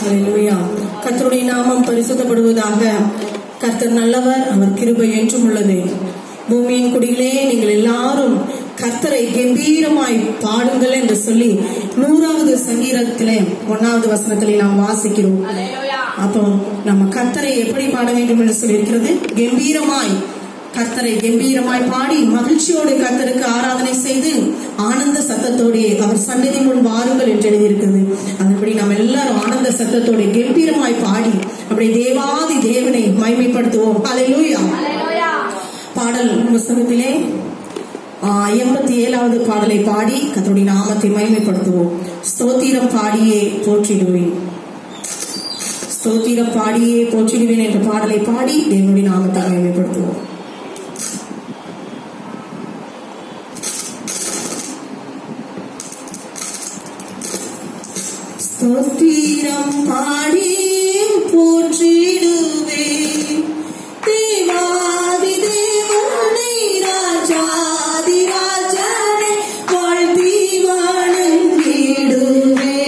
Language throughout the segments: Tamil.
ஹalleluya கர்த்தருடைய நாமம் பரிசுத்தப்படுவதாக கர்த்தர் நல்லவர் அவர் கிருபை என்றும் உள்ளது பூமியின் குடியிலே நீங்கள் எல்லாரும் கர்த்தரை கம்பீரமாய் பாடுங்கள் என்று சொல்லி நூறாவது சங்கீதத்திலே ஒன்னாவது வசனத்திலே நாம் வாசிக்கிறோம் அப்போ நம்ம கர்த்தரை எப்படி பாட வேண்டும் என்று சொல்லியிருக்கிறது கம்பீரமாய் கர்த்தரை கம்பீரமாய் பாடி மகிழ்ச்சியோடு கர்த்தருக்கு ஆராதனை செய்து ஆனந்த சத்தத்தோடு அவர் சந்நிதி முன் வாருங்கள் என்று எழுதியிருக்கிறது அதன்படி நாம் எல்லாரும் ஆனந்த சத்தத்தோடு கம்பீரமாய் பாடி அப்படி தேவாதி தேவனை மைமைப்படுத்துவோம் ஹalleluya பாடல் புஸ்தகத்திலே எண்பத்தி ஏழாவது பாடலை பாடி கத்தருடைய நாமத்தை மைமைப்படுத்துவோம் ஸ்தோத்திரம் பாடியே போற்றிடுவேன் ஸ்தோத்திரம் பாடியே போற்றிடுவேன் என்ற பாடலை பாடி தேவனுடைய நாமத்தை மைமைப்படுத்துவோம் ஸ்தோத்திரம் பாடி போற்றிடுவே தேவாதி தேவனை ராஜாதி ராஜனை வாழ்த்தி வணங்கிடுவே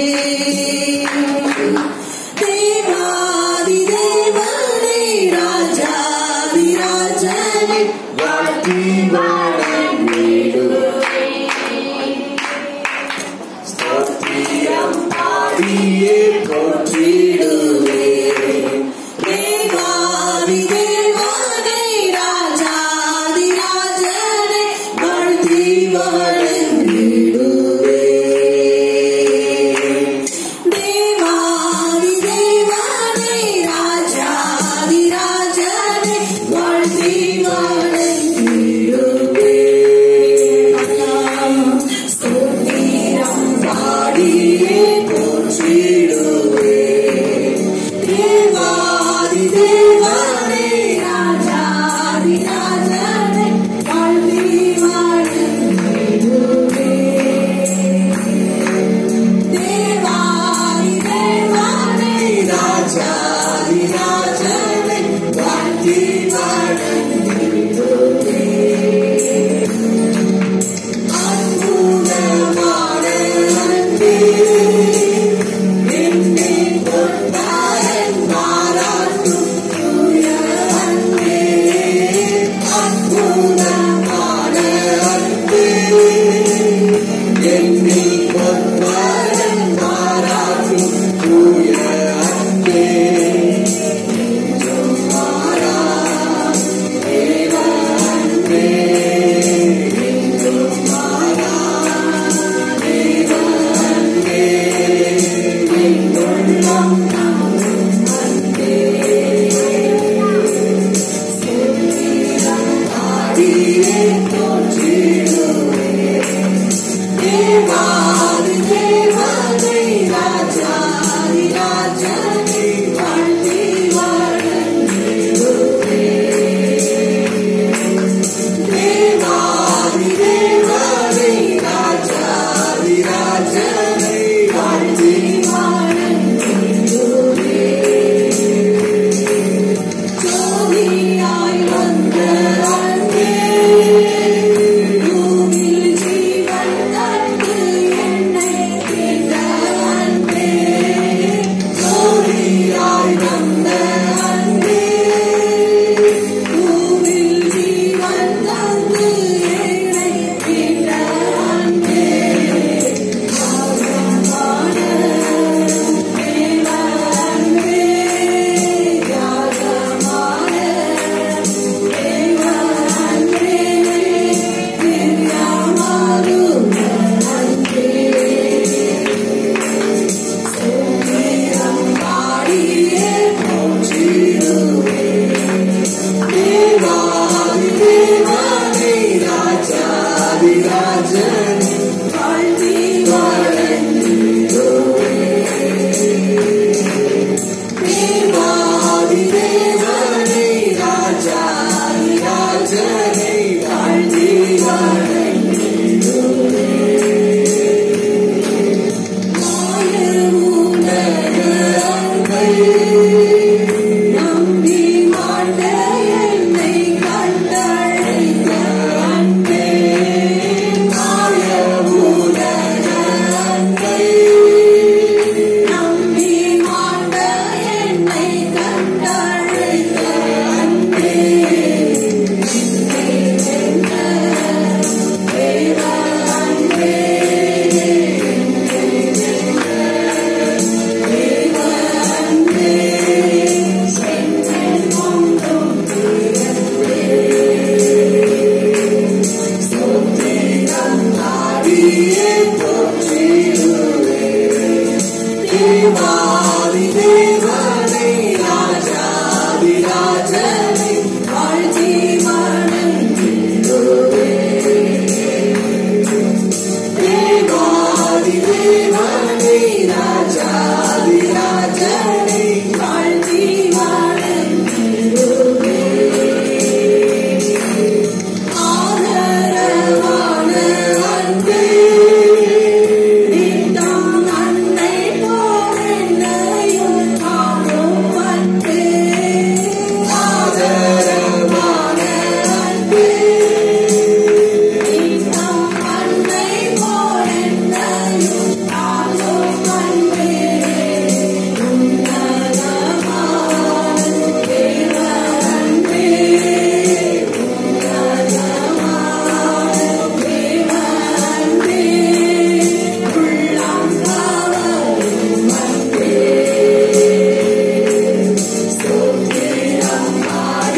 தேவாதி தேவனை ராஜாதி ராஜனை வாழ்த்தி வணங்கிடுவே. ஸ்தோத்திரம் பாடியே போற்றிடுவே. தேவாதி தேவனை ராஜாதி ராஜனை வாழ்த்தி வணங்கிடுவே தேவாதி தேவனை ராஜாதி ராஜனை வாழ்த்தி வணங்கிடுவே ஸ்தோத்திரம் பாடியே போற்றிடுவே தேவாதி தேவனை ராஜாதி ராஜனை வாழ்த்தி வணங்கிடுவே தேவாதி தேவனை ராஜாதி ராஜனை வாழ்த்தி வணங்கிடுவே அற்புதமான அன்பே, என்னை கொண்டாய் பாராட்டும் தூய அன்பே. அற்புதமான அன்பே, என்னை கொண்டாய் பாராட்டும் தூய அன்பே. என்றும் மாறா தேவ அன்பே, என்றும் மாறா தேவ அன்பே, என்னுள்ளம் நம்பும் அன்பே. ஸ்தோத்திரம் பாடியே போற்றிடுவே. தேவாதி தேவனை ராஜாதி ராஜனை வாழ்த்தி வணங்கிடுவே. தேவாதி தேவனை ராஜாதி ராஜனை வாழ்த்தி வணங்கிடுவே. ஜோதியாய் வந்த அன்பே,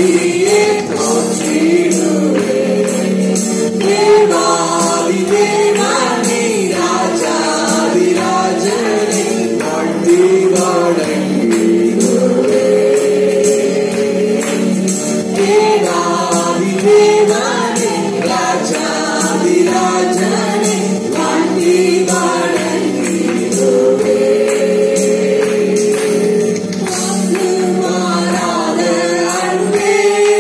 பாடியே போற்றிடுவே தேவாதி தேவானி ராஜாதி ராஜனை வாழ்த்தி வணங்கிடுவே தேவாதி தேவானி ராஜாதி ராஜனை வாழ்த்தி வணங்கிடுவே மாறாத அன்பே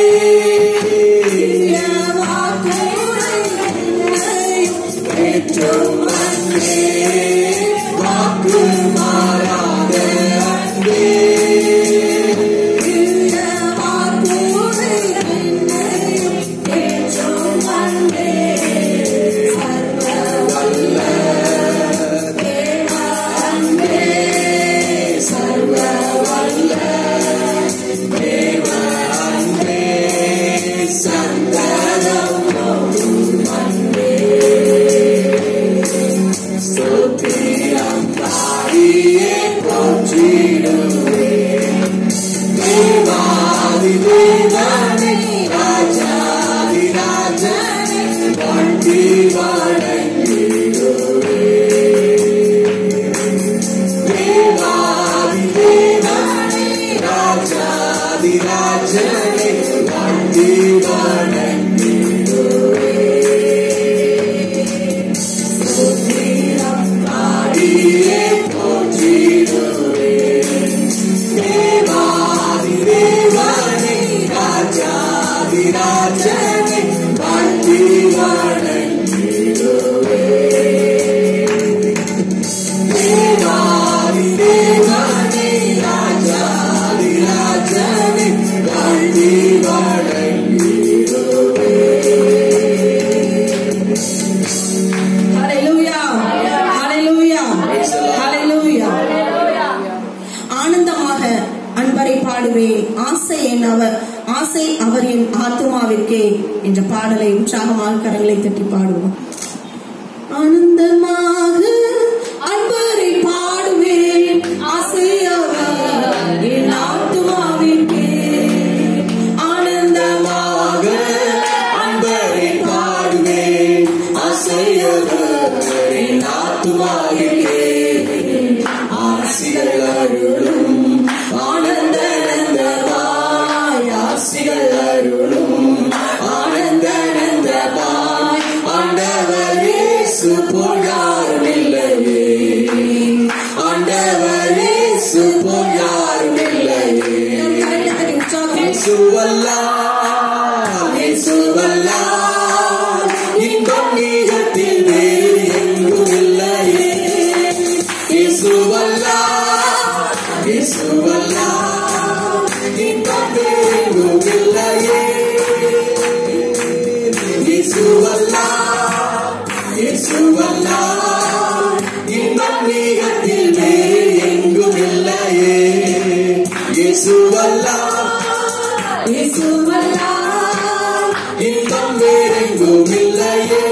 ஏற்றும் அன்பே வாக்கு மாறாத அன்பே வல்ல அன்பே சர்வ வல்ல தேவ அன்பே சந்ததம் அன்பே ஸ்தோத்திரம் பாடியே போற்றிடுவே தேவாதி தேவனை ராஜாதி ராஜனை வாழ்த்தி வணங்கிடுவே தேவாதி தேவனை ராஜாதி ராஜனை வாழ்த்தி வணங்கிடுவே பாடியே போற்றிடுவே தேவாதி தேவனை ராஜாதி ராஜனை வாழ்த்தி வணங்கிடுவே தேவாதி தேவனை ராஜாதி ராஜனை வாழ்த்தி வணங்கிடுவே Hallelujah. Hallelujah. Hallelujah. ஆனந்தமாக அன்பரை பாடுவேன் ஆசை என் அவர் ஆசை அவர் என் ஆத்துமாவிற்கே என்ற பாடலை உற்சாகமாக கரங்களை தட்டி பாடுவோம் ஆனந்தமாக அன்பரை பாடுவேன் ஆசை அவர் என் ஆத்துமாவிற்கே ஆனந்தமாக அன்பரை பாடுவேன் அசையவரின் ஆத்துமாவிற்கே ஆசிகள் அருளும் ஆனந்த நந்தமாய் ஆசிகள் அருளும் ஆனந்த நந்தமாய் ஆண்டவர் இயேசு போல் யாரும் இல்லையே ஆண்டவர் இயேசு போல் யாரும் இல்லையே இயேசுவல்லால், இயேசுவல்லால், இன்பம் நீகத்தில் வேறு எங்கும் இல்லையே. இயேசுவல்லால், இயேசுவல்லால், இன்பம் வேறு எங்கும் இல்லையே. இயேசுவல்லால், இயேசுவல்லால், இன்பம் நீகத்தில் வேறு எங்கும் இல்லையே. இயேசுவல்லால், இன்பம் வேறெங்கும் இல்லையே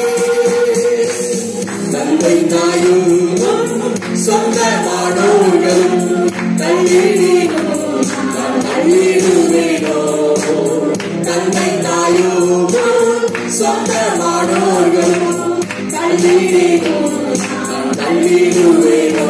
தந்தை தாயும் சொந்தமானோர்களும் தள்ளிடும் தள்ளிடுவேனோ தந்தை தாயும் சொந்தமானோர்களும் தள்ளிடும் தள்ளிடுவேனோ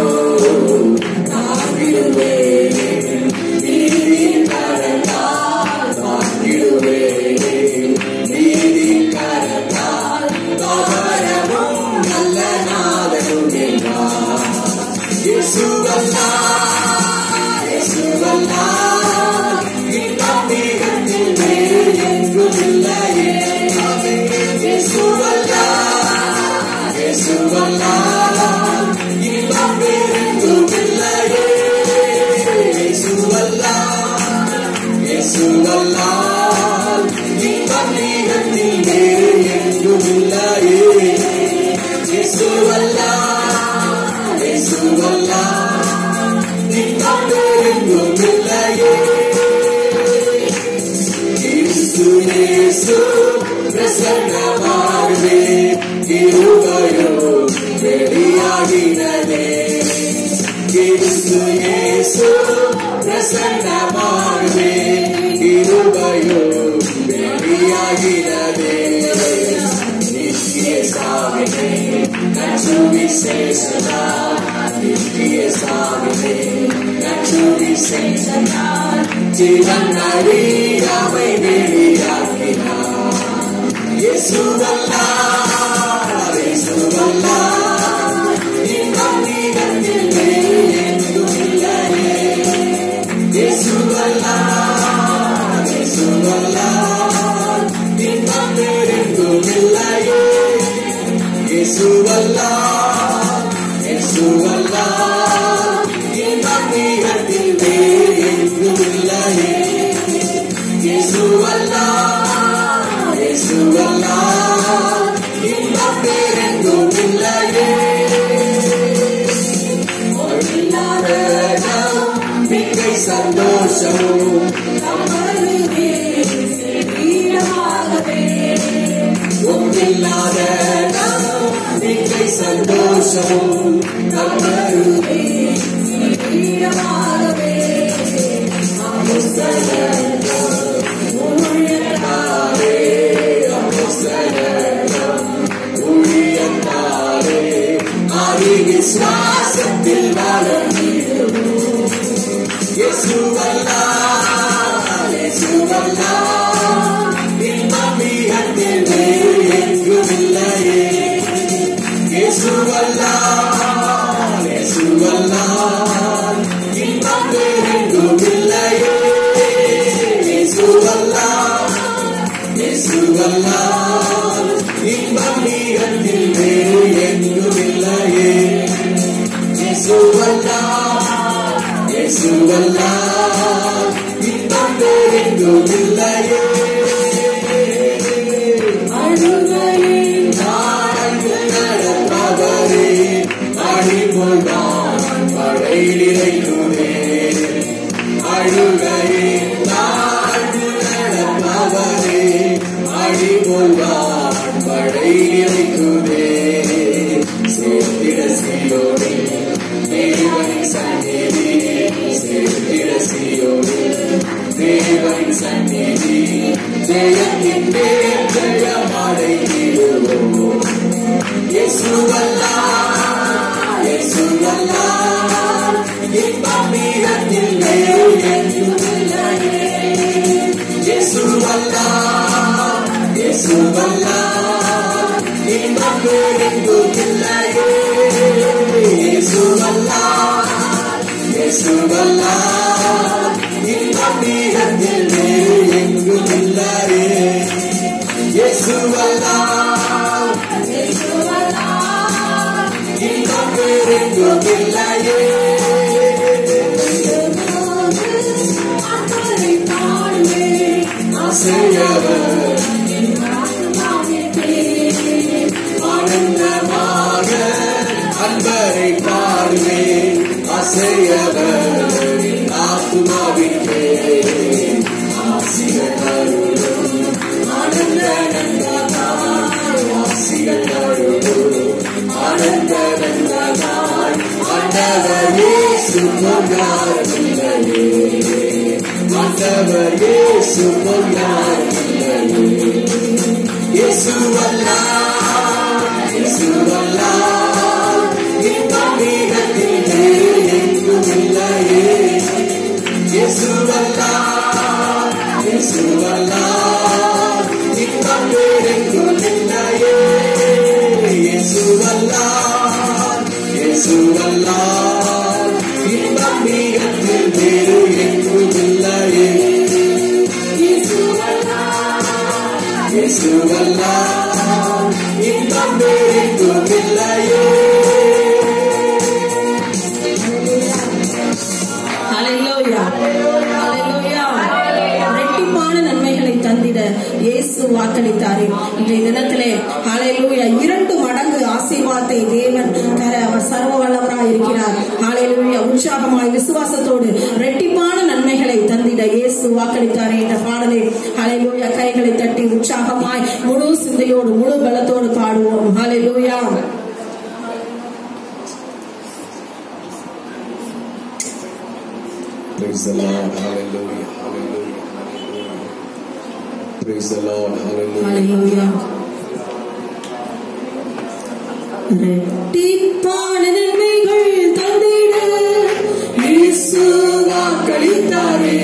தாங்கிடுவேன் நீதியின் கரத்தால் தாங்கிடுவேன் நீதியின் கரத்தால் தாவரமும் நல்ல நாதனும் என்றார் இயேசுவல்லா இயேசுவல்லா இன்பம் நீகத்தில் வேறு எங்கும் இல்லையே இயேசுவல்லா இயேசுவல்லா இன்பம் வேறெங்கும் இல்லையே இயேசுவல்லா இயேசுவல்லா இன்பம் நீகத்தில் வேறு எங்கும் இல்லையே இயேசுவல்லா இயேசுவல்லா இன்பம் வேறெங்கும் இல்லையே இயேசு இயேசு பிரசன்னமாகவே இருவரோ வெளியாகினதே இயேசு இயேசு பிரசன்னமாகவே இருவரோ ஆகிறதே நித்திய சாவிலே நச்சுவி சேஷதா நித்திய சாவிலே நச்சுவி சேஷதா ஜீவன் அறியாமை வெளியாக்கினார் இயேசுவல்லா இயேசுவல்லா இன்பம் நீகத்தில் வேறு எங்கும் இல்லையே இயேசுவல்லா இயேசுவல்லா இன்பம் வேறெங்கும் இல்லையே இயேசுவல்லா இயேசுவல்லா இன்பம் நீகத்தில் வேறு எங்கும் இல்லையே இயேசுவல்லா இயேசுவல்லா இன்பம் வேறெங்கும் இல்லையே ஒன்றில்லாத மிக்கை சந்தோஷமும் ஒன்றில்லாத மிக்கை சந்தோஷமும் நம்மருவே ஊழியத்தாரே ஆதி விசுவாசத்தில் வளர்ந்திடுவோம் இயேசுவல்லா இயேசுவல்லா இன்பம் மிகத்தில் வேறு எங்கும் இல்லையே இயேசுவல்லா இயேசுவல்லா இன்பம் வேறெங்கும் இல்லையே இயேசுவல்லா இயேசுவல்லா இன்பம் மிகத்தில் வேறு எங்கும் இல்லையே இயேசுவல்லா இயேசுவல்லா இன்பம் வேறெங்கும் இல்லையே நாடு நடப்பவரே அடிமொழான் படை நிறைக்குதே அழுகையே நாடு நடப்பவரே அடிமொழான் படை நிறைக்குதே சேர்த்திட சீயோனே தேவனின் சந்நிதி சேர்த்திட சீயோனே தேவனின் சந்நிதி ஜெயத்தின் பேர் ஜெயமடைந்திடுவோம் இயேசுவல்லா இயேசுவல்லா இன்பம் மீதத்தில் வேறு எங்கும் இல்லையே இயேசுவல்லா இயேசுவல்லா இன்பம் வேறெங்கும் இல்லையே இயேசுவல்லா இயேசுவல்லா இன்பம் மீதத்தில் வேறு எங்கும் இல்லையே இயேசுவல்லா இன்பம் வேறெங்கும் இல்லையே ஆசையவர் ஆனந்தமாக அன்பரை பாடுவே அசையவர் ஆத்மாவிற்கே ஆசிகள் அருளும் ஆனந்த நந்தகாய் ஆசிகள் அருளும் ஆனந்த நந்தகாய் ஆண்டவர் இயேசு கொண்டாடவில்லையே ஆண்டவர் இயேசு கொண்டாடவில்லையே இயேசுவல்லா இயேசுவல்லா இன்பம் மீதத்தில் வேறு எங்கும் இல்லையே இயேசுவல்லா இயேசுவல்லா இன்பம் வேறெங்கும் இல்லையே இயேசுவல்லா இயேசுவல்லா இன்பம் மீதத்தில் வேறு எங்கும் இல்லையே இயேசுவல்லா இன்பம் வேறெங்கும் இல்லையே ஹalleluya ஹalleluya ரெட்டிப்பான நன்மைகளை தந்திட இயேசு வாக்களித்தாரே இன்றைய தினத்திலே ஹalleluya இரண்டு மடங்கு ஆசீர்வாதத்தை தேவன் தர அவர் சர்வ வல்லவராய் இருக்கிறார் ஹalleluya உற்சாகமாய் விசுவாசத்தோடு ரெட்டிப்பான நன்மைகளை தந்திட இயேசு வாக்களித்தாரே என்ற பாடலை ஹalleluya கைகளை தட்டி உற்சாகமாய் முழு சிந்தையோடு முழு பலத்தோடு பாடுவோம் ஹalleluya Praise the Lord. Hallelujah. Hallelujah. Hallelujah. Praise the Lord. Hallelujah. Hallelujah. இரட்டிப்பான நன்மைகள் தந்திட இயேசு வாக்களித்தாரே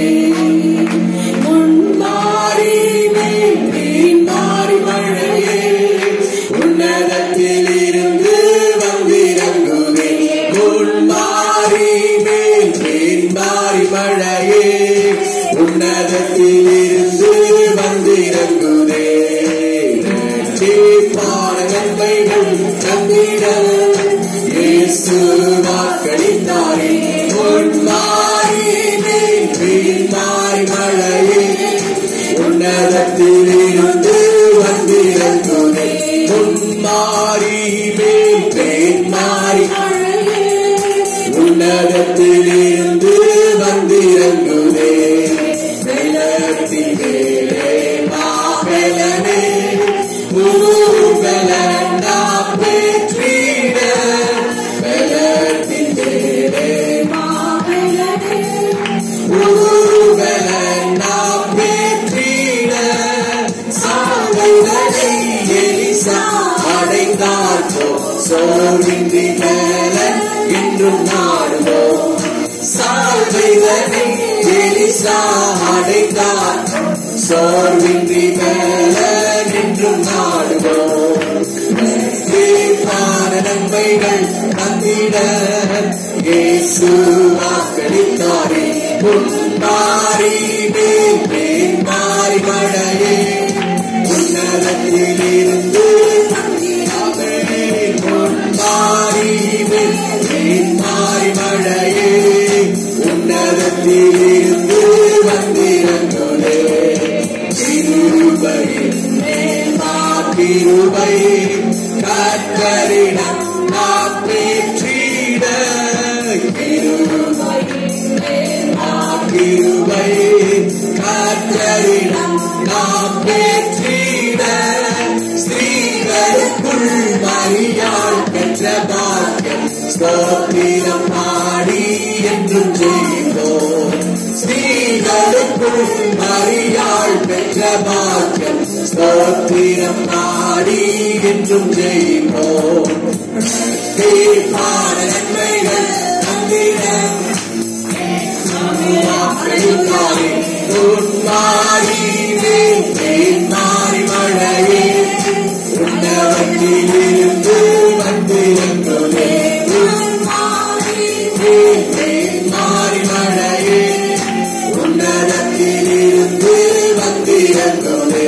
முன்மாறி மேல் மாறி மழையே உன்னதத்தில் இருந்து வந்திறங்குவே உன் மாறி மேல் தேன் மாறி மழையே உன்னதத்தில் இருந்து வந்திறங்குதே பாட நன்மைகள் தந்திட இயேசு வாக்களித்தாரே உன் மாறி மேல் தேன் மாறி மழையே உன்னதத்தில் இருந்து வந்திறங்குதே உன் மாறி மேல் பேர் மாறி உன்னதத்தில் இருந்து வந்திறங்குதே வெள்ளத்தின் மேலே மாபெலனே புதுபெலனா பெற்றிட வெள்ளத்தின் மேலே புதுபெலனா பெற்றிட சாலைகளை எலிசா அடைந்தார்போ சோழின்றி மேல என்றும் நாடுவோம் சால்வைகளை எலிசா அடைந்தார் சோர்வின்றி மேல என்றும் நாடுவோம் தீர்ப்பான நன்மைகள் தந்திட இயேசு வாக்களித்தாரே முன்மாறி மேல் மேல் மாறி மழையே உன்னதத்தில் இருந்து முன்மாறி மேல் மேல் மாறி மழையே உன்னதத்தில் இருந்து வந்திறங்குதே கிருபையின் மேல் கிருபை கத்தரிடம் நாம் பெற்றிட கிருபை கிருபை கத்தரிடம் நாம் பெற்றிட ஸ்திரீகளுக்குள் மரியாள் பெற்ற பாக்கியம் ஸ்தோத்திரம் பாடி என்றும் செய்தோம் ஸ்திரீகளுக்குள் மரியாள் பெற்ற பாக்கியம் ஸ்தோத்திரம் பாடி என்றும் செய்தோம் தீர்ப்பான நன்மைகள் தந்திரம் வாக்களித்தாரே உன்மாறி மேல் மாறி மழையே உன்னதத்தில் இருந்து வந்திறங்குதே உன்மாறி மேல் மாறி மழையே உன்னதத்தில் இருந்து வந்திறங்குதே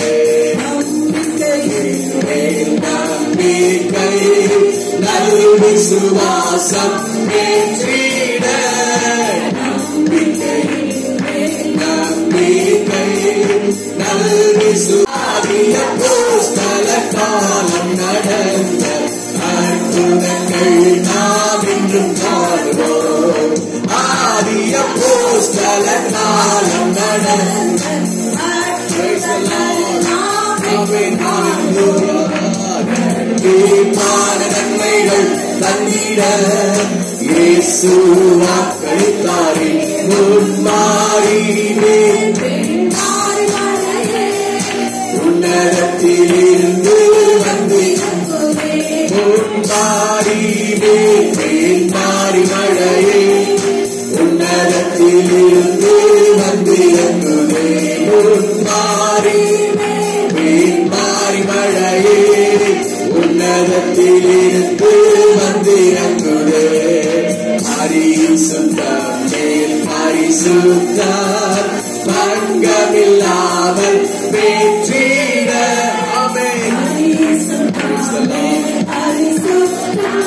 மேல் நம்பிக்கை நல் விசுவாசம் ஏற்றிட நம்பிக்கை நம்பிக்கை நல்வி சுவாதிய போஸ்தல காலம் நடந்த அற்புதங்கள் நாம் இன்றும் காணுவோம் ஆதிய போஸ்தல காலம் நடந்த Praise the Lord. Amen. Hallelujah. தீர்ப்பான நன்மைகள் தந்திட இயேசு வாக்களித்தாரே முன்மாறி உன்னதத்தில் இருந்து வந்து முன்மாறி மேல் மாறி மழையே உன்னதத்தில் இருந்து வந்து எங்குதே முன்மாறி மேல் மாறி மழையே உன்னதத்தில் இருந்து வந்து எங்குதே பரிசுத்தம் மேல் பரிசுத்தார் பங்கமில்லாமல் பெற்றிட ஆமென் Praise the Lord.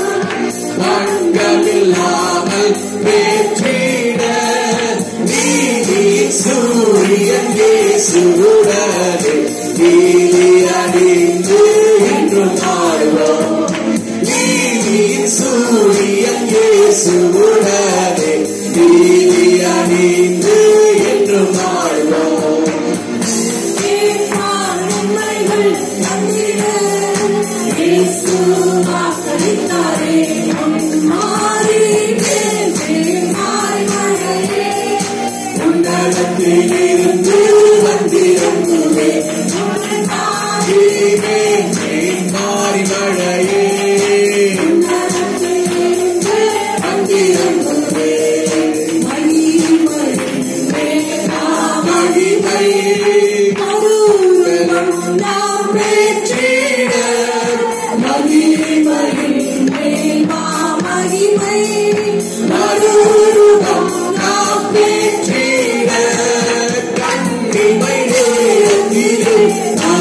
பங்கமில்லாமல் பெற்றிட நீதி சூரியன் இயேசுவுடனே நீதி அணிந்து என்றும் ஆடுவோம் நீதியின் சூரியன் இயேசுவுடனே நீதி அணிந்து என்றும் ஆடுவோம் உன்னதத்தில் இருந்து வந்திறங்குவே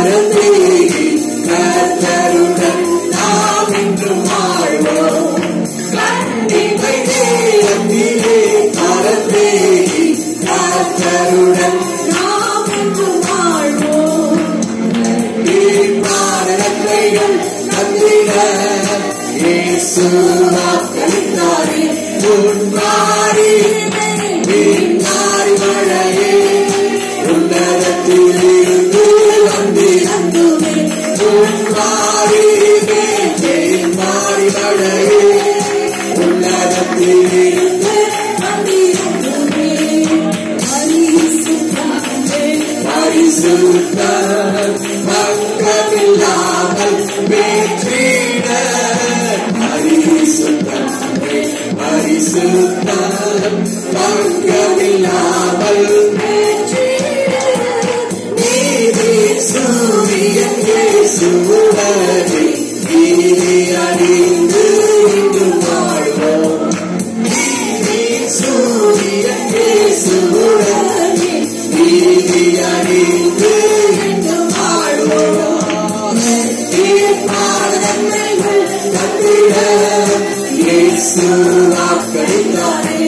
கரத்தேகி கர்த்தருடன் நாம் என்றும் வாழ்வோம் கண்டிப்பை தேவத்திலே கரத்தேகி கர்த்தருடன் நாம் என்று வாழ்வோம் தீர்மானங்கள் தந்திட இயேசு வாக்களித்தாரே முன்மாறி பின்னாரி மழையே உன்னதத்தில் இருந்து வந்திருந்துமே முன்மாறி பின்னாரி மழையே உன்னதத்தில் இருந்து வந்திருந்துமே பரிசுத்தமே பரிசுத்த பங்கமில்லாமல் வெற்றிட பரிசுத்தமே பரிசுத்த பங்கமில்லாமல் நீதி சூரியன் இயேசுவுடனே நீதி அணிந்து இன்று வாழ்வோம் நீதி சூரியன் இயேசுவுடனே நீதி அணிந்து இன்று வாழ்வோம் தீர்மானங்கள் தந்திட இயேசு வாக்களித்தாரே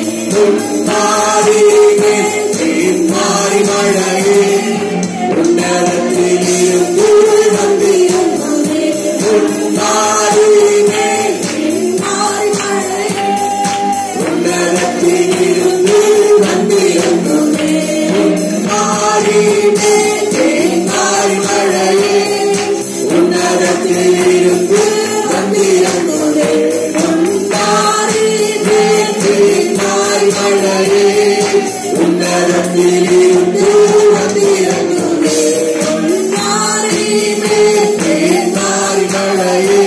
முன்மாறியே மாறி மழையே உன்னதத்தில் இருந்து வந்திருந்தே முன்மாறியே மாறி மழையே உன்னதத்தில் இருந்து வந்திருந்தே முன்மாறியே மாறி மழையே உன்னதத்தில் இருந்து வந்திருந்தே முன்மாறியே மாறி மழையே உன்னதத்தில் இருந்து வந்திருந்தே முன்மாறியே மாறி மழையே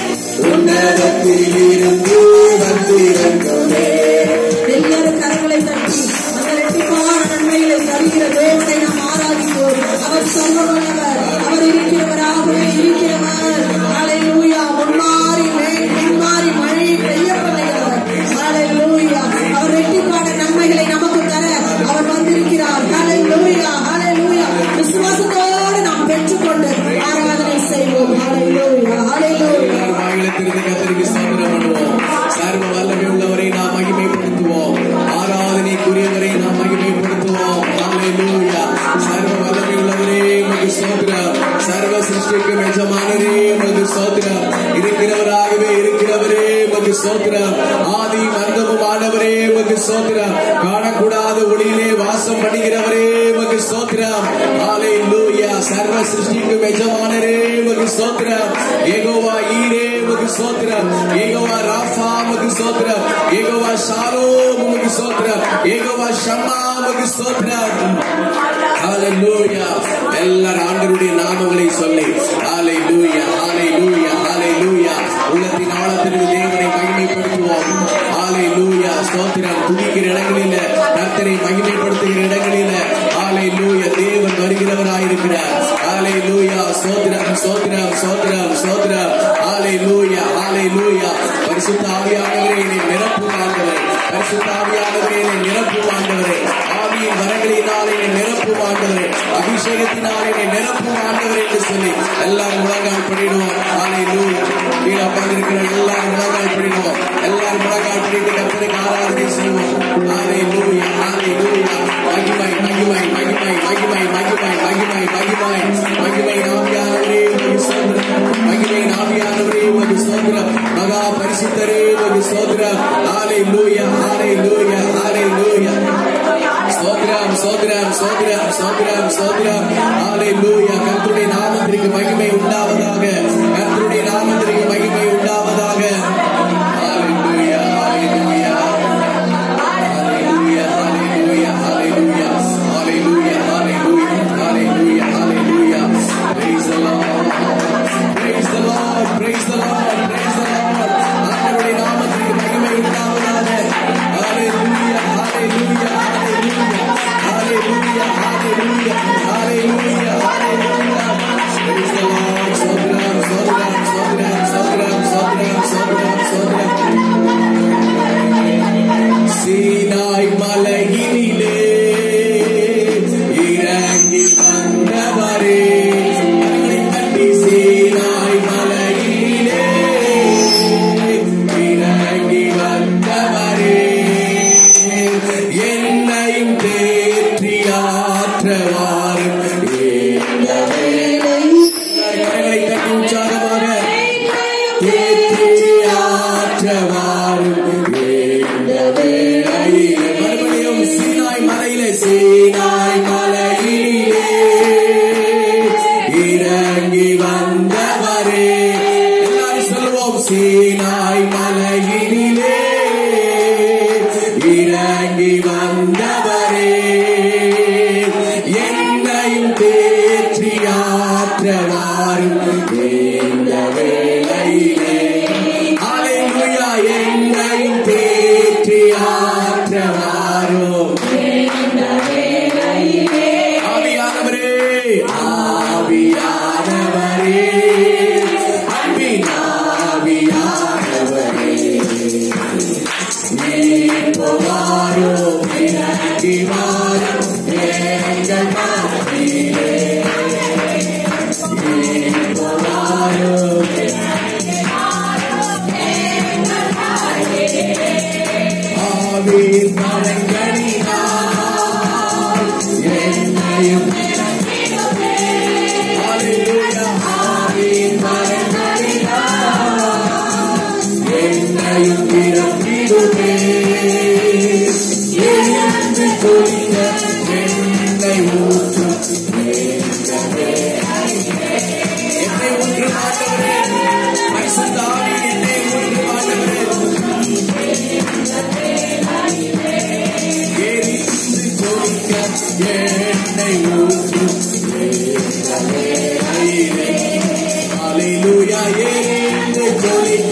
உன்னதத்தில் இருந்து வந்திருந்தே எல்லாரும் கரங்களை தட்டி அந்த ரெட்டிப்பான நன்மைகளை தருகிற தேவனை நாம் ஆராதிப்போம் அவர் சொல்லுகிறவர் அவர் இருக்கிறவராகவே இருக்கிறவர் ஹalleluya முன்மாறி மேல் பின்மாறி மழை பெய்ய பண்ணுகிறவர் ஹalleluya அவர் ரெட்டிப்பான நன்மைகளை நமக்கு தர அவர் வந்திருக்கிறார் ஹalleluya ஹalleluya விசுவாசத்தோடு நாம் பெற்றுக்கொண்டு ஆராதனை செய்வோம் ஹalleluya ஹalleluya வாயிலத்திலிருந்து கத்தருக்கு ஸ்தோத்திரம் பண்ணுவோம் சர்வ வல்லமை உள்ளவரை நாம் மகிமைப்படுத்துவோம் ஆராதனைக்குரியவரை நாம் மகிமைப்படுத்துவோம் ஹalleluya சர்வ வல்லமை உள்ளவரே உமக்கு ஸ்தோத்திரம் சர்வ சிருஷ்டிக்கும் எஜமானரே உமக்கு ஸ்தோத்திரம் இருக்கிறவராகவே இருக்கிறவரே உமக்கு ஸ்தோத்திரம் ஆதி மந்தமும் ஆனவரே உமக்கு ஸ்தோத்திரம் காணக்கூடாத ஒளியிலே வாசம் பண்ணுகிறவரே உமக்கு ஸ்தோத்திரம் ஹalleluya சர்வ சிருஷ்டிக்கும் எஜமானரே உமக்கு ஸ்தோத்திரம் ஏகோவா ஈரே உமக்கு ஸ்தோத்திரம் ஏகோவா ராஃபா உமக்கு ஸ்தோத்திரம் ஏகோவா ஷாலோம் உமக்கு ஸ்தோத்திரம் ஏகோவா ஷம்மா உமக்கு ஸ்தோத்திரம் ஹalleluya எல்லாரும் ஆண்டவருடைய நாமங்களை சொல்லி ஹalleluya ஹalleluya ஹalleluya உள்ளத்தின் ஆழத்திற்கு தேவனை மகிமைப்படுத்துவோம் ஹalleluya ஸ்தோத்திரம் துதிக்கிற இடங்களில கர்த்தரை மகிமைப்படுத்துகிற இடங்களில ஹalleluya தேவன் வருகிறவராயிருக்கிறார் ஹalleluya ஸ்தோத்திரம் ஸ்தோத்திரம் ஸ்தோத்திரம் ஸ்தோத்திரம் ஹalleluya ஹalleluya பரிசுத்த ஆவியானவரே என்னை நிரப்பும் ஆண்டவரே பரிசுத்த ஆவியானவரே என்னை நிரப்பும் ஆண்டவரே ஆவியின் வரங்களினால் என்னை நிரப்பும் ஆண்டவரே அபிஷேகத்தினால் என்னை நிரப்பும் ஆண்டவரே என்று சொல்லி எல்லாரும் முழங்கால் பண்ணிடுவோம் ஹalleluya கீழே உட்கார்ந்திருக்கிற எல்லாரும் முழங்கால் பண்ணிடுவோம் எல்லாரும் முழங்கால் பண்ணிட்டு கர்த்தருக்கு ஆராதனை செய்வோம் ஹalleluya ஹalleluya மகிமை மகிமை மகிமை மகிமை மகிமை மகிமை மகிமை மகிமை நாவியானவரே உமக்கு ஸ்தோத்திரம் மகிமை நாவியானவரே உமக்கு ஸ்தோத்திரம் மகா பரிசுத்தரே உமக்கு ஸ்தோத்திரம் ஹalleluya ஹalleluya ஹalleluya ஸ்தோத்திரம் ஸ்தோத்திரம் ஸ்தோத்திரம் ஸ்தோத்திரம் ஸ்தோத்திரம் ஹalleluya கர்த்தருடைய நாமத்திற்கு மகிமை உண்டாவதாக கர்த்தருடைய நாமத்திற்கு மகிமை உண்டாவதாக ஹalleluya ஹalleluya ஹalleluya ஹalleluya ஹalleluya ஹalleluya ஹalleluya ஹalleluya ஹalleluya praise the lord praise the lord praise the lord praise the lord ஆண்டவருடைய நாமத்திற்கு மகிமை உண்டாவதாக ஹalleluya ஹalleluya ஹalleluya ஹalleluya ஹalleluya ஹalleluya ஹalleluya சீனாய் மலையினிலே இறங்கி வந்தவரே என்னையும் தேற்றி ஆற்றவாரும் இந்த வேளையிலே அலைமுயா என்னையும் தேற்றி ஆற்றவாரும் ஆவியானவரே ஆவியானவரே அன்பின் ஆவியானவரே இப்போ வாரும் இறங்கி வாரும் எங்கள் மத்தியிலே. இப்போ வாரும் ஆவியின் மரங்களினால் என்னையும் Hallelujah. ஆவியின் மரங்களினால் என்னையும் நிரப்பிடுமே. எழுந்து கொள்க என்னை ஊற்றும் என்னை ஊற்றும் ஆண்டவரே. பரிசுத்த ஆவி என்னை ஊற்றும் ஆண்டவரே. எரிந்து கொள்க என்னை ஊற்றும் Hallelujah, எரிந்து கொள்க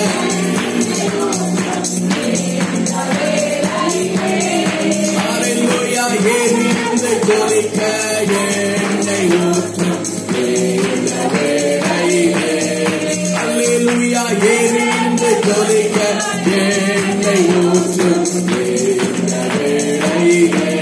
Hallelujah, எரிந்து கொள்க என்னை ஊற்றும் இந்த வேளையிலே. Hallelujah, எரிந்து கொள்க என்னை ஊற்றும் இந்த வேளையிலே.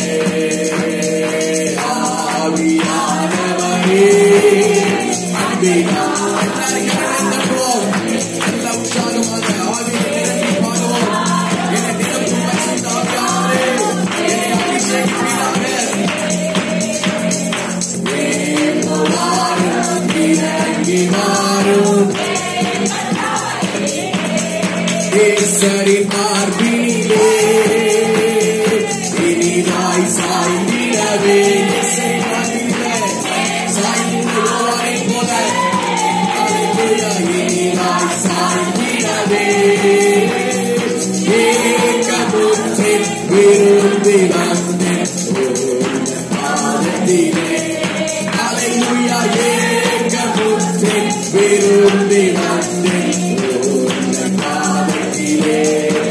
ஆவியானவரே, அன்பினா எல்லாரும் கரங்களை தட்டுவோம். எல்லா உற்சாகமாக ஆவியை நிரப்பி பாடுவோம். என்னை நிரப்பும் பரிசுத்த ஆவியானவரே, என்னை அபிஷேகிப்பீராக. இப்போ வாரும், இறங்கி வாரும். கேசரின் மார்பிலே இனிதாய் சாய்ந்திடவே இசை மார்பிலே சாய்ந்து யோவானைப் போல அல்லேலூயா, இனிதாய் சாய்ந்திடவே ஏகமுற்றில் விரும்பி வந்தேன் உந்த பாதத்திலே அல்லேலூயா, ஏகமுற்றில் விரும்பி வந்தேன் உந்த பாதத்திலே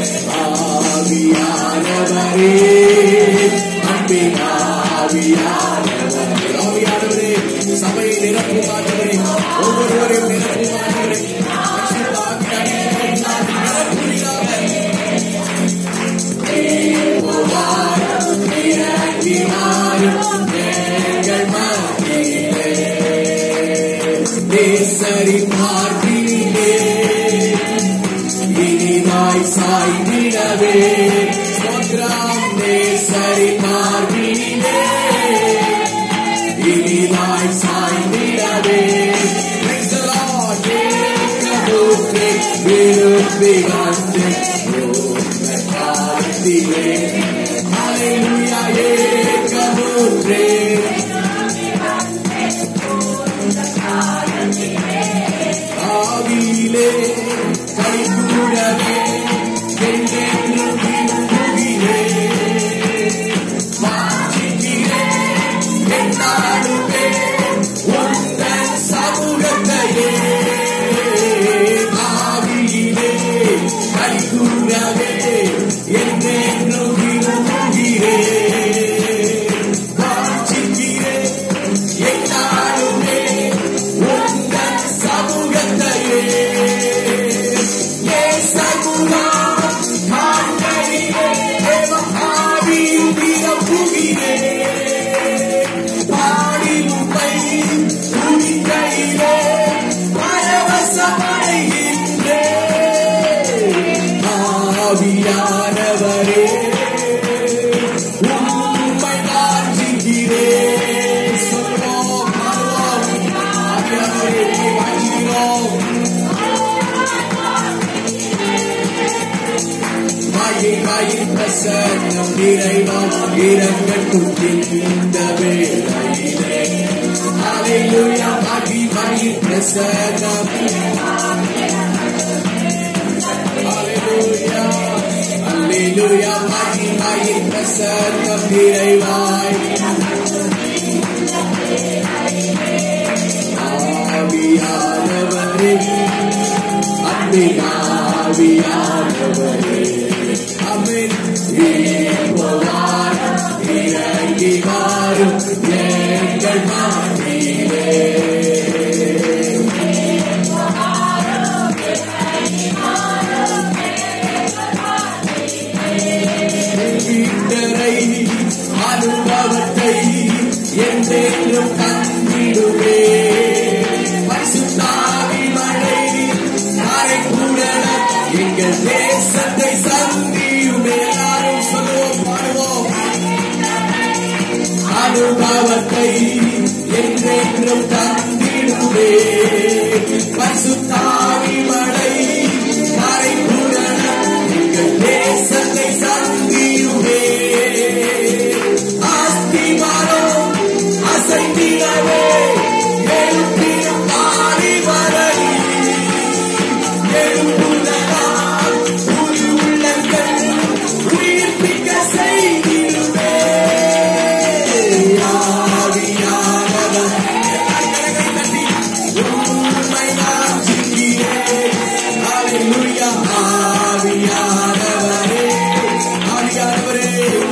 ஆவியானவரே அன்பின் ஆவியானவரே ஆவியானவரே சபையை நிரப்பும் ஆண்டவரே ஒவ்வொருவரையும் நிரப்பும் ஆண்டவரே பரிசுத்த ஆவியானவரினால் நிரப்புவீராக. இப்போ வாரும், இறங்கி வாரும், எங்கள் மத்தியிலே. நேசரின் மார்பினிலே இனிதாய் சாய்ந்திடவே ஸ்தோத்திரம் நேசரி மார்பினிலே இனிதாய் சாய்ந்திடவே Praise the Lord. ஏகபூத்தை விரும்பி வந்து உந்த காலத்திலே Hallelujah. ஏகபூத்தை ஆவியிலே கைகூடவே என்றென்றும் விரும்புகிறே வாஞ்சிக்கிறேன் என்னாலுமே உந்தன் சமூகத்தையே ஆவியிலே கைகூடவே என்றென்றும் விரும்புகிறே வாஞ்சிக்கிறேன் என்னாலுமே உந்தன் சமூகத்தையே ஏசகுணா காண்கையிலே தேவ ஆவியில் நிரப்புகிறே பாடி உம்மை துதிக்கையிலே பரவசமடைகின்றே ஆவியானவரே உம்மை வாஞ்சிக்கிறேன் சொல்வோம் பாடுவோம் ஆவியானவரே உம்மை வாஞ்சிக்கிறோம் மாயை மாயின் பிரசன்னம் நிறைவாம் இரங்கட்டும் இந்த வேளையிலே Hallelujah, மாகி மாயின் பிரசன்னம் Hallelujah, மகிமையின் பிரசன்னம் நிறைவாய் ஆவியானவரே அன்பின் ஆவியானவரே அமீன் இப்போவார் இறங்கி வாரும் எங்கள் மத்தியிலே வீட்டரை அனுபவத்தை என்றென்றும் தந்திடுவே பரிசுத்தாவி மழை காரைக்குடல எங்கள் தேசத்தை சந்தியுமே எல்லாரும் சொல்லுவோம் பாடுவோம் அனுபவத்தை என்றென்றும் தந்திடுவே பரிசுத்தாவி மழை காரைக்குடல எங்கள் தேசத்தை சந்தியுமே ஆஸ்திமாரம் அசைந்திடவே எழுப்பிடும் பாடி வரை எழுப்புதலால் உயிர் உள்ளங்கள் உயிர்ப்பிக்க செய்திடுவே ஆவியானவர் கரங்களை தட்டி உம்மை நான் சிக்கிறேன் ஹalleluya ஆவியானவரே ஆவியானவரே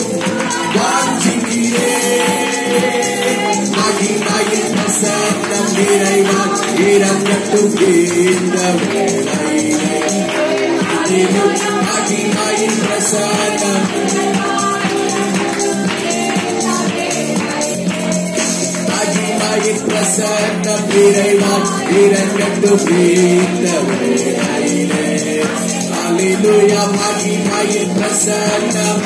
வாஞ்சிக்கிறேன் மகிமையின் பிரசன்னம் நிறைவான் இறங்கட்டும் இந்த வேளையிலே மகிமையின் பிரசன்னம் மகிமையின் பிரசன்னம் நிறைவான் இறங்கட்டும் இந்த வேளையிலே Hallelujah, மகிமையின் பிரசன்னம்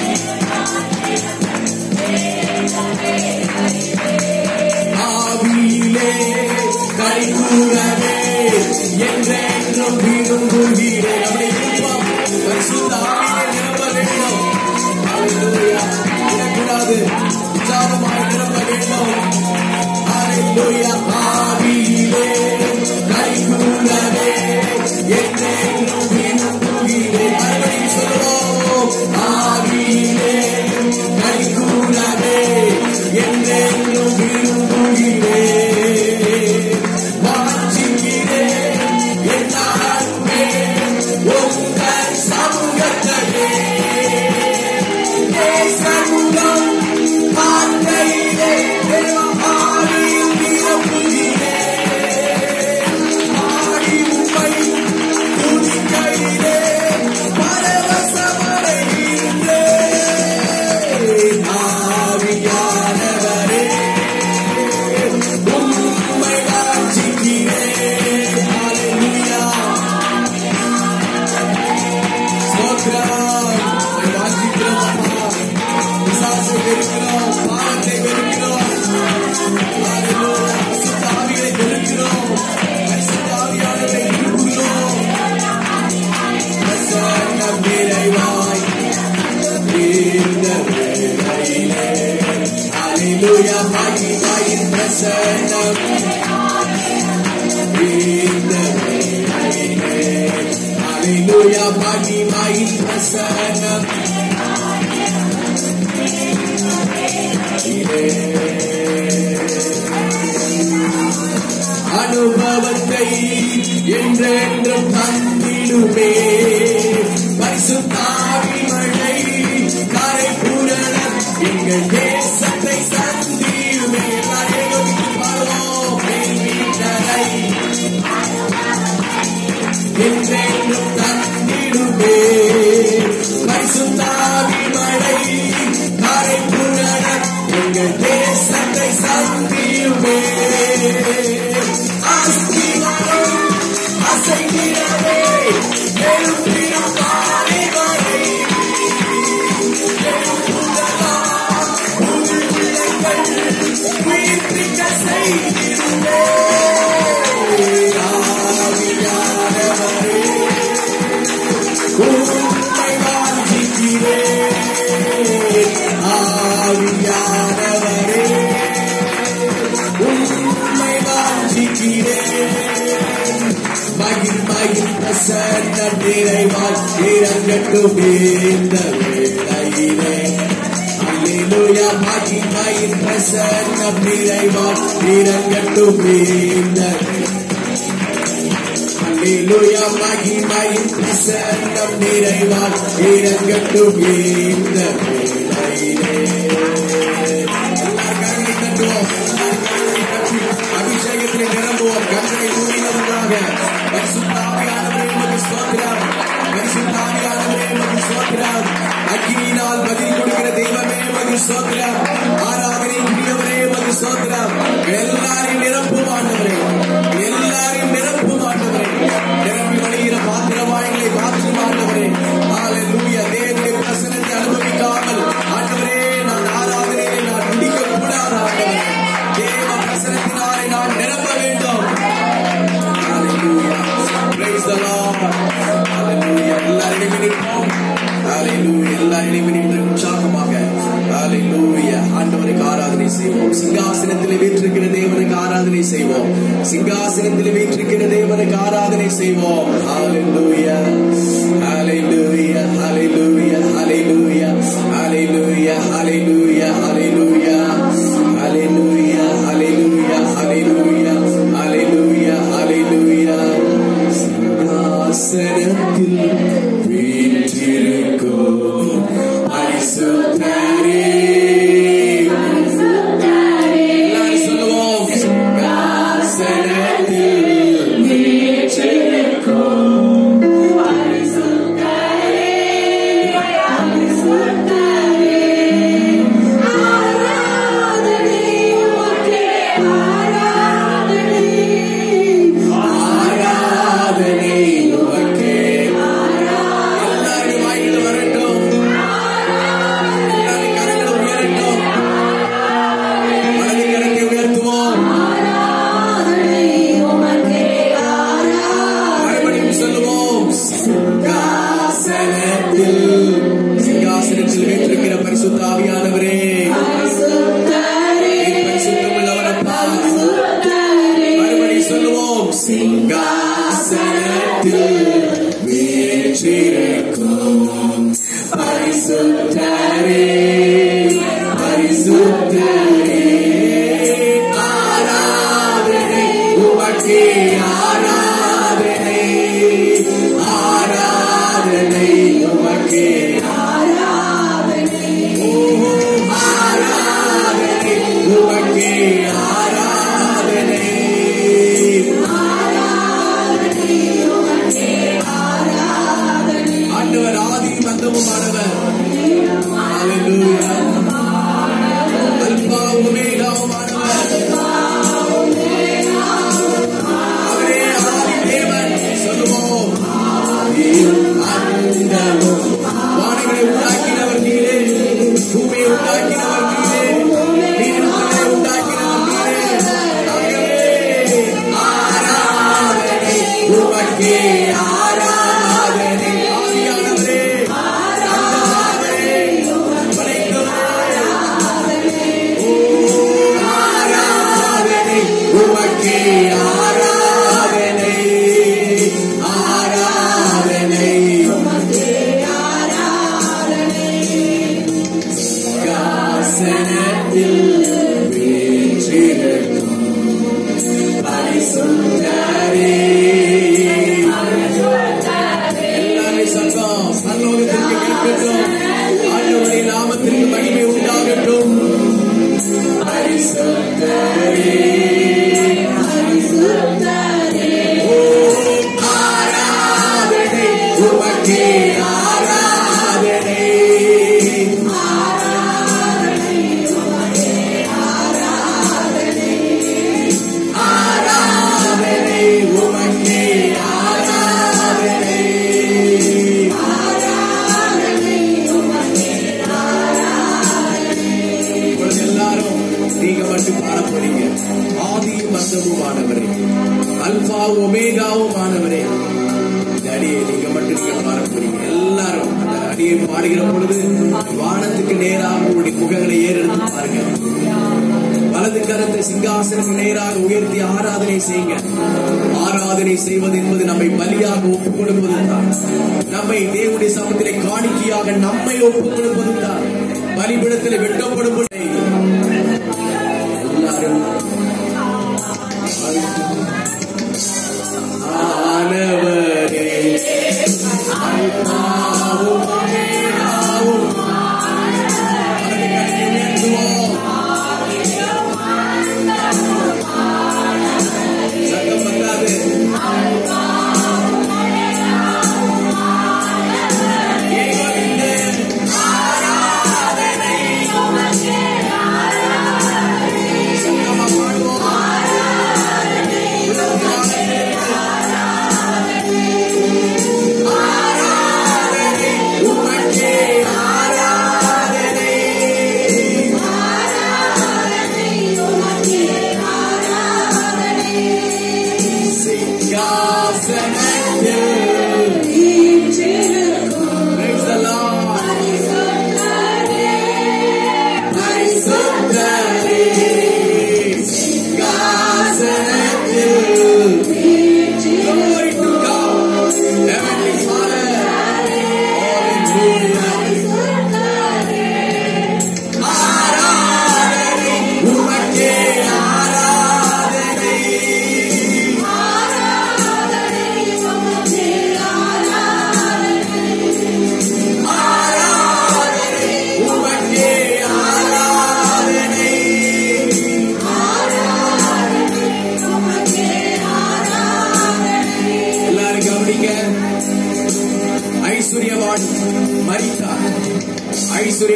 ஆவியிலே கைகூறவே என்றென்றும் விரும்புகிறேன் நம்முடைய விருப்பம் பரிசுத்த ஆவியிலே நிரம்ப வேண்டும் Hallelujah. விடக்கூடாது உற்சாகமாய் நிரம்ப வேண்டும் Hallelujah. ஆவியிலே கைகூறவே என்றென்றும் விரும்புகிறேன் மறுபடியும் சொல்லுவோம் ஆவியிலே கைகூறவே என்றென்றும் விரும்புகிறேன் வாஞ்சிக்கிறேன் எல்லாருமே உங்கள் சமூகத்தையே சமூகம் பார்க்கையிலே தேவ ஆவியில் நிரம்புகிறேன் ஆடி உம்மை துதிக்கையிலே பரவசமடைகின்றேன் ஆவியானவரே உம்மை வாஞ்சிக்கிறேன் ஹalleluya ஸ்தோத்திரம் உம்மை வாஞ்சிக்கிறோம் அப்பா பிசாசை வெறுக்கிறோம் பாவத்தை வெறுக்கிறோம் ஹalleluya பரிசுத்த ஆவியை வெறுக்கிறோம் பரிசுத்த ஆவியானவரை விரும்புகிறோம் பிரசன்னம் நிறைவாய் இந்த வேளையிலே ஹalleluya மகிமையின் பிரசன்னம் இந்த வேளையிலே ஹalleluya மகிமையின் பிரசன்னம் அனுபவத்தை என்றென்றும் தந்திடுமே பரிசுத்தாவி மழை கரை புரள எங்கள் தேசத்தை சந்தியுமே எல்லாரையும் பாடுவோம் என் வீட்டரை என்றென்றும் தந்திடுமே பரிசுத்தாவி மழை கரை புரள எங்கள் தேசத்தை சந்தியுமே ஆஸ்திவாரம் அசைகிறவே எழுப்பிடும் பாறை வரை எழுப்புதலாம் உள் உள்ளங்கள் உயிர்ப்பிக்க செய்திருந்தே ஆவியானவரே உம்மை வாஞ்சிக்கிறேன் ஆவியானவரே உம்மை வாஞ்சிக்கிறேன் மகிமையின் பிரசன்னம் நிறைவால் இறங்கட்டும் இந்த வேளையிலே. மகிமையின் பிரசன்னம் நிறைவால் இறங்கட்டுமே இந்த அல்லேலூயா மகிமையின் பிரசன்னம் நிறைவால் இறங்கட்டுமே இந்த வேளையிலே. எல்லாரும் கரங்களை தட்டுவோம். எல்லாரும் கரங்களை தட்டி அபிஷேகத்திலே நிரம்புவோம் கண்களை மூடினவர்களாக பரிசுத்த ஆவியானவரே உமக்கு ஸ்தோத்திரம் பரிசுத்த ஆவியானவரே உமக்கு ஸ்தோத்திரம் அக்கினியினால் பதில் கொடுக்கிற தெய்வமே உமக்கு ஸ்தோத்திரம் ஆராதனை புரியவரே உமக்கு ஸ்தோத்திரம் எல்லாரையும் நிரப்பும் ஆண்டவரே எல்லாரையும் நிரப்பும் ஆண்டவரே நிரம்பி வழிகிற பாத்திரவாய்களை மாற்றும் ஆண்டவரே ஹalleluya தேவனுடைய பிரசன்னத்தை அனுபவிக்காமல் ஆண்டவரே நான் ஆராதனையை நான் முடிக்க கூடாது ஆண்டவரே தேவ பிரசன்னத்தினாலே நான் நிரம்ப வேண்டும் ஹalleluya praise the lord ஹalleluya எல்லாரையும் நினைப்போம் ஹalleluya எல்லாரையும் நினைத்து உற்சாகமாக ஹalleluya ஆண்டவருக்கு ஆராதனை செய்வோம் சிங்காசனத்திலே வீற்றிருக்கிற தேவனுக்கு ஆராதனை செய்வோம் சிங்காசனத்திலே வீற்றிருக்கிற தேவனுக்கு ஆராதனை செய்வோம் ஹalleluya ஹalleluya ஹalleluya ஹalleluya ஹalleluya ஹalleluya ஹalleluya ஹalleluya ஹalleluya ஹalleluya ஹalleluya ஹalleluya சிங்காசனத்தில் வீற்றிருக்கும் பரிசுத்தரே எல்லாரும் சொல்லுவோம் சிங்காசனத்தில் ஆராதனை உமக்கே எல்லாரும் வாயில வரட்டும் எல்லாரும் கரங்களை உயரட்டும் வலது கரத்தை உயர்த்துவோம் மறுபடியும் சொல்லுவோம் சிங்காசனத்தில் சிங்காசனத்தில் வீற்றிருக்கிற பரிசுத்த ஆவியானவரே நீர் பரிசுத்தமுள்ளவரப்பா மறுபடியும் சொல்லுவோம் சிங்காசனத்தில் வீற்றிருக்கும் பரிசுத்தரே பரிசுத்தரே ஆராதனை உமக்கே ஆராதனை ஆராதனை உமக்கே ஓ, ஆராதனை உமக்கே ஆராதனை ஆண்டவர் ஆதி மந்தமுமானவர் Hallelujah. அல்பா ஒமேகாவுமானவர் அவரே ஆதி தேவன் சொல்லுவோம் ஆதியும் அந்தமும் வானங்களை உண்டாக்கினவர் நீரே பூமியை உண்டாக்கினவர் நீரே நீரிடத்திலே உண்டாக்கினவர் நீரே ஆகவே ஆராதனை உமக்கே ஆராதனை ஆவியானவரே ஆராதனை படைத்தவரே ஓ ஆராதனை உமக்கே ஆராதனை ஆராதனை காசனத்தில் வீற்றிருக்கும் பரிசுத்தரே எல்லாமே சத்தம் பரலோகத்திற்கு கேட்கட்டும் ஆண்டவருடைய நாமத்திற்கு மகிமை உண்டாகட்டும் பரிசுத்தரே ஓ ஆராதனை உமக்கே ஆராதனை ஆராதனை உமக்கே ஆராதனை இப்பொழுது எல்லாரும் நீங்க மட்டும் பாட போறீங்க ஆதியும் மந்தமுமானவரே அல்பா ஒமேகாவும் ஆனவரே இந்த அடியை நீங்க மட்டும் நீங்க பாட போறீங்க எல்லாரும் அந்த அடியை பாடுகிற பொழுது வானத்துக்கு நேராக உங்களுடைய முகங்களை ஏறெடுத்து பாருங்க வலது கரத்தை சிங்காசனத்துக்கு நேராக உயர்த்தி ஆராதனை செய்யுங்க ஆராதனை செய்வது என்பது நம்மை பலியாக ஒப்புக் கொடுப்பது தான் நம்மை தேவனுடைய சமத்திலே காணிக்கையாக நம்மை ஒப்புக் கொடுப்பது தான் பலிபிடத்தில் வெட்டப்படும் பொழுது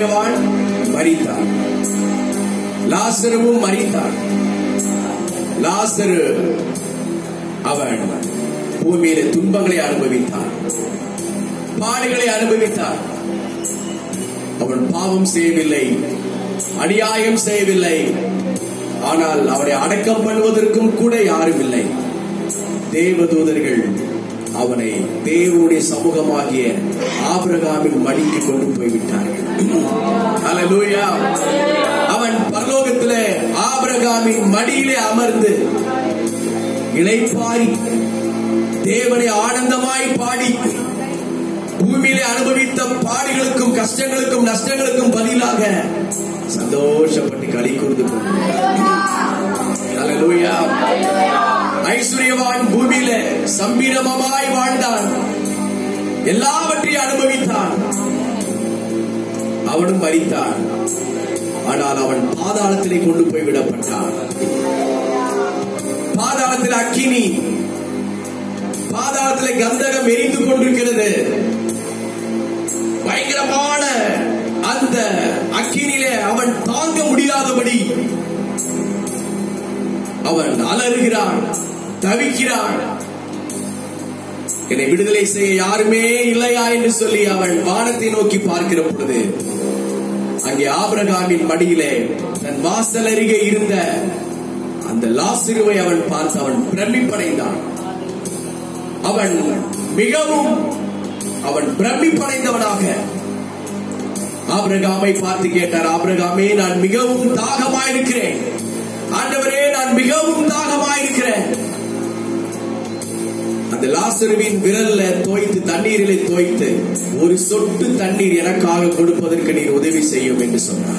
ஐஸ்வர்யவான் மரித்தார் லாசருவும் மரித்தார் லாசரு அவன் பூமியில துன்பங்களை அனுபவித்தான் பாடுகளை அனுபவித்தார் அவன் பாவம் செய்யவில்லை அநியாயம் செய்யவில்லை ஆனால் அவரை அடக்கம் பண்ணுவதற்கும் கூட யாரும் இல்லை தேவதூதர்கள் அவனை தேவனுடைய சமூகமாகிய ஆபிரகாமின் மடிக்கு கொண்டு போய்விட்டார்கள் அல்லேலூயா அவன் பரலோகத்திலே ஆபிரகாமின் மடியிலே அமர்ந்து இளைப்பாரி தேவனை ஆனந்தமாய் பாடி பூமியிலே அனுபவித்த பாடுகளுக்கும் கஷ்டங்களுக்கும் நஷ்டங்களுக்கும் பதிலாக சந்தோஷப்பட்டு களி கூர்ந்து கொண்டிருக்கிறார் ஐஸ்வர்யவான் பூமியில சம்பீரமமாய் வாழ்ந்தான் எல்லாவற்றையும் அனுபவித்தான் அவனும் மறித்தான் ஆனால் அவன் பாதாளத்திலே கொண்டு போய் விடப்பட்டான் பாதாளத்தில் அக்கினி பாதாளத்திலே கந்தகம் எரிந்து கொண்டிருக்கிறது பயங்கரமான அந்த அக்கினிலே அவன் தாங்க முடியாதபடி அவன் அலறுகிறான் தவிக்கிறான் என்னை விடுதலை செய்ய யாருமே இல்லையா என்று சொல்லி அவன் வானத்தை நோக்கி பார்க்கிற பொழுது அங்கே ஆபிரகாமின் மடியிலே தன் வாசல் அருகே இருந்த அந்த லாசிருவை அவன் பார்த்து அவன் பிரமிப்படைந்தான் அவன் மிகவும் அவன் பிரமிப்படைந்தவனாக ஆபிரகாமை பார்த்து கேட்டார் ஆபிரகாமே நான் மிகவும் தாகமாயிருக்கிறேன் ஆண்டவரே நான் மிகவும் தாகமாயிருக்கிறேன் அந்த லாசருவின் விரல்ல தோய்த்து தண்ணீரிலே தோய்த்து ஒரு சொட்டு தண்ணீர் எனக்காக கொடுப்பதற்கு நீர் உதவி செய்யும் என்று சொன்னார்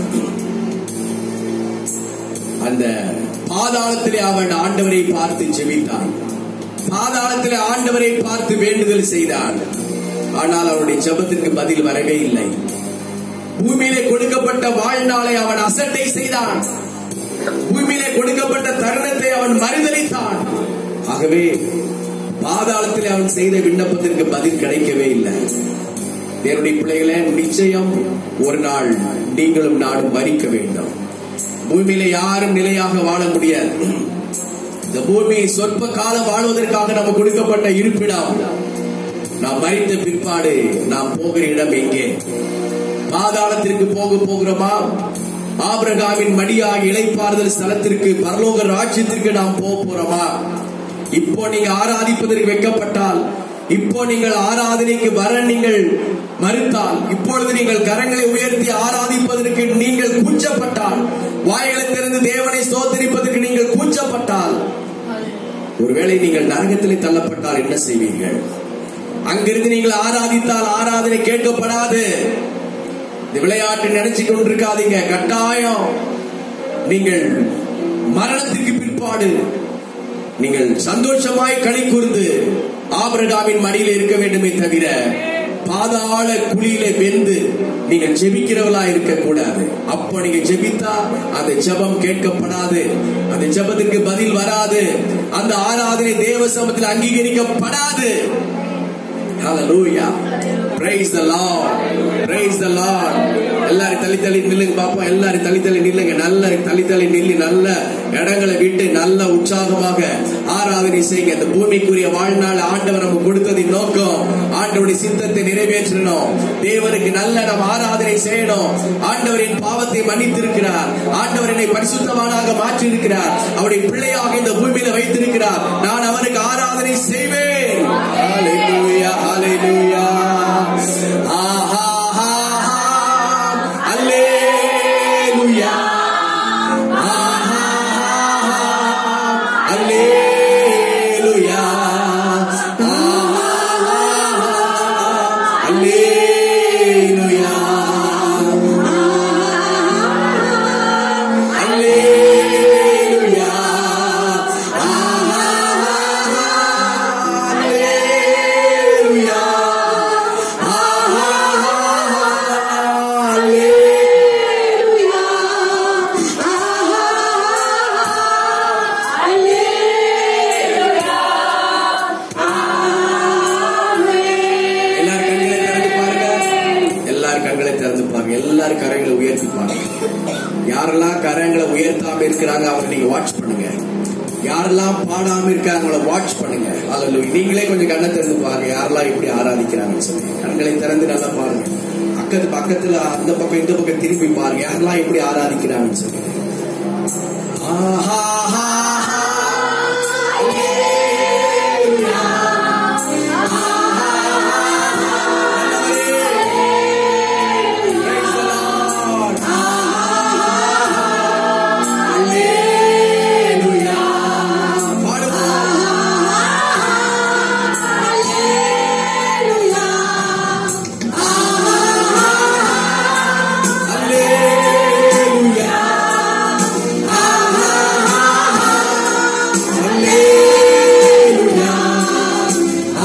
அந்த பாதாளத்திலே அவன் ஆண்டவரை பார்த்து ஜெபித்தான் பாதாளத்திலே ஆண்டவரை பார்த்து வேண்டுதல் செய்தான் ஆனால் அவனுடைய ஜெபத்திற்கு பதில் வரவே இல்லை பூமியிலே கொடுக்கப்பட்ட வாழ்நாளை அவன் அசட்டை செய்தான் பூமியிலே கொடுக்கப்பட்ட தருணத்தை அவன் மறுதளித்தான் ஆகவே பாதாளத்திலே அவன் செய்த விண்ணப்பத்திற்கு பதில் கிடைக்கவே இல்லை என்னுடைய பிள்ளைகளே நிச்சயம் ஒரு நாள் நீங்களும் நானும் மறிக்க வேண்டும் பூமியில யாரும் நிலையாக வாழ முடியாது இந்த பூமி சொற்ப காலம் வாழ்வதற்காக நமக்கு கொடுக்கப்பட்ட இருப்பிடம் நாம் மறித்த பிற்பாடு நாம் போகிற இடம் எங்கே பாதாளத்திற்கு போக போகிறோமா ஆபிரகாமின் மடியாக இளைப்பாறுதல் ஸ்தலத்திற்கு பரலோக ராஜ்யத்திற்கு நாம் போக போறோமா இப்போ நீங்க ஆராதிப்பதற்கு வைக்கப்பட்டால் இப்போ நீங்கள் ஆராதனைக்கு வர நீங்கள் மறுத்தால் இப்பொழுது நீங்கள் கரங்களை உயர்த்தி ஆராதிப்பதற்கு நீங்கள் கூச்சப்பட்டால் வாய்களை திறந்து தேவனை சோதரிப்பதற்கு நீங்கள் கூச்சப்பட்டால் ஒருவேளை நீங்கள் நரகத்திலே தள்ளப்பட்டால் என்ன செய்வீர்கள் அங்கிருந்து நீங்கள் ஆராதித்தால் ஆராதனை கேட்கப்படாது இந்த விளையாட்டு நினைச்சு கொண்டிருக்காதீங்க கட்டாயம் நீங்கள் மரணத்திற்கு பிற்பாடு நீங்கள் சந்தோஷமாய் களி கூர்ந்து ஆபிரகாமின் மடியில் இருக்க வேண்டுமே தவிர பாதாள குழியில வெந்து நீங்கள் ஜெபிக்கிறவளா இருக்க கூடாது அப்போ நீங்க ஜெபித்தா அந்த ஜெபம் கேட்கப்படாது அந்த ஜெபத்துக்கு பதில் வராது அந்த ஆராதனை தேவ சமத்தில் அங்கீகரிக்கப்படாது Hallelujah. Praise the Lord. Praise the Lord. எல்லாரும் தள்ளி தள்ளி நில்லுங்க பாப்போம் எல்லாரும் தள்ளி தள்ளி நில்லுங்க நல்ல தள்ளி தள்ளி நில்லி நல்ல இடங்களை விட்டு நல்ல உற்சாகமாக ஆராதனை செய்யுங்க இந்த பூமிக்குரிய வாழ்நாள் ஆண்டவர் நம்ம கொடுத்ததின் நோக்கம் ஆண்டவருடைய சித்தத்தை நிறைவேற்றணும் தேவனுக்கு நல்ல நம்ம ஆராதனை செய்யணும் ஆண்டவரின் பாவத்தை மன்னித்திருக்கிறார் ஆண்டவர் என்னை பரிசுத்தவானாக மாற்றி இருக்கிறார் அவருடைய பிள்ளையாக இந்த பூமியில வைத்திருக்கிறார் நான் அவருக்கு ஆராதனை செய்வேன் Hallelujah, hallelujah. Ah, ah, ah, ah. Hallelujah. Ah, ah, ah, ah. Hallelujah. Ah, ah, ah, ah. Hallelujah. Hallelujah. Ah, ah, ah, ah. இருக்கிறாங்க அவரை நீங்க வாட்ச் பண்ணுங்க யாரெல்லாம் பாடாம இருக்காங்களோ வாட்ச் பண்ணுங்க அல்ல நீங்களே கொஞ்சம் கண்ணை திறந்து பாருங்க யாரெல்லாம் இப்படி ஆராதிக்கிறாங்கன்னு சொல்லி கண்களை திறந்து நல்லா பாருங்க பக்கத்து பக்கத்துல அந்த பக்கம் இந்த பக்கம் திரும்பி பாருங்க யாரெல்லாம் இப்படி ஆராதிக்கிறாங்கன்னு சொல்லி ஆஹா Praise the Lord. Hallelujah. பாடுவோம். Hallelujah. Hallelujah.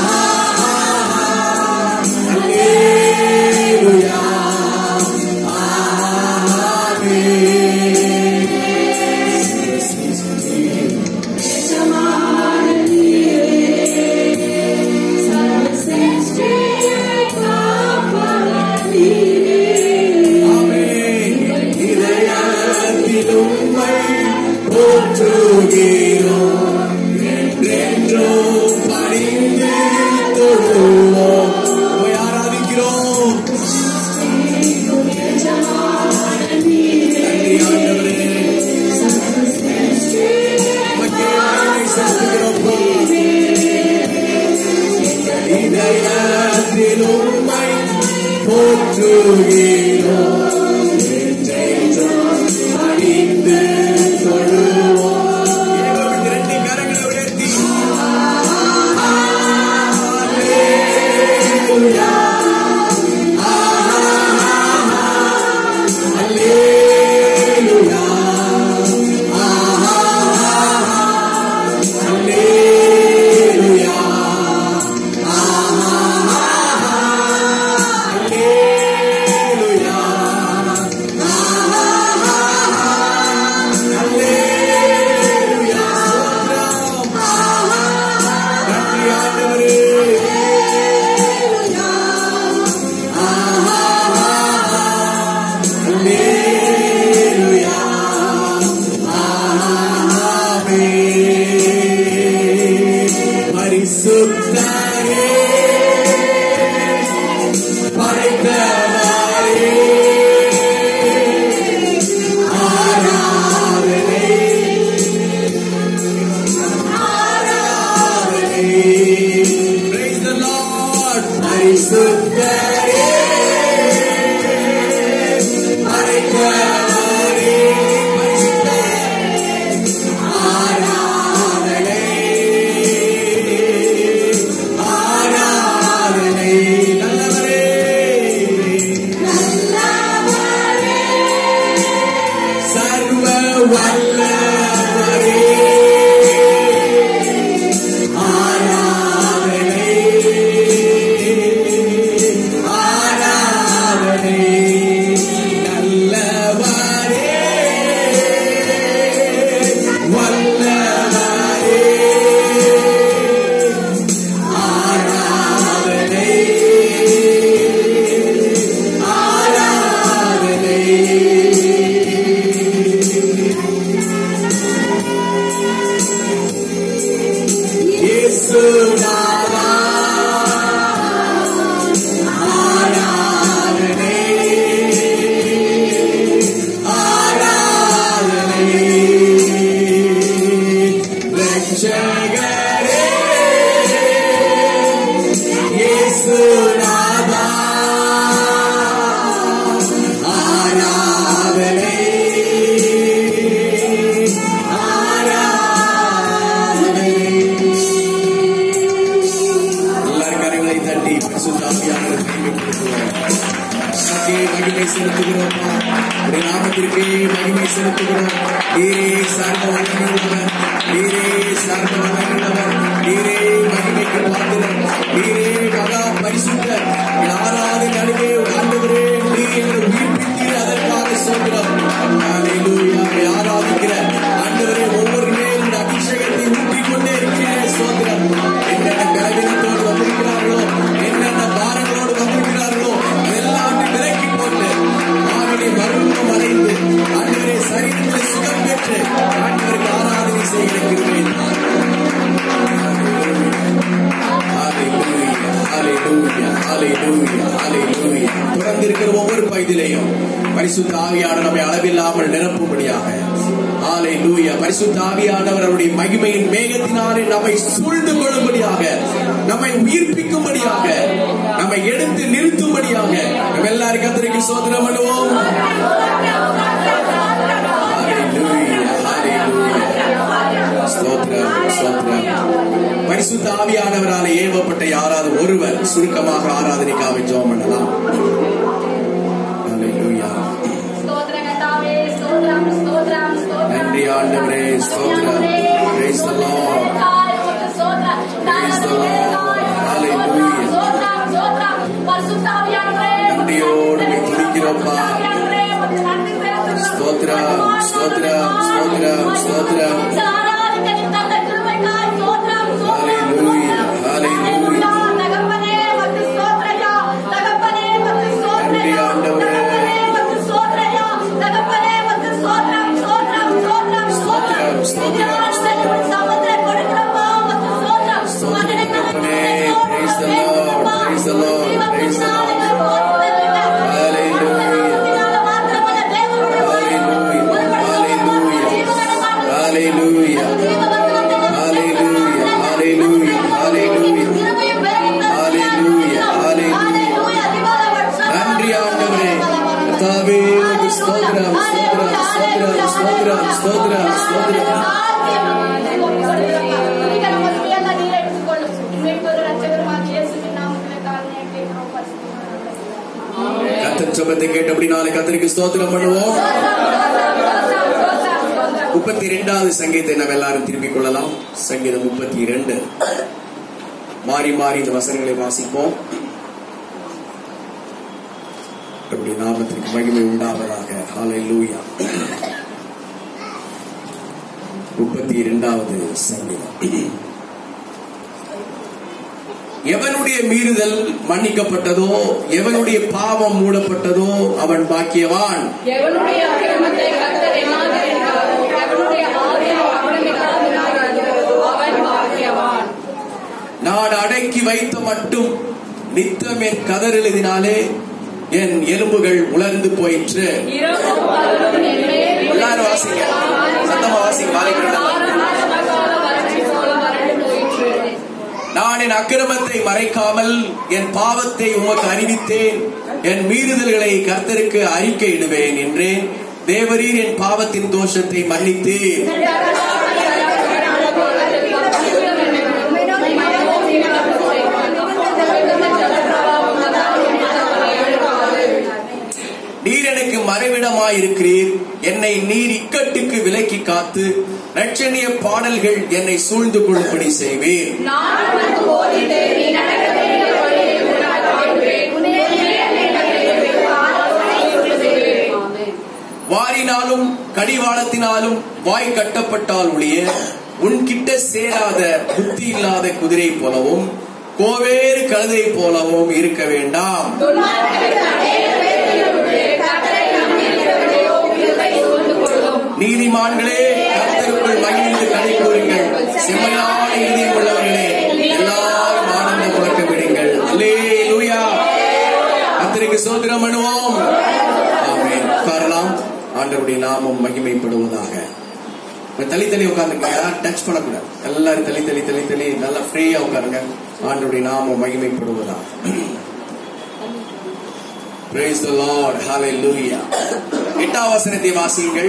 ஆராதிக்கிறோம் நன்றி ஆண்டவரே உமக்கே மகிமை செலுத்துகிறோம் இதயத்தில் உம்மை போற்றுகிறோம் என்றென்றும் பணிந்து தொழுவோம் ஏகோபித்து ரெண்டு கரங்களை உயர்த்தி நன்றி ஆண்டவரே Hallelujah. Amen. பரிசுத்தரே படைத்தவரே ஆராதனை ஆராதனை Praise the Lord பரிசுத்தரே படைத்தவரே பரிசுத்த ஆராதனை ஆராதனை நல்லவரே சர்வ வல்லவரே ஆராதனை ஆராதனை நல்லவரே வல்லவரே ஆராதனை ஆராதனை இயேசுநாதா ஆராதனை ஆராதனை ரட்சகரே இயேசுநாதா ஆராதனை ஆராதனை எல்லாரும் கரங்களை தட்டி பரிசுத்தாவியானவர் மகிமைப்படுத்துவோம் உமக்கே மகிமை செலுத்துகிறோம் உடைய நாமத்திற்கே மகிமை செலுத்துகிறோம் நீரே சார்ந்த வல்லமையுள்ளவர் நீரே சார்ந்த வல்லமையுள்ளவர் நீரே மகிமைக்கு பாத்திரர் நீரே மகா பரிசுத்தர் யாராவது நடுவே ஆண்டவரே நீ எங்களை உயிர்ப்பித்தீர் அதற்காக சொல்கிறோம் ஹalleluya ஆராதிக்கிற ஆண்டவரே ஒவ்வொரு மேலும் இந்த அபிஷேகத்தை ஊற்றிக் கொண்டே இருக்கிறேன் சோதரம் என்னென்ன பலவீனத்தோடு வந்திருக்கிறார்களோ என்னென்ன பாரங்களோடு வந்திருக்கிறார்களோ அதெல்லாம் விலக்கி போட்டு ஆவினை மருத்துவம் அடைந்து ஆண்டவரே சரீரத்தில் சுகம் பெற்று பரிசுத்த ஆவியானவர் நம்மை அளவில்லாமல் நிரப்பும்படியாக ஆலை லூயா பரிசுத்த ஆவியானவர் அவருடைய மகிமையின் மேகத்தினாலே நம்மை சூழ்ந்து கொள்ளும்படியாக நம்மை உயிர்ப்பிக்கும்படியாக நம்மை எடுத்து நிறுத்தும்படியாக நம்ம எல்லாரும் கத்திரிக்கு சோதனம் பண்ணுவோம் Hallelujah, hallelujah. ஸ்தோத்திரம், ஸ்தோத்திரம். பரிசுத்த ஆவியானவரால் ஏவப்பட்ட யாராவது ஒருவர் சுருக்கமாக ஆராதனைக்காக ஜெபம் பண்ணலாம் Hallelujah. நன்றி ஆண்டவரே ஸ்தோத்திரம் Praise the Lord. Praise the Lord. Hallelujah. நன்றியோடு உம்மை துதிக்கிறோம்ப்பா. ஸ்தோத்திரம், ஸ்தோத்திரம், ஸ்தோத்திரம், ஸ்தோத்திரம். Hallelujah, hallelujah. நன்றி ஆண்டவரே. ஸ்தோத்திரம், ஸ்தோத்திரம், ஸ்தோத்திரம் தகப்பனே. Praise the Lord, praise the Lord, praise the Lord. Hallelujah, hallelujah, hallelujah, hallelujah. Hallelujah, hallelujah. நன்றி ஆண்டவரே கர்த்தாவே உமக்கு ஸ்தோத்திரம் ஸ்தோத்திரம் ஸ்தோத்திரம் ஸ்தோத்திரம் ஸ்தோத்திரம் ஸ்தோத்திரம் கத்தர் ஜெபத்தை கேட்டபடி நாளை கத்தருக்கு ஸ்தோத்திரம் பண்ணுவோம் முப்பத்தி இரண்டாவது சங்கீதத்தை நம்ம எல்லாரும் திருப்பிக் கொள்ளலாம் சங்கீதம் முப்பத்தி இரண்டு மாறி மாறி இந்த வசனங்களை வாசிப்போம் அப்படி நாமத்திற்கு மகிமை உண்டாவதாக ஹalleluya முப்பத்தி இரண்டாவது சங்கீதம் எவனுடைய மீறுதல் மன்னிக்கப்பட்டதோ எவனுடைய பாவம் மூடப்பட்டதோ அவன் பாக்கியவான் எவனுடைய அக்கிரமத்தை கர்த்தர் எண்ணாதிருந்தாரோ, எவனுடைய ஆவியை அவமதிக்காதிருந்தாரோ, அவன் பாக்கியவான். நான் அடக்கி வைத்த மட்டும் நித்தம் என் கதறெழுதினாலே என் எலும்புகள் உலர்ந்து போயிற்று இரவும் பகலும் என் மேல் எல்லாரும் வாசிங்க சத்தமா வாசிங்க வாலிபர்கள் ஆரம்பகால வறட்சி போல வறண்டு போயிற்று. நான் என் அக்கிரமத்தை மறைக்காமல் என் பாவத்தை உமக்கு அறிவித்தேன் என் மீறுதல்களை கர்த்தருக்கு அறிக்கையிடுவேன் என்றேன் தேவரீர் என் பாவத்தின் தோஷத்தை மன்னித்தேன் நீர் எனக்கு மறைவிடமாயிருக்கிறீர் என்னை நீர் இக்கட்டுக்கு விலக்கி காத்து ரட்சணிய பாடல்கள் என்னை சூழ்ந்து கொள்ளும்படி செய்வீர் நான் உனக்கு போதித்தேன், நீ நடக்க வேண்டிய வழியை உனக்கு காட்டுவேன். உன் மேல் எண்ணங்களை ஆலோசனை சொல்லுவேன். ஆமென். வாரினாலும் கடிவாளத்தினாலும் வாய் கட்டப்பட்டால் ஒழிய உன்கிட்ட சேராத புத்தி இல்லாத குதிரை போலவும் கோவேறு கழுதை போலவும் இருக்க வேண்டாம் துன்மார்க்கருக்கு அநேக வேதனைகளுண்டு. கர்த்தரை நம்பியிருக்கிறவர்களோ கிருபை சூழ்ந்து கொள்ளும். நீதிமான்களே கர்த்தருக்குள் மகிழ்ந்து களி கூறுங்கள் செம்மையான இதயம் உள்ளவர்களே எல்லாரும் ஆனந்த முழக்க விடுங்கள் அல்லேலூயா கர்த்தருக்கு சோதனம் பண்ணுவோம் ஆமென் உட்காரலாம் ஆண்டவருடைய நாமம் மகிமைப்படுவதாக இப்ப தள்ளி தள்ளி உட்காந்துங்க யாரும் டச் பண்ணக்கூடாது எல்லாரும் தள்ளி தள்ளி தள்ளி தள்ளி நல்லா ஃப்ரீயா உட்காருங்க ஆண்டவருடைய நாமம் மகிமைப்படுவதாக Praise the Lord. Hallelujah. எட்டாம் வசனத்தை வாசியுங்கள்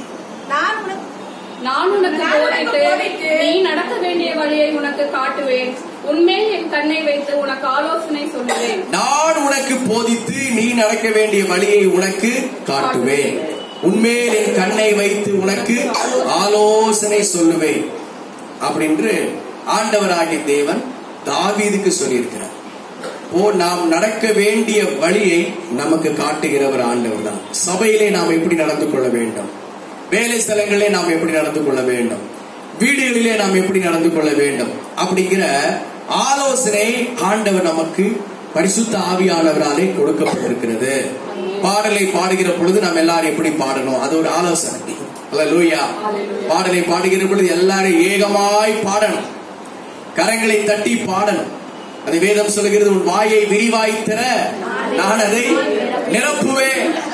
நான் உனக்கு போதித்து நீ நடக்க வேண்டிய வழியை உனக்கு காட்டுவேன் உன்மேல் என் கண்ணை வைத்து உனக்கு ஆலோசனை சொல்லுவேன் நான் உனக்கு போதித்து நீ நடக்க வேண்டிய வழியை உனக்கு காட்டுவேன் உன்மேல் என் கண்ணை வைத்து உனக்கு ஆலோசனை சொல்லுவேன் அப்படின்று ஆண்டவராகிய தேவன் தாவீதுக்கு சொல்லியிருக்கிறார் ஓ நாம் நடக்க வேண்டிய வழியை நமக்கு காட்டுகிறவர் ஆண்டவர் தான் சபையிலே நாம் எப்படி நடந்து கொள்ள வேண்டும் வேலை ஸ்தலங்களிலே நாம் எப்படி நடந்து கொள்ள வேண்டும் வீடுகளிலே நாம் எப்படி நடந்து கொள்ள வேண்டும் அப்படிங்கிற ஆலோசனை ஆண்டவர் நமக்கு பரிசுத்த ஆவியானவராலே கொடுக்கப்பட்டிருக்கிறது பாடலை பாடுகிற பொழுது நாம் எல்லாரும் எப்படி பாடணும் அது ஒரு ஆலோசனை அல்லேலூயா பாடலை பாடுகிற பொழுது எல்லாரும் ஏகமாய் பாடணும் கரங்களை தட்டி பாடணும் அது வேதம் சொல்லுகிறது உன் வாயை விரிவாய் தர நான் அதை நிரப்புவேன்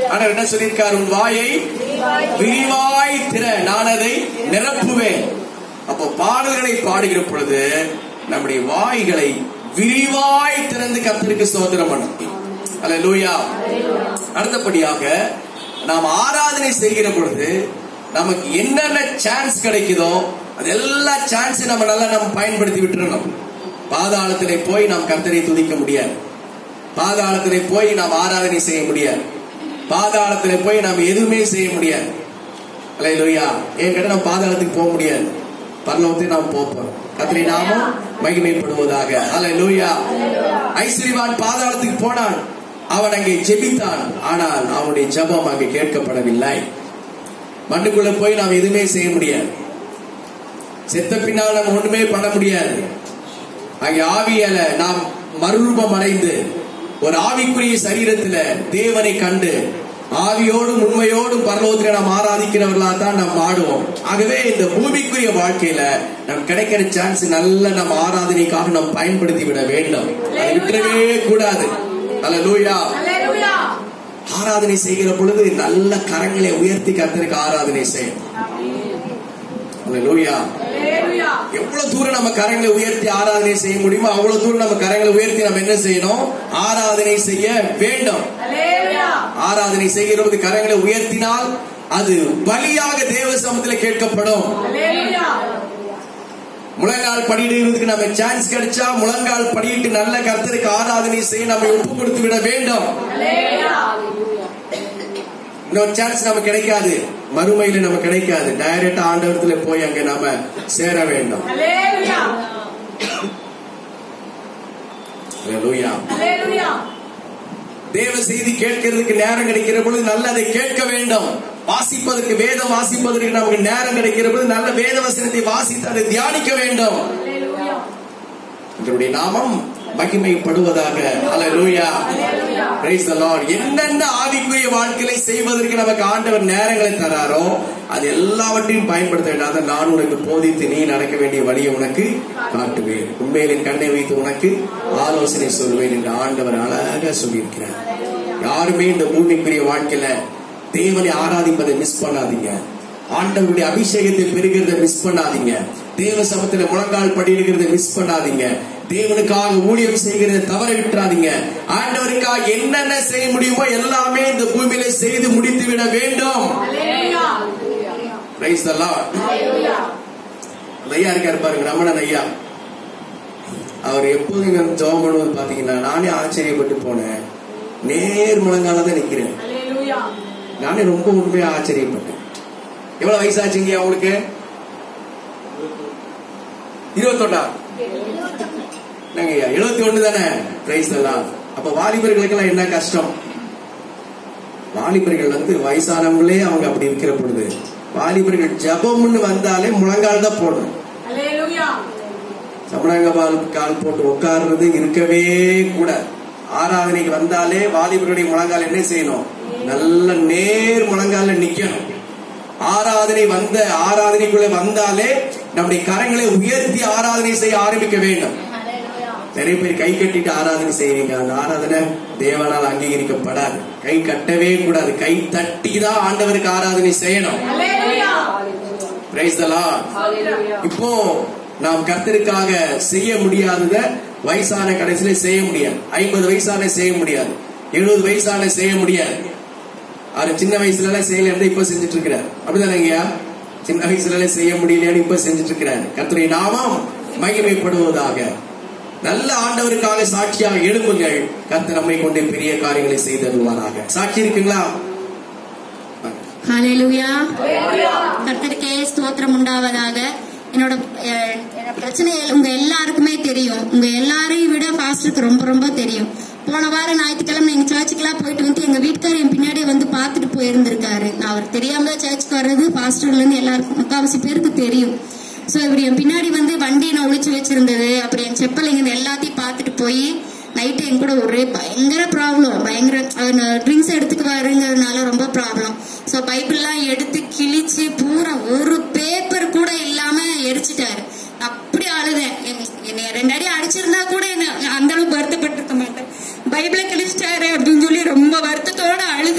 ஆனா என்ன சொல்லியிருக்கார் உன் வாயை விரிவாய் திற நான் அதை நிரப்புவேன் அப்போ பாடல்களை பாடுகிற பொழுது நம்முடைய வாய்களை விரிவாய் திறந்து கர்த்தருக்கு சோதனம் பண்ணும் அல்லேலூயா அடுத்தபடியாக நாம் ஆராதனை செய்கிற பொழுது நமக்கு என்னென்ன சான்ஸ் கிடைக்குதோ அது எல்லா சான்ஸையும் நம்ம நல்லா நம்ம பயன்படுத்தி விட்டுறணும் பாதாளத்திலே போய் நாம் கர்த்தரை துதிக்க முடியாது பாதாளத்திலே போய் நாம் ஆராதனை செய்ய முடியாது பாதாளத்திலே போய் நாம் எதுவுமே செய்ய முடியாது அல்லேலூயா ஏன் கேட்டா நம்ம பாதாளத்துக்கு போக முடியாது பரலோகத்தை நாம் போக போறோம் கத்திரை நாமும் மகிமைப்படுவதாக அல்லேலூயா ஐஸ்வர்யவான் பாதாளத்துக்கு போனான் அவன் அங்கே ஜெபித்தான் ஆனால் அவனுடைய ஜெபம் அங்கே கேட்கப்படவில்லை மண்ணுக்குள்ள போய் நாம் எதுவுமே செய்ய முடியாது செத்த பின்னால் நம்ம ஒண்ணுமே பண்ண முடியாது அங்கே ஆவியல நாம் மறுரூபம் அடைந்து ஒரு ஆவிக்குரிய சரீரத்துல தேவனை கண்டு ஆவியோடும் உண்மையோடும் பரலோகத்துல நாம் ஆராதிக்கிறவர்களா தான் நாம் ஆடுவோம் ஆகவே இந்த பூமிக்குரிய வாழ்க்கையில நம் கிடைக்கிற சான்ஸ் நல்ல நம்ம ஆராதனைக்காக நாம் பயன்படுத்தி விட வேண்டும் அதை விட்டுறவே கூடாது அல்ல லூயா ஆராதனை செய்கிற பொழுது நல்ல கரங்களை உயர்த்தி கர்த்தருக்கு ஆராதனை செய்யும் அல்லேலூயா எவ்வளவு தூரம் நம்ம கரங்களை உயர்த்தி ஆராதனை செய்ய முடியுமோ அவ்வளவு தூரம் நம்ம கரங்களை உயர்த்தி நம்ம என்ன செய்யணும் ஆராதனை செய்ய வேண்டும் ஆராதனை செய்கிற பொழுது கரங்களை உயர்த்தினால் அது பலியாக தேவ சமூகத்தில் கேட்கப்படும் முழங்கால் படியிடுறதுக்கு நம்ம சான்ஸ் கிடைச்சா முழங்கால் படியிட்டு நல்ல கர்த்தருக்கு ஆராதனை செய்ய நம்ம ஒப்பு கொடுத்து விட வேண்டும் இன்னொரு சான்ஸ் நமக்கு கிடைக்காது மறுமையில நமக்கு கிடைக்காது டைரக்டா ஆண்டவரத்துல போய் அங்க நாம சேர வேண்டும் Hallelujah. தேவ செய்தி கேட்கிறதுக்கு நேரம் கிடைக்கிற பொழுது நல்ல அதை கேட்க வேண்டும் வாசிப்பதற்கு வேதம் வாசிப்பதற்கு நமக்கு நேரம் கிடைக்கிற பொழுது நல்ல வேத வசனத்தை வாசித்து அதை தியானிக்க வேண்டும் இதனுடைய நாமம் மகிமைப்படுவதாக அல்லேலூயா Praise the Lord. என்னென்ன ஆவிக்குரிய வாழ்க்கையை செய்வதற்கு நமக்கு ஆண்டவர் நேரங்களை தராரோ அது எல்லாவற்றையும் பயன்படுத்த வேண்டும் அதை நான் உனக்கு போதித்து நீ நடக்க வேண்டிய வழியை உனக்கு காட்டுவேன் உண்மையில் என் கண்ணை வைத்து உனக்கு ஆலோசனை சொல்வேன் என்று ஆண்டவர் அழகா சொல்லியிருக்கிறார் யாருமே இந்த பூமிக்குரிய வாழ்க்கையில தேவனை ஆராதிப்பதை மிஸ் பண்ணாதீங்க ஆண்டவருடைய அபிஷேகத்தை பெறுகிறத மிஸ் பண்ணாதீங்க தேவ சமத்துல முழங்கால் படியிடுகிறத மிஸ் பண்ணாதீங்க தேவனுக்காக ஊழியம் செய்கிறத தவற விட்டுறாதீங்க ஆண்டவருக்காக என்னென்ன செய்ய முடியுமோ எல்லாமே இந்த பூமியில செய்து முடித்து விட வேண்டும் Praise the Lord. அந்த ஐயா இருக்காரு பாருங்க ரமணன் ஐயா அவர் எப்போதும் இங்க வந்து ஜெபம் பண்ணுவது பாத்தீங்கன்னா நானே ஆச்சரியப்பட்டு போனேன் நேர் முழங்கால தான் நிக்கிறேன் நானே ரொம்ப உண்மையா ஆச்சரியப்பட்டேன் எவ்வளவு வயசாச்சுங்க அவங்களுக்கு இருபத்தொன்னா என்னங்க ஐயா எழுபத்தி ஒண்ணு தானே பிரைஸ் எல்லாம் அப்ப வாலிபர்களுக்கெல்லாம் என்ன கஷ்டம் வாலிபர்கள் வந்து வயசானவங்களே அவங்க அப்படி இருக்கிற பொழுது வாலிபர்கள் ஜபம்னு வந்தாலே முழங்கால் தான் போடணும் சமணங்க பால் கால் போட்டு உட்கார்றது இருக்கவே கூடாது ஆராதனைக்கு வந்தாலே வாலிபருடைய முழங்கால் என்ன செய்யணும் நல்ல நேர் முழங்கால நிக்கணும் ஆராதனை வந்த ஆராதனைக்குள்ள வந்தாலே நம்முடைய கரங்களை உயர்த்தி ஆராதனை செய்ய ஆரம்பிக்க வேண்டும் நிறைய பேர் கை கட்டிட்டு ஆராதனை செய்வீங்க அந்த ஆராதனை தேவனால் அங்கீகரிக்கப்படாது கை கட்டவே கூடாது கை தட்டி தான் ஆண்டவருக்கு ஆராதனை செய்யணும் Praise the Lord. இப்போ நாம் கர்த்தருக்காக செய்ய முடியாதத வயசான கடைசியில செய்ய முடியாது ஐம்பது வயசான செய்ய முடியாது எழுபது வயசான செய்ய முடியாது அவர் சின்ன வயசுல எல்லாம் செய்யல இருந்து இப்ப செஞ்சுட்டு இருக்கிறார் அப்படிதானே ஐயா சின்ன வயசுல எல்லாம் செய்ய முடியலன்னு இப்ப செஞ்சுட்டு இருக்கிறார் கர்த்தருடைய நாமம் மகிமைப்படுவதாக நல்ல ஆண்டவருக்காக சாட்சியாக எழுப்புங்கள் கர்த்தர் நம்மை கொண்டு பெரிய காரியங்களை செய்தருவாராக சாட்சி இருக்குங்களா ஹalleluya கர்த்தருக்கே ஸ்தோத்திரம் உண்டாவதாக என்னோட அஹ், என்னோட பிரச்சனைகள் உங்க எல்லாருக்குமே தெரியும் உங்க எல்லாரையும் விட பாஸ்டருக்கு ரொம்ப ரொம்ப தெரியும் போன வாரம் ஞாயிற்றுக்கிழமை எங்க சர்ச்சுக்கெல்லாம் போயிட்டு வந்து எங்க வீட்டுக்காரர் என் பின்னாடியே வந்து பார்த்துட்டு போயிருந்திருக்காரு நான் அவர் தெரியாம தான் சர்ச்சுக்கு வர்றது பாஸ்டர்ல இருந்து எல்லாருக்கும் முக்காவாசி பேருக்கு தெரியும் ஸோ இவர் என் பின்னாடி வந்து வண்டியை நான் ஒளிச்சு வச்சிருந்தது அப்புறம் என் செப்பல் இங்க எல்லாத்தையும் பார்த்துட்டு போய் நைட்டு என் கூட ஒரே பயங்கர ப்ராப்ளம் பயங்கர ட்ரிங்க்ஸ் எடுத்துக்குவாருங்கிறதுனால ரொம்ப ப்ராப்ளம் ஸோ பைபிள்லாம் எடுத்து கிழிச்சு பூரா ஒரு பேப்பர் கூட இல்லாம எரிச்சிட்டாரு அப்படி அழுதேன் என்- என்னை ரெண்டு அடி அடிச்சிருந்தா கூட என்ன அந்த அளவுக்கு வருத்தப்பட்டிருக்க மாட்டேன் பைபிளை கிழிச்சிட்டாரு அப்படின்னு சொல்லி ரொம்ப வருத்தத்தோட அழுதேன்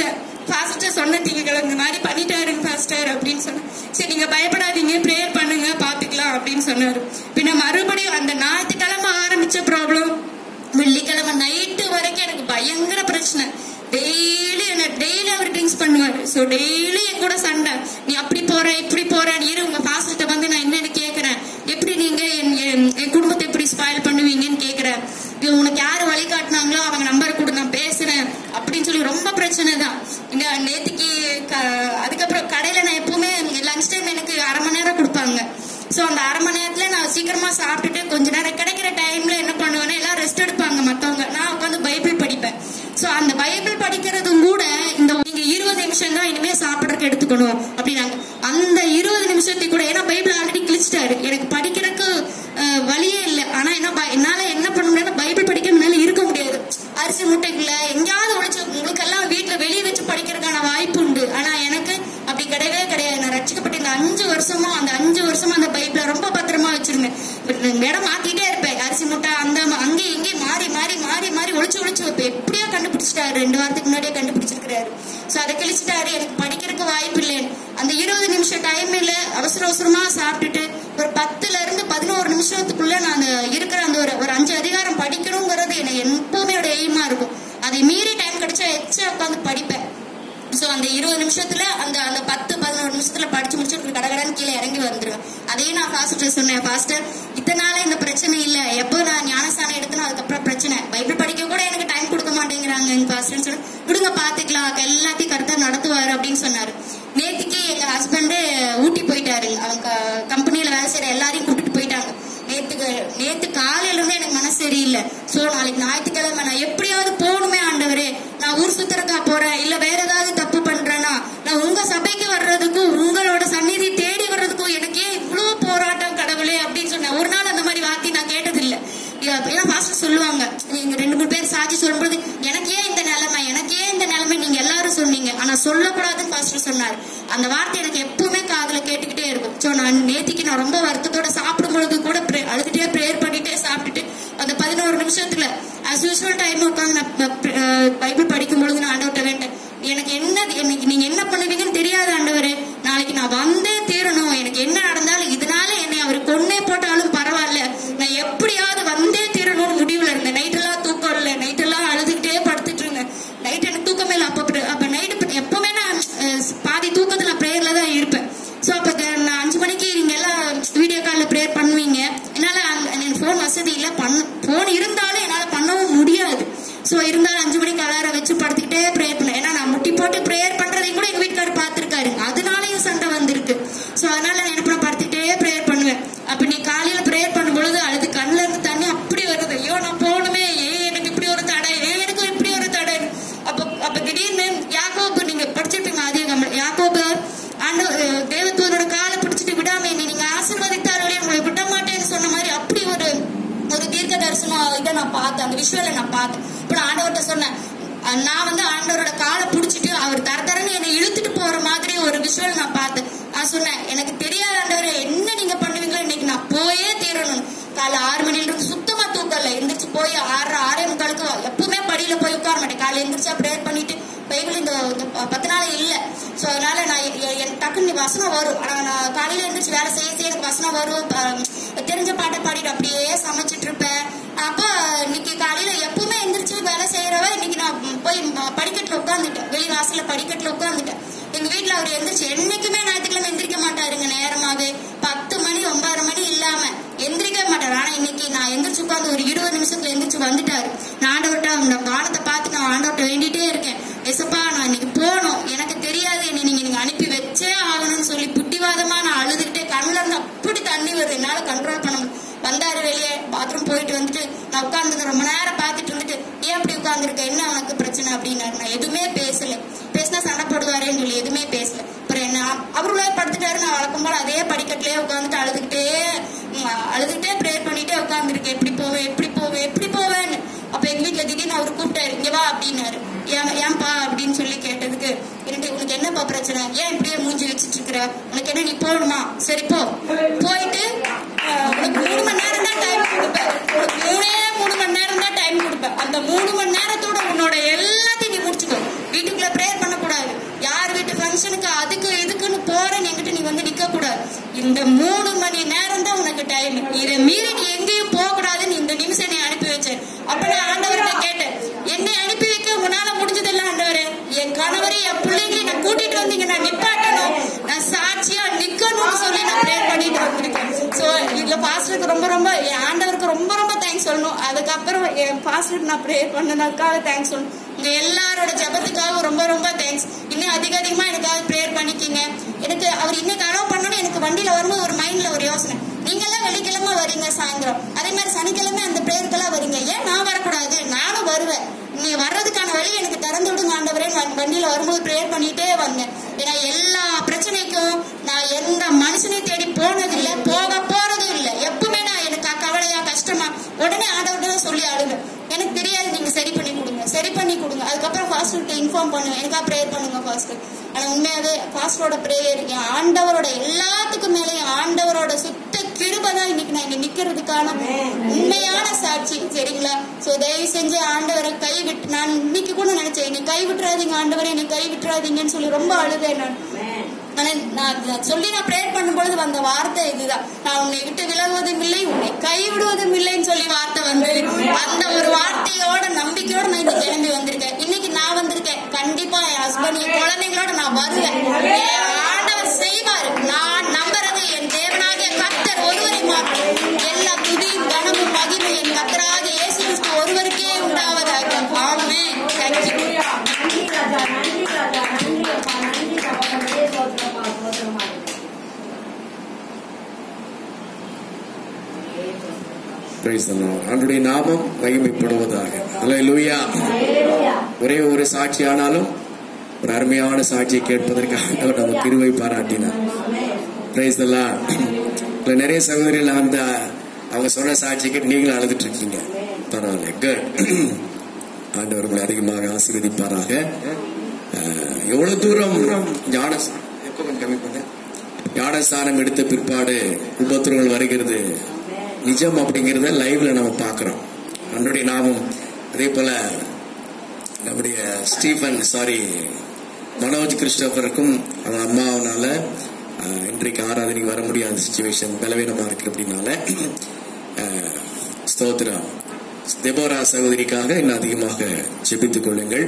பாஸ்டர் சொன்ன திங்கக்கிழமை இந்த மாதிரி பண்ணிட்டாருங்க பாஸ்டர் அப்படின்னு சொன்னேன் சரி நீங்க பயப்படாதீங்க ப்ரேயர் பண்ணுங்க பாத்துக்கலாம் அப்படின்னு சொன்னாரு பின்ன மறுபடியும் அந்த ஞாயிற்றுக்கிழமை ஆரம்பிச்ச ப்ராப்ளம் வெள்ளிக்கிழமை நைட்டு வரைக்கும் எனக்கு பயங்கர பிரச்சனை டெய்லி என்ன டெய்லி அவர் ட்ரிங்க்ஸ் பண்ணுவாரு ஸோ டெய்லி என் கூட சண்டை நீ அப்படி போற இப்படி போற இரு உங்க பாஸ்டர்கிட்ட வந்து நான் என்னன்னு கேக்குறேன் எப்படி நீங்க என் என்- என் குடும்பத்தை எப்படி ஸ்பாயில் பண்ணுவீங்கன்னு கேக்குறேன் இது உனக்கு யாரு வழிகாட்டினாங்களோ அவங்க நம்பர் கொடு நான் பேசுறேன் அப்படின்னு சொல்லி ரொம்ப பிரச்சனை தான் இந்த நேத்திக்கு க- அதுக்கப்புறம் கடையில நான் எப்பவுமே லஞ்ச் டைம் எனக்கு அரை மணி நேரம் கொடுப்பாங்க சோ அந்த அரை மணி நேரத்துல நான் சீக்கிரமா சாப்பிட்டுட்டு கொஞ்ச நேரம் கிடைக்கிற டைம்ல என்ன பண்ணுவேன்னா எல்லாம் ரெஸ்ட் எடுப்பாங்க மத்தவங்க நான் உட்காந்து பைபிள் படிப்பேன் சோ அந்த பைபிள் படிக்கிறதும் கூட இந்த நீங்க இருபது நிமிஷம் தான் இனிமே சாப்பிடறதுக்கு எடுத்துக்கணும் அப்படின்னாங்க அந்த இருபது நிமிஷத்துக்கு கூட ஏன்னா பைபிள் ஆல்ரெடி கிழிச்சிட்டாரு எனக்கு படிக்கிறதுக்கு அஹ், வழியே இல்லை ஆனா என்ன ப- என்னால என்ன பண்ண முடியாது பைபிள் படிக்க என்னால இருக்க முடியாது அரிசி முட்டைக்குள்ள எங்கேயாவது ஒழிச்சு உங்களுக்கு எல்லாம் வீட்டுல வெளியே வச்சு படிக்கிறதுக்கான வாய்ப்பு உண்டு ஆனா எனக்கு அப்படி கிடையவே கிடையாது நான் ரட்சிக்கப்பட்ட இந்த அஞ்சு வருஷமும் அந்த அஞ்சு வருஷமா அந்த பைபிள ரொம்ப பத்திரமா வச்சிருந்தேன் பட் நான் இடம் மாத்திட்டே இருப்பேன் அரிசி முட்டை அந்த ம- அங்கேயும் இங்கேயும் மாறி மாறி மாறி மாறி ஒளிச்சு ஒளிச்சு வைப்பேன் எப்படியோ கண்டுபிடிச்சிட்டாரு ரெண்டு வாரத்துக்கு முன்னாடியே கண்டுபிடிச்சிருக்கிறாரு சோ அதை கழிச்சிட்டாரு எனக்கு படிக்கிறதுக்கு வாய்ப்பு இல்லை அந்த இருபது நிமிஷம் டைம்ல அவசர அவசரமா சாப்பிட்டுட்டு ஒரு பத்துல இருந்து பதினோரு நிமிஷத்துக்குள்ள நான் அந்த இருக்கிற அந்த ஒரு ஒரு அஞ்சு அதிகாரம் படிக்கணுங்கிறது எனக்கு எப்பவுமே என்னோட எய்மா இருக்கும் அதை மீறி டைம் கிடைச்சா எச்சா உட்காந்து படிப்பேன் சோ அந்த இருபது நிமிஷத்துல அந்த அந்த பத்து பதினோரு நிமிஷத்துல படிச்சு முடிச்சு கடகடன்னு கீழே இறங்கி வந்துருவேன் அதையும் நான் ஃபாஸ்டர் சொன்னேன் ஃபாஸ்டர் இத்தனை நாளா இந்த பிரச்சனை இல்ல எப்போ நான் ஞானஸ்தானம் எடுத்தனோ அதுக்கப்புறம் பிரச்சனை பைபிள் படிக்க கூட எனக்கு டைம் கொடுக்க மாட்டேங்கிறாங்க எங்க பாஸ்டர்னு சொல்லி விடுங்க பாத்துக்கலாம் எல்லாத்தையும் கரெக்டா நடத்துவாரு அப்படின்னு சொன்னாரு நேத்திக்கு எங்க ஹஸ்பண்ட் ஊட்டி போயிட்டாரு அவங்க கம்பெனில வேலை செய்யற எல்லாரையும் கூட்டிட்டு போயிட்டாங்க நேத்துக்கு நேத்து காலையில இருந்து எனக்கு மனசு சரியில்லை சோ நாளைக்கு ஞாயிற்றுக்கிழமை நான் எப்படியாவது போகணுமே ஆண்டவரே நான் ஊர் சுத்தறக்கா போறேன் இல்ல வேற ஏதாவது தப்பு பண்றேன்னா நான் உங்க சபைக்கு வர்றதுக்கும் உங்களோட சந்நிதி தேடி வர்றதுக்கும் எனக்கு ஏன் இவ்வளவு போராட்டம் கடவுளே அப்படின்னு சொன்னேன் ஒரு நாள் அந்த மாதிரி வார்த்தை நான் கேட்டதில்லை ஏன்னா பாஸ்டர் சொல்லுவாங்க நீங்க ரெண்டு மூணு பேர் சாட்சி சொல்லும்போது எனக்கு ஏன் இந்த நிலைமை எனக்கு ஏன் இந்த நிலைமை நீங்க எல்லாரும் சொன்னீங்க ஆனா சொல்லக்கூடாதுன்னு பாஸ்டர் சொன்னார் அந்த வார்த்தை எனக்கு எப்பவுமே காதுல கேட்டுக்கிட்டே இருக்கும் சோ நான் நேத்திக்கு நான் ரொம்ப வருத்தத்தோட சாப்பிடும் பொழுது கூட pray- அழுதுட்டே ப்ரேயர் பண்ணிட்டே சாப்பிட்டுட்டு அந்த பதினோரு நிமிஷத்துல அஸ் யூஸ்வல் டைம் உட்காந்து நான் ப- ப- அஹ் பைபிள் படிக்கும் பொழுது நான் ஆண்டவர்கிட்ட வேண்டேன் எனக்கு என்ன எனக்கு நீங்க என்ன பண்ணுவீங்கன்னு தெரியாது ஆண்டவரே நாளைக்கு நான் வந்தே தீரணும் எனக்கு என்ன நடந்தாலும் இதனால என்னை அவர் கொன்னே போட்டாலும் பரவாயில்ல நான் எப்படியாவது வந்தே தீரணும்னு முடிவுல இருந்தேன் நைட் எல்லாம் தூக்கம் இல்லை நைட் எல்லாம் அழுதுகிட்டே படுத்துட்டு இருந்தேன் நைட் எனக்கு தூக்கமே இல்லை அப்ப அப்ப நைட்டு எப்பவுமே நான் அஹ், பாதி தூக்கத்துல பிரேயர்ல தான் இருப்பேன் சோ அப்ப க- நான் அஞ்சு மணிக்கு நீங்க எல்லாம் வீடியோ கால்ல ப்ரேயர் பண்ணுவீங்க என்னால எனக்கு ஃபோன் வசதி இல்ல பண்ண ஃபோன் இருந்தாலும் என்னால பண்ணவும் முடியாது சோ இருந்தாலும் அஞ்சு மணிக்கு அலாரம் வச்சு படுத்துக்கிட்டே ப்ரேயர் பண்ணேன் ஏன்னா நான் முட்டி போட்டு ப்ரேயர் பண்றதையும் கூட எங்க வீட்டுக்காரர் பார்த்திருக்காரு அதனாலயும் சண்டை வந்திருக்கு சோ அதனால நான் என்ன பண்ண படுத்துக்கிட்டே ப்ரேயர் பண்ணுவேன் அப்ப நீ காலையில ப்ரேயர் பண்ணும் பொழுது அழுது கண்ணுல இருந்து தண்ணி அப்படி வருது ஐயோ நான் போகணுமே ஏன் எனக்கு இப்படி ஒரு தடை ஏன் எனக்கு இப்படி ஒரு தடை அப்ப அப்ப திடீர்னு யாக்கோபு நீங்க படிச்சிருப்பீங்க அதிகம் யாக்கோபு ஆண்டு தேவத்துவனோட காலை பிடிச்சிட்டு விடாம என்னை நீங்க ஆசீர்வதித்தார்களே உங்களை விட மாட்டேன்னு சொன்ன மாதிரி அப்படி ஒரு ஒரு தீர்க்க தரிசனம் இதை நான் பார்த்தேன் அந்த விஷுவலை நான் பார்த்தேன் இப்ப நான் ஆண்டவர்கிட்ட சொன்னேன் அஹ் நான் வந்து ஆண்டவரோட காலை பிடிச்சிட்டு அவர் தர தரன்னு என்னை இழுத்துட்டு போற மாதிரி ஒரு விஷுவல் நான் பார்த்தேன் நான் சொன்னேன் எனக்கு தெரியாத ஆண்டவரே என்ன நீங்க பண்ணுவீங்களோ இன்னைக்கு நான் போயே தீரணும் காலை ஆறு மணில இருந்து சுத்தமா தூக்கல எந்திரிச்சு போய் ஆறு ஆறே முக்காலுக்கு எப்பவுமே படியில போய் உட்கார மாட்டேன் காலை எந்திரிச்சா ப்ரேயர் பண்ணிட்டு பைபிள் இந்த இந்த ப- பத்து நாள் இல்ல சோ அதனால நான் எ- எ- எனக்கு டக்குன்னு வசனம் வரும் ஆனா நான் காலையில எந்திரிச்சு வேலை செய்ய செய்ய எனக்கு வசனம் வரும் ப- தெரிஞ்ச பாட்டை பாடிட்டு அப்படியே சமைச்சிட்டு இருப்பேன் அப்ப இன்னைக்கு காலையில எப்பவுமே எந்திரிச்சு வேலை செய்யறவ இன்னைக்கு நான் போய் ம- படிக்கட்டுல உட்காந்துட்டேன் வெளி வாசல்ல படிக்கட்டுல உட்காந்துட்டேன் எங்க வீட்டுல அவர் எந்திரிச்சு என்னைக்குமே ஞாயிற்றுக்கிழமை எந்திரிக்க மாட்டாருங்க நேரமாவே பத்து மணி ஒன்பதரை மணி இல்லாம எந்திரிக்கவே மாட்டாரு ஆனா இன்னைக்கு நான் எந்திரிச்சு உட்காந்து ஒரு இருபது நிமிஷத்துல எந்திரிச்சு வந்துட்டாரு நான் ஆண்டவர்கிட்ட அந்த வானத்தை பார்த்து நான் ஆண்டவர்கிட்ட வேண்டிட்டே இருக்கேன் எசப்பா நான் இன்னைக்கு போகணும் எனக்கு தெரியாது என்னை நீங்க நீங்க அனுப்பி வச்சே ஆகணும்னு சொல்லி புட்டிவாதமா நான் அழுதுகிட்டே கண்ணுல இருந்து அப்படி தண்ணி வருது என்னால கண்ட்ரோல் பண்ண முடியல வந்தாரு வெளியே பாத்ரூம் போயிட்டு வந்துட்டு நான் உட்கார்ந்து ரொம்ப நேரம் பார்த்துட்டு இருந்துட்டு ஏன் அப்படி உட்கார்ந்துருக்க என்ன உனக்கு பிரச்சனை அப்படின்னாரு நான் எதுவுமே பேசல பேசினா சண்டை போடுவாரேன்னு சொல்லி எதுவுமே பேசல அப்புறம் என்ன அவருள்ள படுத்துட்டாரு நான் வழக்கம் போல அதே படிக்கட்டுலயே உட்காந்துட்டு அழுதுகிட்டே உம், அழுதுகிட்டே ப்ரேயர் பண்ணிட்டே உட்காந்துருக்கேன் எப்படி போவேன் எப்படி போவேன் எப்படி போவேன்னு அப்ப எங்க வீட்டுல திடீர்னு அவர் கூப்பிட்டாரு இங்க வா அப்படின்னாரு ஏன் ஏன்பா அப்படின்னு சொல்லி கேட்டதுக்கு எனக்கு உனக்கு என்னப்பா பிரச்சனை ஏன் இப்படியே மூஞ்சி வச்சிட்டு இருக்கிற உனக்கு என்ன நீ போகணுமா சரி போ போயிட்டு அஹ், உனக்கு மூணு மணி நேரம் தான் டைம் கொடுப்பேன் உனக்கு மூணே மூணு மணி நேரம் தான் டைம் கொடுப்பேன் அந்த மூணு மணி நேரத்தோட உன்னோட எல்லாத்தையும் நீ முடிச்சுக்கோ வீட்டுக்குள்ள ப்ரேயர் பண்ணக்கூடாது இதை மீறி நீ எங்கேயும் போக கூடாதுன்னு இந்த நிமிஷம் நீ அனுப்பி வச்ச அப்ப நான் ஆண்டவர்கிட்ட கேட்டேன் என்னை அனுப்பி வைக்க உன்னால முடிஞ்சதில்ல ஆண்டவரே என் கணவரை என் பிள்ளைங்களையும் நான் கூட்டிட்டு வந்தீங்க நான் நிப்பாட்டணும் நான் சாட்சியா நிக்கணும்னு சொல்லி நான் ப்ரேயர் பண்ணிட்டு வந்திருக்கேன் சோ இதுல பாஸ்டருக்கு ரொம்ப ரொம்ப என் ஆண்டவருக்கு ரொம்ப ரொம்ப தேங்க்ஸ் சொல்லணும் அதுக்கப்புறம் என் பாஸ்டருக்கு நான் ப்ரேயர் பண்ணதுக்காக தேங்க்ஸ் சொல்லணும் உங்க எல்லாரோட ஜபத்துக்காக ரொம்ப ரொம்ப தேங்க்ஸ் இன்னும் அதிக அதிகமா எனக்காக ப்ரேயர் பண்ணிக்கிங்க எனக்கு அவர் இன்னைக்கு அலோவ் பண்ணணும் எனக்கு வண்டியில வரும்போது ஒரு மைண்ட்ல ஒரு யோசனை நீங்க எல்லாம் வெள்ளிக்கிழமை வரீங்க சாயந்தரம் அதே மாதிரி சனிக்கிழமை அந்த பிரேயருக்கெல்லாம் வரீங்க ஏன் நான் வரக்கூடாது நானும் வருவேன் நீ வர்றதுக்கான வழி எனக்கு திறந்து விடுங்க ஆண்டவரே நான் வண்டியில வரும்போது ப்ரேயர் பண்ணிட்டே வந்தேன் ஏன்னா எல்லா பிரச்சனைக்கும் நான் எந்த மனுஷனை தேடி போனதில்லை போக போறதும் இல்லை எப்பவுமே நான் எனக்கு கவலையா கஷ்டமா உடனே ஆண்டவர்கிட்ட சொல்லி அழுவேன் எனக்கு தெரியாது நீங்க சரி பண்ணி கொடுங்க சரி பண்ணி கொடுங்க அதுக்கப்புறம் ஃபாஸ்டர்கிட்ட இன்ஃபார்ம் பண்ணுவேன் எனக்கா ப்ரேயர் பண்ணுங்க ஃபாஸ்டர் ஆனா உண்மையாவே ஃபாஸ்டரோட ப்ரேயர் என் ஆண்டவரோட எல்லாத்துக்கும் மேலே என் ஆண்டவரோட சுத்த கிருபை தான் இன்னைக்கு நான் இங்க நிக்கிறதுக்கான உண்மையான சாட்சி சரிங்களா சோ தயவு செஞ்சு ஆண்டவரை கை விட்டு நான் இன்னைக்கு கூட நினைச்சேன் என்னை கை விட்டுறாதீங்க ஆண்டவரை என்னை கை விட்டுறாதீங்கன்னு சொல்லி ரொம்ப அழுதேன் நான் ஆனா நான் இத சொல்லி நான் ப்ரேயர் பண்ணும்பொழுது வந்த வார்த்தை இதுதான் நான் உன்னை விட்டு விலகுவதும் இல்லை உன்னை கைவிடுவதும் இல்லைன்னு சொல்லி வார்த்தை வந்தது அந்த ஒரு வார்த்தையோட நம்பிக்கையோட நான் இன்னைக்கு கிளம்பி வந்திருக்கேன் இன்னைக்கு நான் வந்திருக்கேன் கண்டிப்பா என் ஹஸ்பண்ட் என் குழந்தைங்களோட நான் வருவேன் என் ஆண்டவர் செய்வாரு நான் நம்புறது என் தேவனாகிய கர்த்தர் ஒருவரை மாற்றம் எல்லா துதியும் கனமும் மகிமை என் கர்த்தராக இயேசு கிறிஸ்து ஒருவருக்கே உண்டாவதாக ஆமே தேங்க்யூ நன்றி ராஜா நன்றி ராஜா நன்றி அப்பா நன்றி அப்பா நன்றி சோத்திரமா சோத்திரமா Praise the Lord. ஆண்டுடைய நாமம் மகிமைப்படுவதாக அல்லேலூயா ஒரே ஒரு சாட்சி ஆனாலும் ஒரு அருமையான சாட்சியை கேட்பதற்காக ஆண்டவர் நம்ம கிருவை பாராட்டினார் பிரைஸ் இல்ல நிறைய சகோதரிகள் அந்த அவங்க சொன்ன சாட்சி கேட்டு நீங்களும் அழுதுட்டு இருக்கீங்க பரவாயில்ல குட் ஆண்டவர் உங்களை அதிகமாக ஆசீர்வதிப்பாராக அஹ், எவ்வளவு தூரம் ஞான எப்போ கொஞ்சம் கம்மி பண்ண ஞானஸ்தானம் எடுத்த பிற்பாடு உபத்திரங்கள் வருகிறது நிஜம் அப்படிங்கிறத லைவ்ல நம்ம பார்க்கிறோம் நம்முடைய நாமம் அதே போல நம்முடைய ஸ்டீஃபன் சாரி மனோஜ் கிறிஸ்டோபருக்கும் அவன் அம்மாவனால அஹ், இன்றைக்கு ஆராதனைக்கு வர முடியாத சுச்சுவேஷன் பலவீனமா இருக்கு அப்படின்னால அஹ், ஸ்தோத்திரம் தெபோரா சகோதரிக்காக இன்னும் அதிகமாக ஜெபித்துக் கொள்ளுங்கள்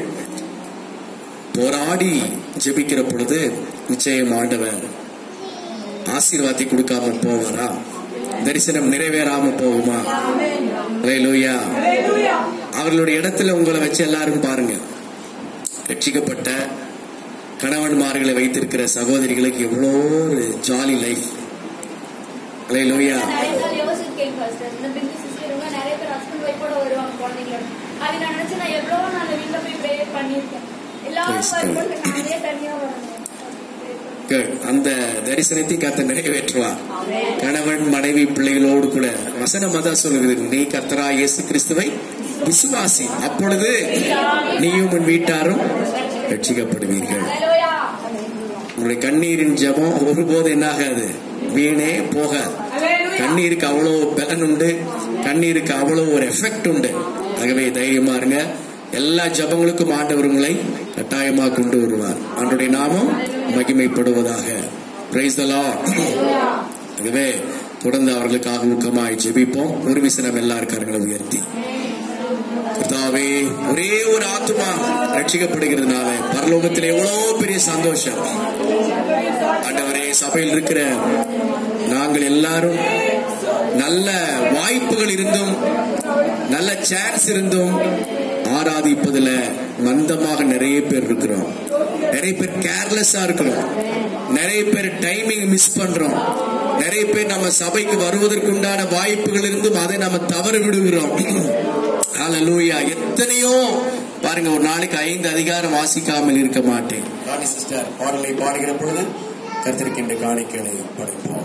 போராடி ஜெபிக்கிற பொழுது நிச்சயம் ஆண்டவர் ஆசீர்வாதத்தை கொடுக்காம போவாரா தரிசனம் நிறைவேறாம போகுமா ஹalleluya அவர்களுடைய இடத்துல உங்களை வச்சு எல்லாரும் பாருங்க ரட்சிக்கப்பட்ட கணவன்மார்களை வைத்திருக்கிற சகோதரிகளுக்கு எவ்வளோ ஒரு ஜாலி லைஃப் ஹalleluya நிறைய நாள் யோசிச்சிருக்கேன் first. இந்த பிந்தி sister இவங்க நிறைய பேர் husband wife ஓட வருவாங்க குழந்தைங்களோட. அது நான் நினைச்சேன், நான் எவ்வளவோ நாள் வீட்ல போய் prayer பண்ணியிருக்கேன். எல்லாரும் Praise God. வரும்போது நானே தனியா வரணும். Good. அந்த தரிசனத்தை கத்த நிறைவேற்றுவார் கணவன் மனைவி பிள்ளைகளோடு கூட வசனம் அதான் சொல்லுகிறது நீ கத்தரா இயேசு கிறிஸ்துவை விசுவாசி அப்பொழுது நீயும் உன் வீட்டாரும் ரட்சிக்கப்படுவீர்கள் Hallelujah. உங்களுடைய கண்ணீரின் ஜெபம் ஒருபோது என்னாகாது வீணே போகாது கண்ணீருக்கு அவ்வளோ பலன் உண்டு கண்ணீருக்கு அவ்வளோ ஒரு எஃபெக்ட் உண்டு ஆகவே தைரியமா இருங்க எல்லா ஜபங்களுக்கும் ஆண்டவர் உங்களை கட்டாயமா கொண்டு வருவார் ஆண்டுடைய நாமம் மகிமைப்படுவதாக பிரைஸ் த லார்ட் ஆகவே தொடர்ந்து அவர்களுக்காக ஊக்கமாய் ஜெபிப்போம் ஒரு விசனம் எல்லார் கரங்களை உயர்த்தி கர்த்தாவே ஒரே ஒரு ஆத்மா ரட்சிக்கப்படுகிறதுனால பரலோகத்தில் எவ்வளவு பெரிய சந்தோஷம் ஆண்டவரே சபையில் இருக்கிற நாங்கள் எல்லாரும் நல்ல வாய்ப்புகள் இருந்தும் நல்ல சான்ஸ் இருந்தும் ஆராதிப்பதுல மந்தமாக நிறைய பேர் இருக்கிறோம் நிறைய பேர் கேர்லெஸ்ஸா இருக்கிறோம் நிறைய பேர் டைமிங் மிஸ் பண்றோம் நிறைய பேர் நம்ம சபைக்கு வருவதற்கு உண்டான வாய்ப்புகள் இருந்தும் அதை நம்ம தவறு விடுகிறோம் ஹalleluya எத்தனையோ பாருங்க ஒரு நாளைக்கு ஐந்து அதிகாரம் வாசிக்காமல் இருக்க மாட்டேன் ராணி சிஸ்டர் பாடலை பாடுகிற பொழுது கருத்திருக்கின்ற காணிக்கைகளை படைப்போம்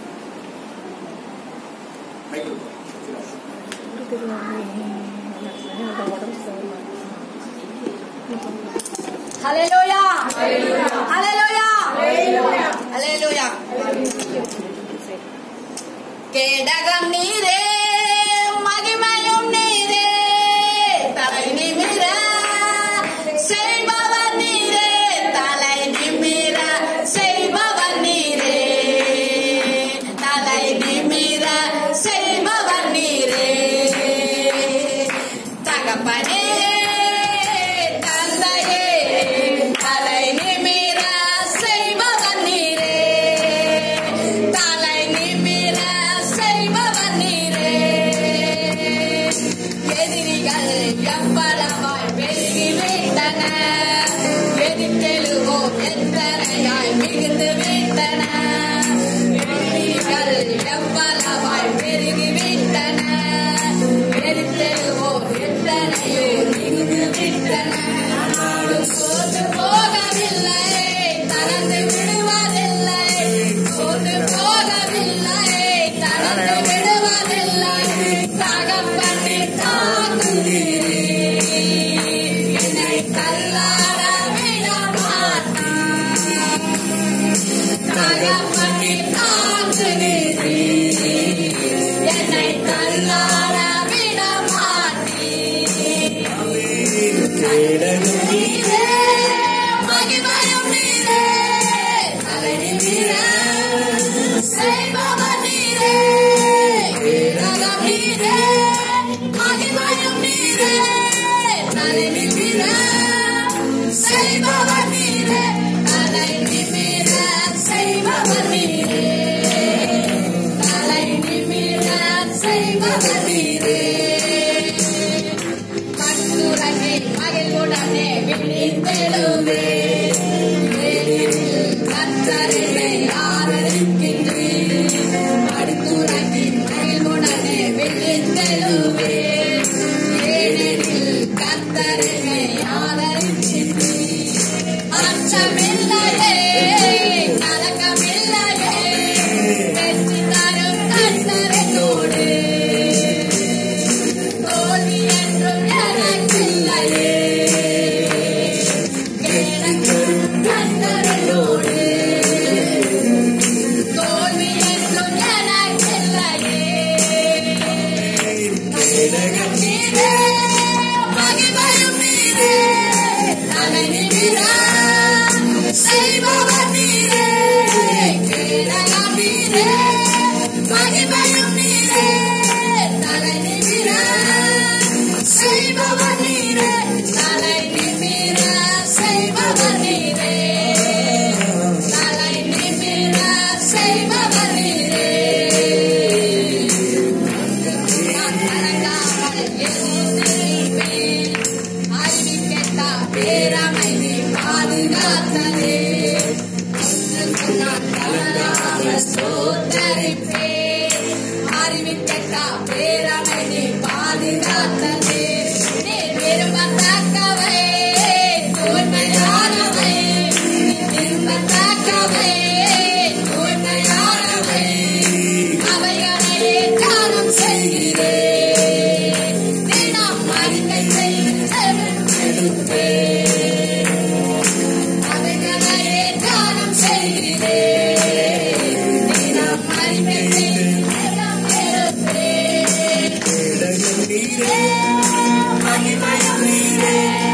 Hallelujah. Hallelujah. அல்லேலூயா கேடகம் நீரே மகிமையும் நீரே தலை நிமிர செய்பவர் நீரே தலை நிமிர செய்பவர் நீரே தலை நிமிர செய் தள்ளாட விட மாட்டீர் கேடகம் நீரே மகிமையும் நீரே தலை நிமிர செய்பவர் நீரே கேடகம் நீரே மகிமையும் நீரே தலை நிமிர செய்பவர் நீரே தலை நிமிர செய்பவர் நீரே தலை நிமிர செய்பவர் நீரே கண்ணுறங்கி மகிழ்வுடனே விழித்தெழுவே கத்தரினை ஆதரிக்கின்றேன் அடுத்துறங்கி மகிழ்வுடனே விழித்தெழுவே ஏனெனில் கத்தரினை ஆதரிக்கின்றேன் அச்சமில்லையே கலக்கமில்லையே வெற்றி தரும் கத்தரனோடு தோல்வி என்றும் எனக்கில்லையே கேடகம் கத்தரனோடு தோல்வி என்றும் எனக்கில்லையே கேடகம் நீரே மகிமையும் நீரே தலை நிமிர செய்பவர் நீரே கேடகம் நீரே மகிமையும் நீரே தலை நிமிர செய்பவர் நீரே தலை நிமிர செய்பவர் நீரே தலை நிமிர செய்பவர் நீரே நான் கலங்காமல் எழுந்திருப்பேன். அறிவிக்கெட்டா பேரமைதி பாதுகாத்ததே. ஒன்றுக்கு நான் கலங்காமல் ஸ்தோத்தரிப்பேன். அறிவிக்கெட்டா பேரமைதி பாதுகாத்ததே. நீர் விரும்பத்தக்கவை, தூய்மையானவை. நீர் விரும்பத்தக்கவை, தூய்மையானவை. அவைகளை தியானம் செய்கிறேன். தினம் அறிக்கை செய்து செவிடுப்பேன். அவைகளை தியானம் செய்கிறேன். தினம் அறிக்கை செய்து செவிடுப்பேன். கேடகம் நீரே மகிமையும் நீரே,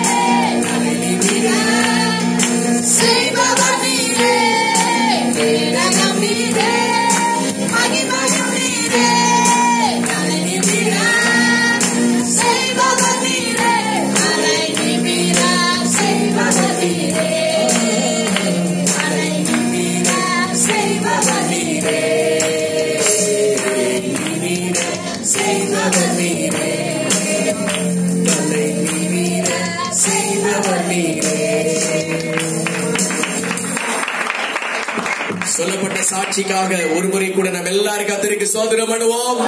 செய்பவர் நீரே, கேடகம் நீரே, மகிமையும் நீரே, தலை நிமிர, செய்பவர் நீரே, தலை நிமிர, செய்பவர் நீரே, தலை நிமிர, செய்பவர் நீரே, செய்பவர் நீரே தலை நீரே செய்தவர் நீரே சொல்லப்பட்ட சாட்சிக்காக ஒரு முறை கூட நம்ம எல்லாரும் கத்தருக்கு சோதனம் பண்ணுவோம்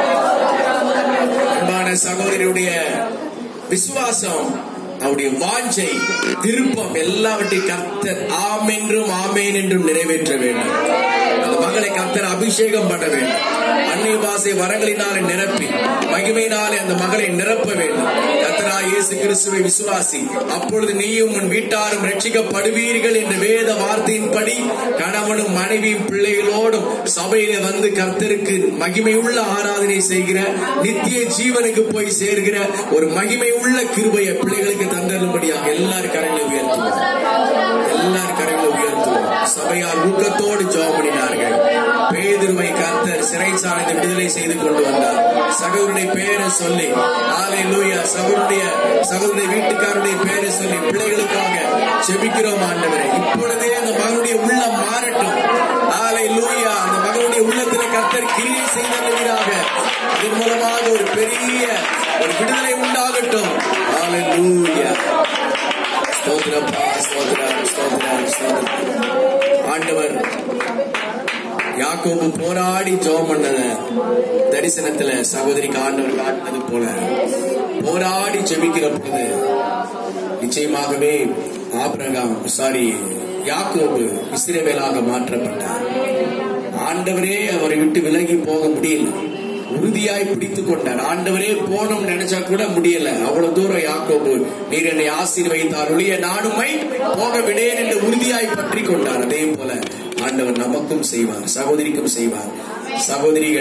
அன்பான சகோதரருடைய விசுவாசம் அவருடைய வாஞ்சை திருப்பம் எல்லாவற்றையும் கர்த்தர் ஆம் என்றும் ஆமேன் என்றும் நிறைவேற்ற வேண்டும் அந்த மகளை கர்த்தர் அபிஷேகம் பண்ண வேண்டும் அந்நிய பாசை வரங்களினாலே நிரப்பி மகிமையினாலே அந்த மகளை நிரப்ப வேண்டும் கர்த்தரா இயேசு கிறிஸ்துவை விசுவாசி அப்பொழுது நீயும் உன் வீட்டாரும் ரட்சிக்கப்படுவீர்கள் என்ற வேத வார்த்தையின்படி கணவனும் மனைவியும் பிள்ளைகளோடும் சபையில வந்து கர்த்தருக்கு மகிமையுள்ள ஆராதனை செய்கிற நித்திய ஜீவனுக்கு போய் சேர்கிற ஒரு மகிமையுள்ள கிருபையை பிள்ளைகளுக்கு தந்தரும்படியாக எல்லாரும் கரைகளை உயர்த்துவோம் எல்லாரும் கரைகளை உயர்த்துவோம் சபையார் ஊக்கத்தோடு ஜெபம் பண்ணினார்கள் பேதுருவை கர்த்தர் சிறைச்சாலையை விடுதலை செய்து கொண்டு வந்தார் சகோதரனுடைய பெயரை சொல்லி ஆலை லூயா சகோதரனுடைய சகோதரனுடைய வீட்டுக்காரருடைய பெயரை சொல்லி பிள்ளைகளுக்காக செபிக்கிறோம் ஆண்டவரே இப்பொழுதே அந்த மகனுடைய உள்ளம் மாறட்டும் ஆலை லூயா அந்த மகனுடைய உள்ளத்தில் கர்த்தர் கிரியை செய்தவர்களாக இதன் மூலமாக ஒரு பெரிய ஒரு விடுதலை உண்டாகட்டும் ஆலை லூயா ஸ்தோத்திரப்பா ஸ்தோத்திரம் ஸ்தோத்திரம் ஸ்தோத்திரம் ஆண்டவர் யாக்கோபு போராடி ஜெபம் பண்ணத தரிசனத்துல சகோதரிக்கு ஆண்டவர் காட்டினது போல போராடி ஜெபிக்கிற பொழுது நிச்சயமாகவே ஆபிரகாம் சாரி யாக்கோபு இஸ்ரவேலாக மாற்றப்பட்டார் ஆண்டவரே அவரை விட்டு விலகி போக முடியல உறுதியாய் பிடித்துக் கொண்டார் ஆண்டவரே போகணும் நினைச்சா கூட முடியல அவ்வளவு தூரம் யாக்கோபு நீர் என்னை ஆசீர்வதித்தார் ஒழிய நானுமை போக விடேன் என்று உறுதியாய் பற்றி கொண்டார் அதே போல ஆண்டவர் நமக்கும் செய்வார் சகோதரிக்கும் செய்வார் சகோதரிகள்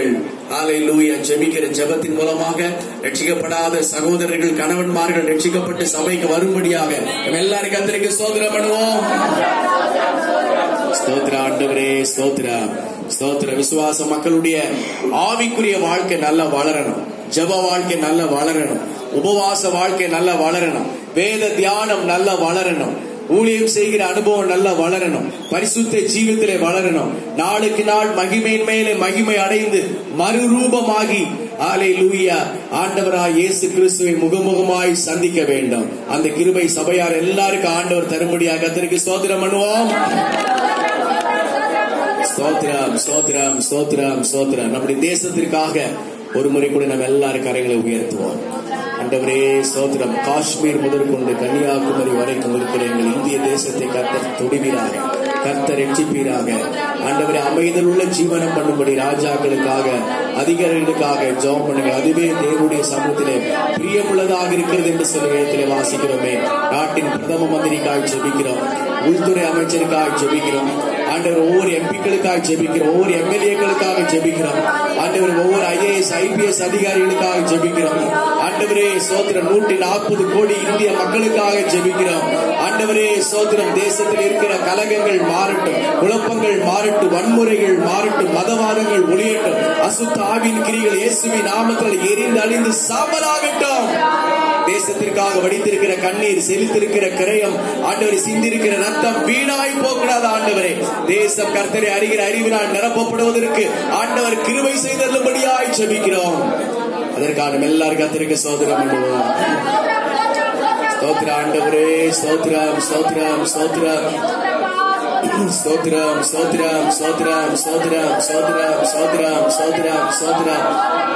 ஹalleluya ஜெபிக்கிற ஜெபத்தின் மூலமாக ரட்சிக்கப்படாத சகோதரர்கள் கணவன்மார்கள் ரட்சிக்கப்பட்டு சபைக்கு வரும்படியாக நம்ம எல்லாரும் கத்திரிக்கு ஸ்தோத்திரம் பண்ணுவோம் ஸ்தோத்திர ஆண்டவரே ஸ்தோத்திர ஸ்தோத்திர விசுவாச மக்களுடைய ஆவிக்குரிய வாழ்க்கை நல்லா வளரணும் ஜெப வாழ்க்கை நல்லா வளரணும் உபவாச வாழ்க்கை நல்லா வளரணும் வேத தியானம் நல்லா வளரணும் ஊழியம் செய்கிற அனுபவம் நல்லா வளரணும் பரிசுத்த ஜீவித்திலே வளரணும் நாளுக்கு நாள் மகிமையின் மேலே மகிமை அடைந்து மறுரூபமாகி ஆலை லூயா ஆண்டவராய் இயேசு கிறிஸ்துவை முகமுகமாய் சந்திக்க வேண்டும் அந்த கிருபை சபையார் எல்லாருக்கும் ஆண்டவர் தரும்படியாக கத்திரிக்கு ஸ்தோத்திரம் பண்ணுவோம் ஸ்தோத்திரம் ஸ்தோத்திரம் ஸ்தோத்திரம் ஸ்தோத்திரம் நம்முடைய தேசத்திற்காக ஒரு முறை கூட நம்ம எல்லாரும் கரைகளை உயர்த்துவோம் ஆண்டவரே ஸ்தோத்திரம் காஷ்மீர் முதற்கொண்டு கன்னியாகுமரி வரைக்கும் இருக்கிற எங்கள் இந்திய தேசத்தை கர்த்தர் தொடுவீராக கர்த்தர் ரட்சிப்பீராக ஆண்டவரே அமைதல் உள்ள ஜீவனம் பண்ணும்படி ராஜாக்களுக்காக அதிகாரிகளுக்காக ஜெபம் பண்ணுங்க அதுவே தேவனுடைய சமூகத்திலே பிரியமுள்ளதாக இருக்கிறது என்று சில வேதத்திலே வாசிக்கிறோமே நாட்டின் பிரதம மந்திரிக்காக ஜெபிக்கிறோம் உள்துறை அமைச்சருக்காக ஜெபிக்கிறோம் ஆண்டவர் ஒவ்வொரு எம்பிக்களுக்காக ஜெபிக்கிறோம் ஒவ்வொரு எம்எல்ஏக்களுக்காக ஜெபிக்கிறோம் ஆண்டவர் ஒவ்வொரு ஐஏஎஸ் ஐபிஎஸ் அதிகாரிகளுக்காக ஜெபிக்கிறோம் ஆண்டவரே சோத்திரம் நூற்றி நாற்பது கோடி இந்திய மக்களுக்காக ஜெபிக்கிறோம் ஆண்டவரே சோத்திரம் தேசத்தில் இருக்கிற கலகங்கள் மாறட்டும் குழப்பங்கள் மாறட்டும் வன்முறைகள் மாறட்டும் மதவாதங்கள் ஒளியட்டும் அசுத்த ஆவின் கிரிகள் இயேசுவின் நாமத்தில் எரிந்து அழிந்து சாம்பலாகட்டும் தேசத்திற்காக வடித்திருக்கிற கண்ணீர் செலுத்திருக்கிற கிரயம் ஆண்டவரை சிந்திருக்கிற ரத்தம் வீணாய் போகக்கூடாது ஆண்டவரே தேசம் கர்த்தரை அறிகிற அறிவினால் நிரப்பப்படுவதற்கு ஆண்டவர் கிருபை செய்தருளும்படியாய் ஜெபிக்கிறோம் அதற்கான நம்ம எல்லாரும் கர்த்தருக்கு சோதரம் பண்ணுவோம் ஸ்தோத்திர ஆண்டவரே ஸ்தோத்திரம் ஸ்தோத்திரம் ஸ்தோத்திரம் ஸ்தோத்திரம் ஸ்தோத்திரம் ஸ்தோத்திரம் ஸ்தோத்திரம் ஸ்தோத்திரம் ஸ்தோத்திரம் ஸ்தோத்திரம் ஸ்தோத்திரம்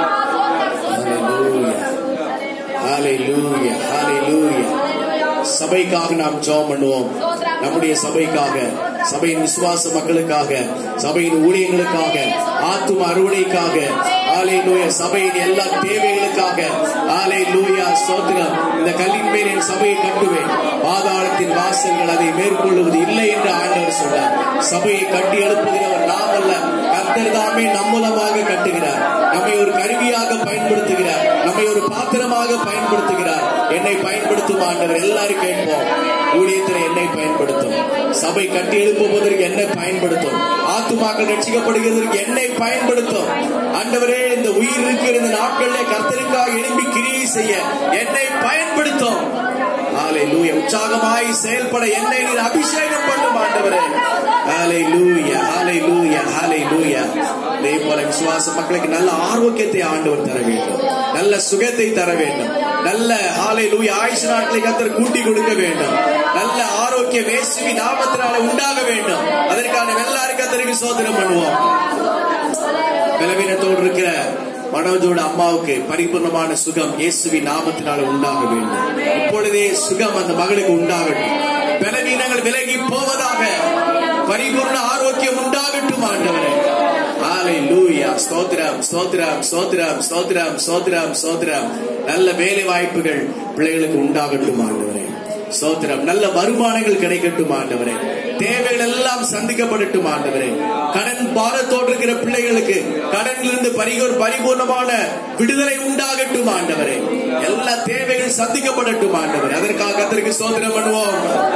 ஹalleluya ஹalleluya சபைக்காக நாம் ஜெபம் பண்ணுவோம் நம்முடைய சபைக்காக சபையின் விசுவாச மக்களுக்காக சபையின் ஊழியர்களுக்காக ஆத்தும அறுவடைக்காக ஆலை லூயா சபையின் எல்லா தேவைகளுக்காக ஆலை லூயா சோத்திரம் இந்த கல்லின் மேல் என் சபையை கட்டுவேன் பாதாளத்தின் வாசல்கள் அதை மேற்கொள்ளுவது இல்லை என்று ஆண்டவர் சொன்னார் சபையை கட்டி எழுப்புகிறவர் நாம் அல்ல கர்த்தர் தாமே நம் மூலமாக கட்டுகிறார் நம்மை ஒரு கருவியாக பயன்படுத்துகிறார் நம்மை ஒரு பாத்திரமாக பயன்படுத்துகிறார் என்னை பயன்படுத்தும் ஆண்டவர் எல்லாரும் கேட்போம் ஊழியத்தில் என்னை பயன்படுத்தும் சபை கட்டி எழுப்புவதற்கு என்னை பயன்படுத்தும் ஆத்துமாக்கள் ரட்சிக்கப்படுகிறதற்கு என்னை பயன்படுத்தும் ஆண்டவரே இந்த உயிர் இருக்கிற இந்த நாட்களிலே கர்த்தருக்காக எழும்பி கிரியை செய்ய என்னை பயன்படுத்தும் ஹalleluya உற்சாகமாய் செயல்பட என்னை நீர் அபிஷேகம் பண்ணும் ஆண்டவரே ஹalleluya ஹalleluya ஹalleluya இதே போல விசுவாச மக்களுக்கு நல்ல ஆரோக்கியத்தை ஆண்டவர் தர வேண்டும் நல்ல சுகத்தை தர வேண்டும் நல்ல ஹalleluya ஆயுஷ் நாட்களை கர்த்தர் கூட்டி கொடுக்க வேண்டும் நல்ல ஆரோக்கியம் இயேசுவி நாமத்தினால உண்டாக வேண்டும் அதற்கான எல்லாரும் கர்த்தருக்கு சோதனம் பண்ணுவோம் பலவீனத்தோடு இருக்கிற மனோஜோட அம்மாவுக்கு பரிபூர்ணமான சுகம் இயேசுவி நாமத்தினால உண்டாக வேண்டும் இப்பொழுதே சுகம் அந்த மகளுக்கு உண்டாகட்டும் பலவீனங்கள் விலகி போவதாக பரிபூர்ண ஆரோக்கியம் உண்டாகட்டும் ஆண்டவரே ஆலை லூயா ஸ்தோத்திரம் ஸ்தோத்திரம் ஸ்தோத்திரம் ஸ்தோத்திரம் ஸ்தோத்திரம் ஸ்தோத்திரம் நல்ல வேலை வாய்ப்புகள் பிள்ளைகளுக்கு உண்டாகட்டும் ஆண்டவரே ஸ்தோத்திரம் நல்ல வருமானங்கள் கிடைக்கட்டும் ஆண்டவரே தேவைகள் எல்லாம் சந்திக்கப்படட்டும் ஆண்டவரே கடன் பாரத்தோடு இருக்கிற பிள்ளைகளுக்கு கடனிலிருந்து பரிகோர் பரிபூர்ணமான விடுதலை உண்டாகட்டும் ஆண்டவரே எல்லா தேவைகள் சந்திக்கப்படட்டும் ஆண்டவரே அதற்காக கத்தருக்கு சோதனை பண்ணுவோம்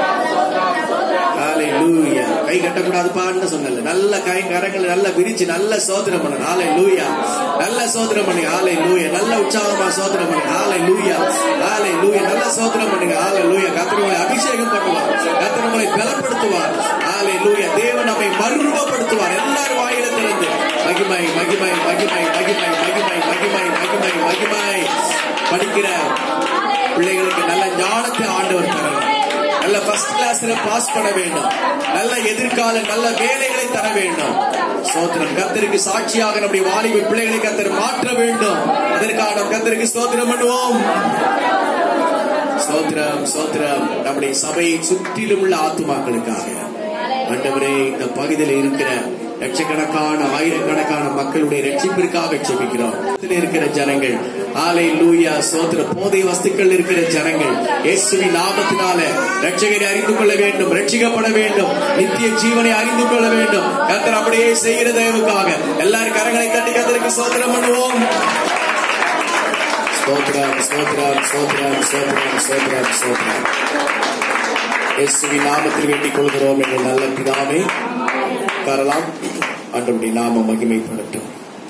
ஹalleluya கை கட்டக்கூடாதுப்பான்னு சொன்னல நல்ல கை கரங்களை நல்ல விரிச்சு நல்ல சோதனம் பண்ணு ஹalleluya நல்ல சோதனம் பண்ணு ஹalleluya நல்ல உற்சாகமா சோதனம் பண்ணு ஹalleluya ஹalleluya நல்ல சோதனம் பண்ணுங்க ஹalleluya கர்த்தர் உங்களை அபிஷேகம் பண்ணுவார் கர்த்தர் உங்களை பலப்படுத்துவார் ஹalleluya தேவன் நம்மை மறுரூபப்படுத்துவார் எல்லாரும் வாயில திறந்து மகிமை மகிமை மகிமை மகிமை மகிமை மகிமை மகிமை மகிமை படிக்கிற பிள்ளைகளுக்கு நல்ல ஞானத்தை ஆண்டவர் தரணும் நல்ல ஃபர்ஸ்ட் கிளாஸ்ல பாஸ் பண்ண வேண்டும் நல்ல எதிர்கால நல்ல வேலைகளை தர வேண்டும் சோத்திரம் கத்தருக்கு சாட்சியாக நம்முடைய வாலிப பிள்ளைகளை கத்தர் மாற்ற வேண்டும் அதற்காக நாம் கத்தருக்கு சோத்திரம் பண்ணுவோம் சோத்திரம் சோத்திரம் நம்முடைய சபையை சுற்றிலும் உள்ள ஆத்துமாக்களுக்காக ஆண்டவரே இந்த பகுதியில் இருக்கிற லட்சக்கணக்கான ஆயிரக்கணக்கான மக்களுடைய ரட்சிப்பிற்காக ஜெபிக்கிறோம் இதில் இருக்கிற ஜனங்கள் ஆலை லூயா சோத்திர போதை வஸ்துக்கள் இருக்கிற ஜனங்கள் இயேசுவின் நாமத்தினால ரட்சகரை அறிந்து கொள்ள வேண்டும் ரட்சிக்கப்பட வேண்டும் நித்திய ஜீவனை அறிந்து கொள்ள வேண்டும் கர்த்தர் அப்படியே செய்கிற தயவுக்காக எல்லாரும் கரங்களை தட்டி கர்த்தருக்கு சோத்திரம் பண்ணுவோம் ஸ்தோத்திரம் ஸ்தோத்திரம் ஸ்தோத்திரம் ஸ்தோத்திரம் ஸ்தோத்திரம் ஸ்தோத்திரம் இயேசுவின் நாமத்தில் வேண்டிக் கொள்கிறோம் என்ற நல்ல பிதாவே உட்காரலாம் ஆண்டவருடைய நாம மகிமைப்படட்டும்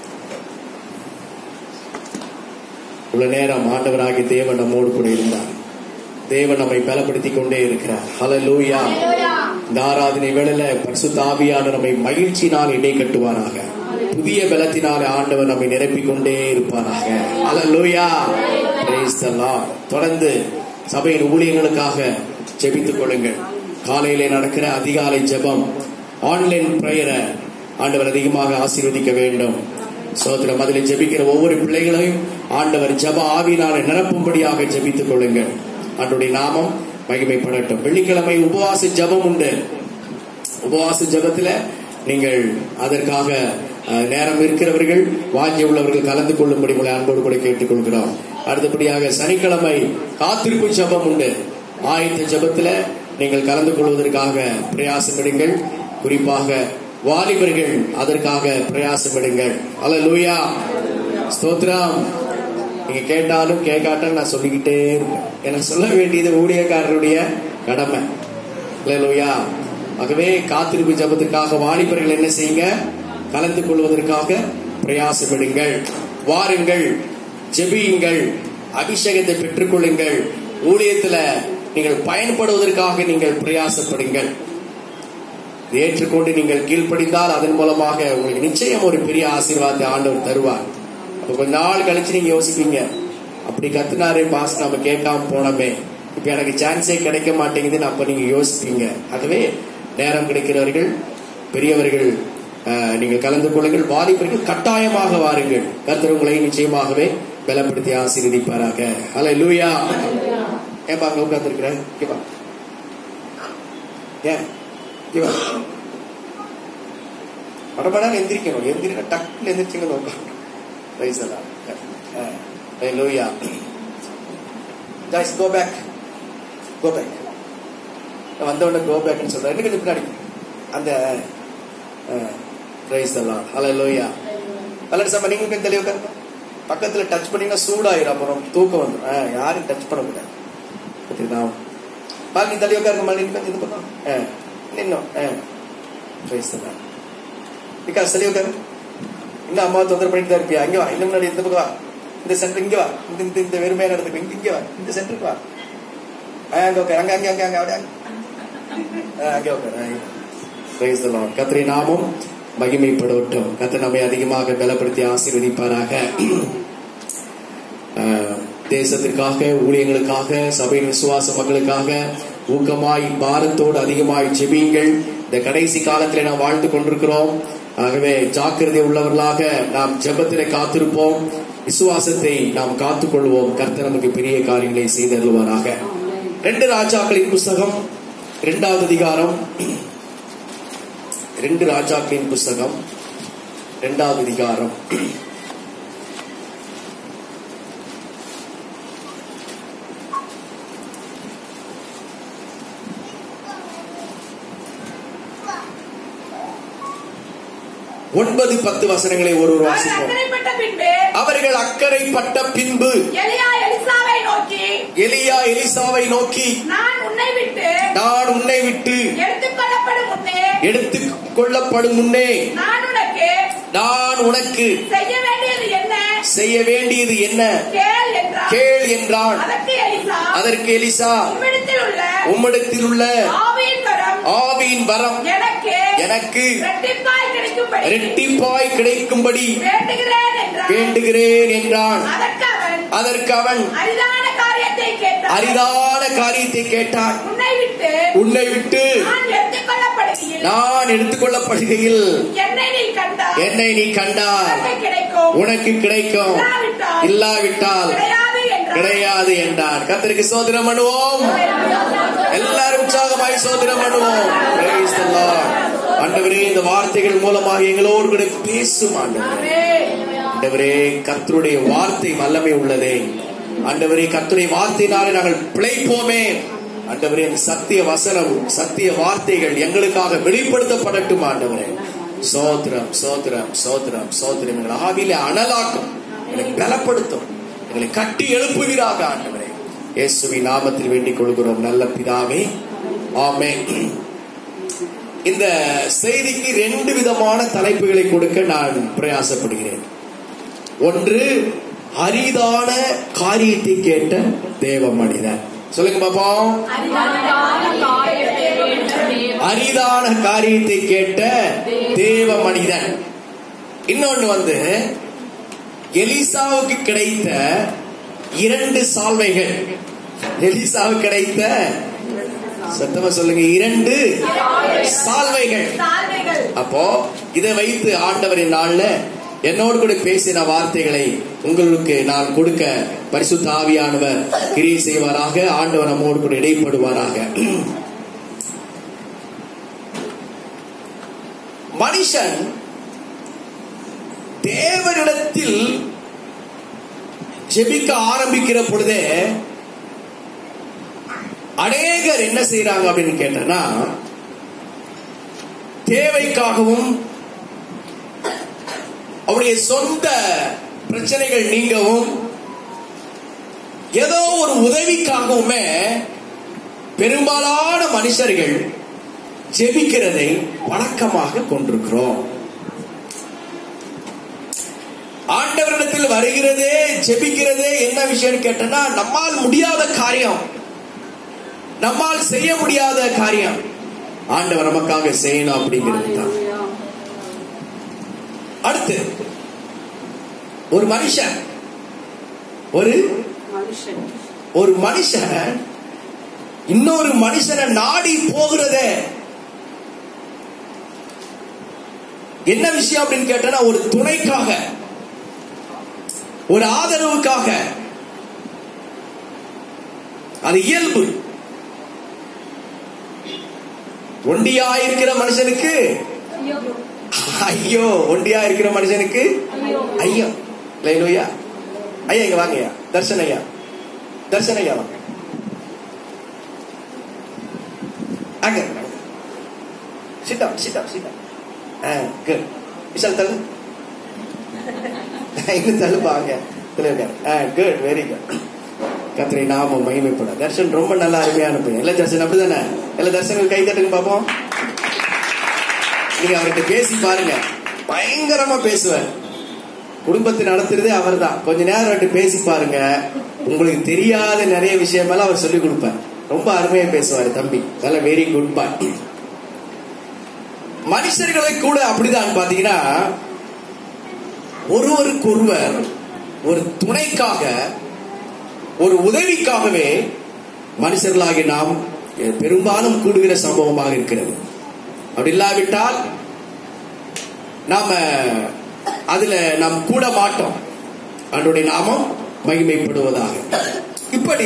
உள்ள நேரம் ஆண்டவராகிய தேவன் நம்மோடு கூட இருந்தார் தேவன் நம்மை பலப்படுத்திக் கொண்டே இருக்கிறார் ஹalleluya இந்த ஆராதனை வேளையில பரிசுத்த ஆவியானவர் நம்மை மகிழ்ச்சியினால் இடை கட்டுவாராக புதிய பலத்தினாலே ஆண்டவர் நம்மை நிரப்பிக் கொண்டே இருப்பாராக ஹalleluya praise the lord தொடர்ந்து சபையின் ஊழியர்களுக்காக ஜெபித்துக் கொள்ளுங்கள் காலையிலே நடக்கிற அதிகாலை ஜெபம் ஆன்லைன் பிரேயரை ஆண்டவர் அதிகமாக ஆசீர்வதிக்க வேண்டும் சோதரம் அதில் ஜெபிக்கிற ஒவ்வொரு பிள்ளைகளையும் ஆண்டவர் ஜெப ஆவியினால நிரப்பும்படியாக ஜெபித்துக் கொள்ளுங்கள் ஆண்டுடைய நாமம் மகிமைப்படட்டும் வெள்ளிக்கிழமை உபவாச ஜெபம் உண்டு உபவாச ஜெபத்துல நீங்கள் அதற்காக அஹ், நேரம் இருக்கிறவர்கள் வாஞ்சி உள்ளவர்கள் கலந்து கொள்ளும்படி உங்களை அன்போடு கூட கேட்டுக்கொள்கிறோம் அடுத்தபடியாக சனிக்கிழமை காத்திருப்பு ஜெபம் உண்டு ஆயத்த ஜெபத்துல நீங்கள் கலந்து கொள்வதற்காக பிரயாசப்படுங்கள் குறிப்பாக வாலிபர்கள் அதற்காக பிரயாசப்படுங்கள் அல்லேலூயா ஸ்தோத்திரம் நீங்க கேட்டாலும் கேட்காட்டாலும் நான் சொல்லிக்கிட்டே இருப்பேன் எனக்கு சொல்ல வேண்டியது ஊழியக்காரருடைய கடமை அல்லேலூயா ஆகவே காத்திருப்பு ஜபத்திற்காக வாலிபர்கள் என்ன செய்யுங்க கலந்து கொள்வதற்காக பிரயாசப்படுங்கள் வாருங்கள் ஜெபியுங்கள் அபிஷேகத்தை பெற்றுக்கொள்ளுங்கள் ஊழியத்துல நீங்கள் பயன்படுவதற்காக நீங்கள் பிரயாசப்படுங்கள் இதை ஏற்றுக்கொண்டு நீங்கள் கீழ்ப்படிந்தால் அதன் மூலமாக உங்களுக்கு நிச்சயம் ஒரு பெரிய ஆசீர்வாதத்தை ஆண்டவர் தருவார் அப்ப கொஞ்ச நாள் கழிச்சு நீங்க யோசிப்பீங்க அப்படி கத்துனாரே பாஸ் நம்ம கேட்காம போனோமே இப்ப எனக்கு சான்ஸே கிடைக்க மாட்டேங்குதுன்னு அப்ப நீங்க யோசிப்பீங்க ஆகவே நேரம் கிடைக்கிறவர்கள் பெரியவர்கள் அஹ், நீங்கள் கலந்து கொள்ளுங்கள் வாலிபர்கள் கட்டாயமாக வாருங்கள் கர்த்தர் உங்களை நிச்சயமாகவே பலப்படுத்தி ஆசீர்வதிப்பாராக ஹalleluya லூயா ஏன்பா அங்க உட்கார்ந்துருக்கிற கேப்பா ஏன் இவா படபடான்னு எந்திரிக்கணும் எந்திரிக்க டக்குன்னு எந்திரிச்சுங்க உட்காந்து ரைஸ் எல்லாம் லூயா guys go back go back வந்த உடனே கோ பேக்னு சொல்றேன் இன்னும் கொஞ்சம் பின்னாடி அந்த பிரைஸ் எல்லாம் ஹலோ லோயா கலர் சாமா நீங்க கொஞ்சம் தெளிவு உட்காருங்க. பக்கத்துல டச் பண்ணீங்கன்னா சூடாயிரும் அப்புறம் தூக்கம் வந்துடும் ஆ, யாரும் டச் பண்ண முடியாது புரியுதா பால் நீ தள்ளி உட்காருங்க மால் நீ கொஞ்சம் இது பக்கம் ஆ, இன்னும் பிரைஸ் எல்லாம் விகாஸ் தள்ளி உட்காரு இன்னும் அம்மா தொந்தரவு பண்ணிட்டு தான் இருப்பியா இங்க வா இன்னும் முன்னாடி இந்த பக்கம் வா இந்த சென்டர் இங்க வா இந்த இந்த இந்த வெறுமையான இடத்துக்கு இங்க இங்க வா இந்த சென்டருக்கு வா ஆ, அங்க உட்காரு அங்க அங்க அங்க அங்க அப்படியே அங்க. ஆ, அங்கே உட்காரு பிரைஸ் தி லார்ட் கர்த்தரின் நாமம் மகிமைப்படட்டும் கர்த்தர் நம்மை அதிகமாக பலப்படுத்தி ஆசீர்வதிப்பாராக ஆஹ், தேசத்திற்காக ஊழியங்களுக்காக சபையின் விசுவாச மக்களுக்காக ஊக்கமாய் பாரத்தோடு அதிகமாய் ஜெபியுங்கள் இந்த கடைசி காலத்திலே நாம் வாழ்ந்து கொண்டிருக்கிறோம் ஆகவே ஜாக்கிரதை உள்ளவர்களாக நாம் ஜெபத்திலே காத்திருப்போம் விசுவாசத்தை நாம் காத்துக்கொள்வோம் கர்த்தர் நமக்கு பெரிய காரியங்களை செய்தருள்வாராக ரெண்டு ராஜாக்களின் புஸ்தகம் இரண்டாவது அதிகாரம் ரெண்டு ராஜாக்களின் புஸ்தகம் இரண்டாவது அதிகாரம் ஒன்பது பத்து வசனங்களை ஒருவர் அவர்கள் வாசிப்போம் அக்கறைப்பட்ட பின்பு அவர்கள் அக்கறைப்பட்ட பின்பு எலியா எலிசாவை நோக்கி எலியா எலிசாவை நோக்கி நான் உன்னை விட்டு நான் உன்னை விட்டு எடுத்துக் கொள்ளப்படும் முன்னே எடுத்து கொள்ளப்படும் முன்னே நான் உனக்கு நான் உனக்கு செய்ய வேண்டியது என்ன செய்ய வேண்டியது என்ன கேள் என்றார் கேள் என்றான் அதற்கு எலிசா அதற்கு எலிசா உம்மிடத்தில் உள்ள உம்மிடத்தில் உள்ள ஆவியின் வரம் ஆவியின் வரம் எனக்கு எனக்கு இரட்டிப்பாய் கிடைக்கும்படி இரட்டிப்பாய் கிடைக்கும்படி வேண்டுகிறேன் என்றார் வேண்டுகிறேன் என்றான் அதற்கு அவன் அதற்கு அவன் அரிதான காரியத்தை கேட்டான் அரிதான காரியத்தை கேட்டான் உன்னை விட்டு உன்னை விட்டு நான் எடுத்துக் கொள்ளப்படுகையில் நான் எடுத்துக்கொள்ளப்படுகையில் என்னை நீ கண்டால் என்னை நீ கண்டால் உனக்கு கிடைக்கும் உனக்கு கிடைக்கும் இல்லாவிட்டால் இல்லாவிட்டால் கிடையாது என்றார் கிடையாது என்றான் கர்த்தருக்கு சோதனம் பண்ணுவோம் எல்லாரும் உற்சாகமாய் சோதனம் பண்ணுவோம் Praise the Lord. ஆண்டவரே இந்த வார்த்தைகள் மூலமாக எங்களோடு கூட பேசும் ஆண்டவரே ஆண்டவரே கர்த்தருடைய வார்த்தை வல்லமை உள்ளதே ஆண்டவரே கர்த்தருடைய வார்த்தையினாலே நாங்கள் பிழைப்போமே ஆண்டவரே அந்த சத்திய வசனம் சத்திய வார்த்தைகள் எங்களுக்காக வெளிப்படுத்தப்படட்டும் ஆண்டவரே சோத்திரம் சோத்திரம் சோத்திரம் சோத்திரம் எங்களை ஆவியிலே அனலாக்கும் எங்களை பலப்படுத்தும் எங்களை கட்டி எழுப்புவீராக ஆண்டவரே இயேசுவின் நாமத்தில் வேண்டிக் கொள்கிறோம் நல்ல பிதாவே ஆமென் இந்த செய்திக்கு ரெண்டு விதமான தலைப்புகளை கொடுக்க நான் பிரயாசப்படுகிறேன் ஒன்று அரிதான காரியத்தை கேட்ட தேவ மனிதன் சொல்லுங்க பாப்போம் அரிதான காரியத்தை கேட்ட தேவ மனிதன் இன்னொன்னு வந்து எலிசாவுக்கு கிடைத்த இரண்டு சால்வைகள் எலிசாவுக்கு கிடைத்த சத்தமா சொல்லுங்க இரண்டு சால்வைகள் அப்போ இதை வைத்து ஆண்டவரின் நாள்ல என்னோடு கூட பேசின வார்த்தைகளை உங்களுக்கு நான் கொடுக்க பரிசுத்த ஆவியானவர் கிரியை செய்வாராக ஆண்டவர் நம்மோடு கூட இடைப்படுவாராக மனுஷன் தேவனிடத்தில் ஜெபிக்க ஆரம்பிக்கிற பொழுதே அநேகர் என்ன செய்யறாங்க அப்படின்னு கேட்டனா தேவைக்காகவும் அவருடைய சொந்த பிரச்சனைகள் நீங்கவும் ஏதோ ஒரு உதவிக்காகவுமே பெரும்பாலான மனுஷர்கள் ஜெபிக்கிறதை வழக்கமாக கொண்டிருக்கிறோம் ஆண்டவரிடத்தில் வருகிறதே ஜெபிக்கிறதே என்ன விஷயம் கேட்டனா நம்மால் முடியாத காரியம் நம்மால் செய்ய முடியாத காரியம் ஆண்டவர் நமக்காக செய்யணும் அப்படிங்கிறது தான் அடுத்து ஒரு மனுஷன் ஒரு ஒரு மனுஷன் இன்னொரு மனுஷனை நாடி போகிறதே என்ன விஷயம் அப்படின்னு கேட்டா ஒரு துணைக்காக ஒரு ஆதரவுக்காக அது இயல்பு ஒண்டியா இருக்கிற மனுஷனுக்கு ஐயோ ஒண்டியா இருக்கிற மனுஷனுக்கு ஐயோ லைலோயா ஐயா இங்க வாங்கய்யா தர்ஷன் ஐயா தர்ஷன் ஐயா வாங்க அங்க sit down sit down sit down good Vishal தள்ளு இன்னும் தள்ளுப்பாங்க குட் வெரி குட் கத்திரை நாம மகிமைப்பட தர்ஷன் ரொம்ப நல்லா அருமையான பையன் இல்ல தர்ஷன் அப்படிதானே இல்ல தர்ஷன் கை தட்டுங்க பாப்போம் நீங்க அவர்கிட்ட பேசி பாருங்க பயங்கரமா பேசுவார் குடும்பத்தை நடத்துறதே அவர் தான் கொஞ்ச நேரம் அவர்கிட்ட பேசி பாருங்க உங்களுக்கு தெரியாத நிறைய விஷயமெல்லாம் அவர் சொல்லி கொடுப்பார் ரொம்ப அருமையா பேசுவார் தம்பி நல்ல வெரி குட் பாய் மனுஷர்களை கூட அப்படிதான் பாத்தீங்கன்னா ஒருவருக்கொருவர் ஒரு துணைக்காக ஒரு உதவிக்காகவே மனுஷர்களாகி நாம் பெரும்பாலும் கூடுகிற சம்பவமாக இருக்கிறது அப்படி இல்லாவிட்டால் நாம அதுல நாம் கூட மாட்டோம் அன்றைய நாமம் மகிமைப்படுவதாக இப்படி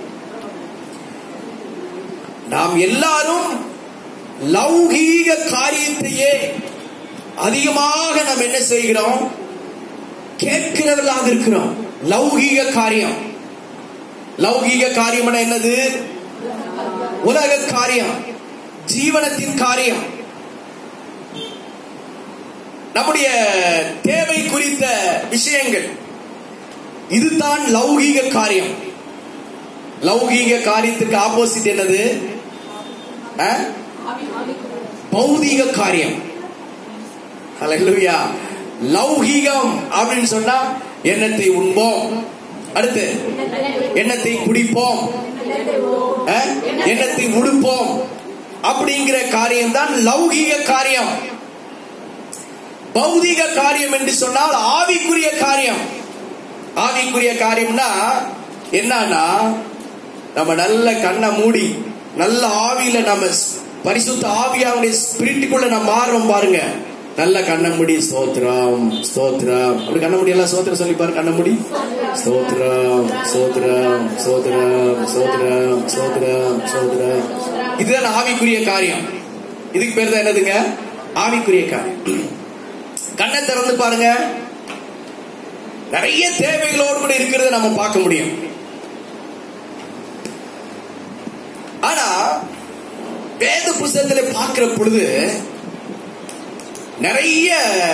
நாம் எல்லாரும் லௌகீக காரியத்தையே அதிகமாக நாம் என்ன செய்கிறோம் கேட்கிறவர்களாக இருக்கிறோம் லௌகீக காரியம் லௌகீக காரியம் என்னது உலக காரியம் ஜீவனத்தின் காரியம் நம்முடைய தேவை குறித்த விஷயங்கள் இதுதான் லௌகீக காரியம் லௌகீக காரியத்துக்கு ஆப்போசிட் என்னது அஹ்? பௌதீக காரியம் ஹalleluya லௌகீகம் அப்படின்னு சொன்னா எண்ணத்தை உண்போம் அடுத்து எண்ணத்தை குடிப்போம் அஹ்? எண்ணத்தை உடுப்போம் அப்படிங்கிற காரியம் தான் லௌகீக காரியம் பௌதிக காரியம் என்று சொன்னால் ஆவிக்குரிய காரியம் ஆவிக்குரிய காரியம்னா என்னன்னா நம்ம நல்ல கண்ணை மூடி நல்ல ஆவியில நம்ம பரிசுத்த ஆவியாவுடைய ஸ்பிரிட்டுக்குள்ள நம்ம மாறுறோம் பாருங்க நல்ல கண்ணை மூடி ஸ்தோத்திரம் ஸ்தோத்திரம் அப்படி கண்ண முடி எல்லாம் ஸ்தோத்திரம் சொல்லி பாரு கண்ண முடி ஸ்தோத்திரம் ஸ்தோத்திரம் ஸ்தோத்திரம் ஸ்தோத்திரம் ஸ்தோத்திரம் ஸ்தோத்திரம் இதுதான் ஆவிக்குரிய காரியம் இதுக்கு பேர் தான் என்னதுங்க ஆவிக்குரிய காரியம் கண்ணை திறந்து பாருங்க நிறைய தேவைகளோடு கூட இருக்கிறத நம்ம பார்க்க முடியும் ஆனா வேத புஸ்தகத்துல பார்க்கிற பொழுது நிறைய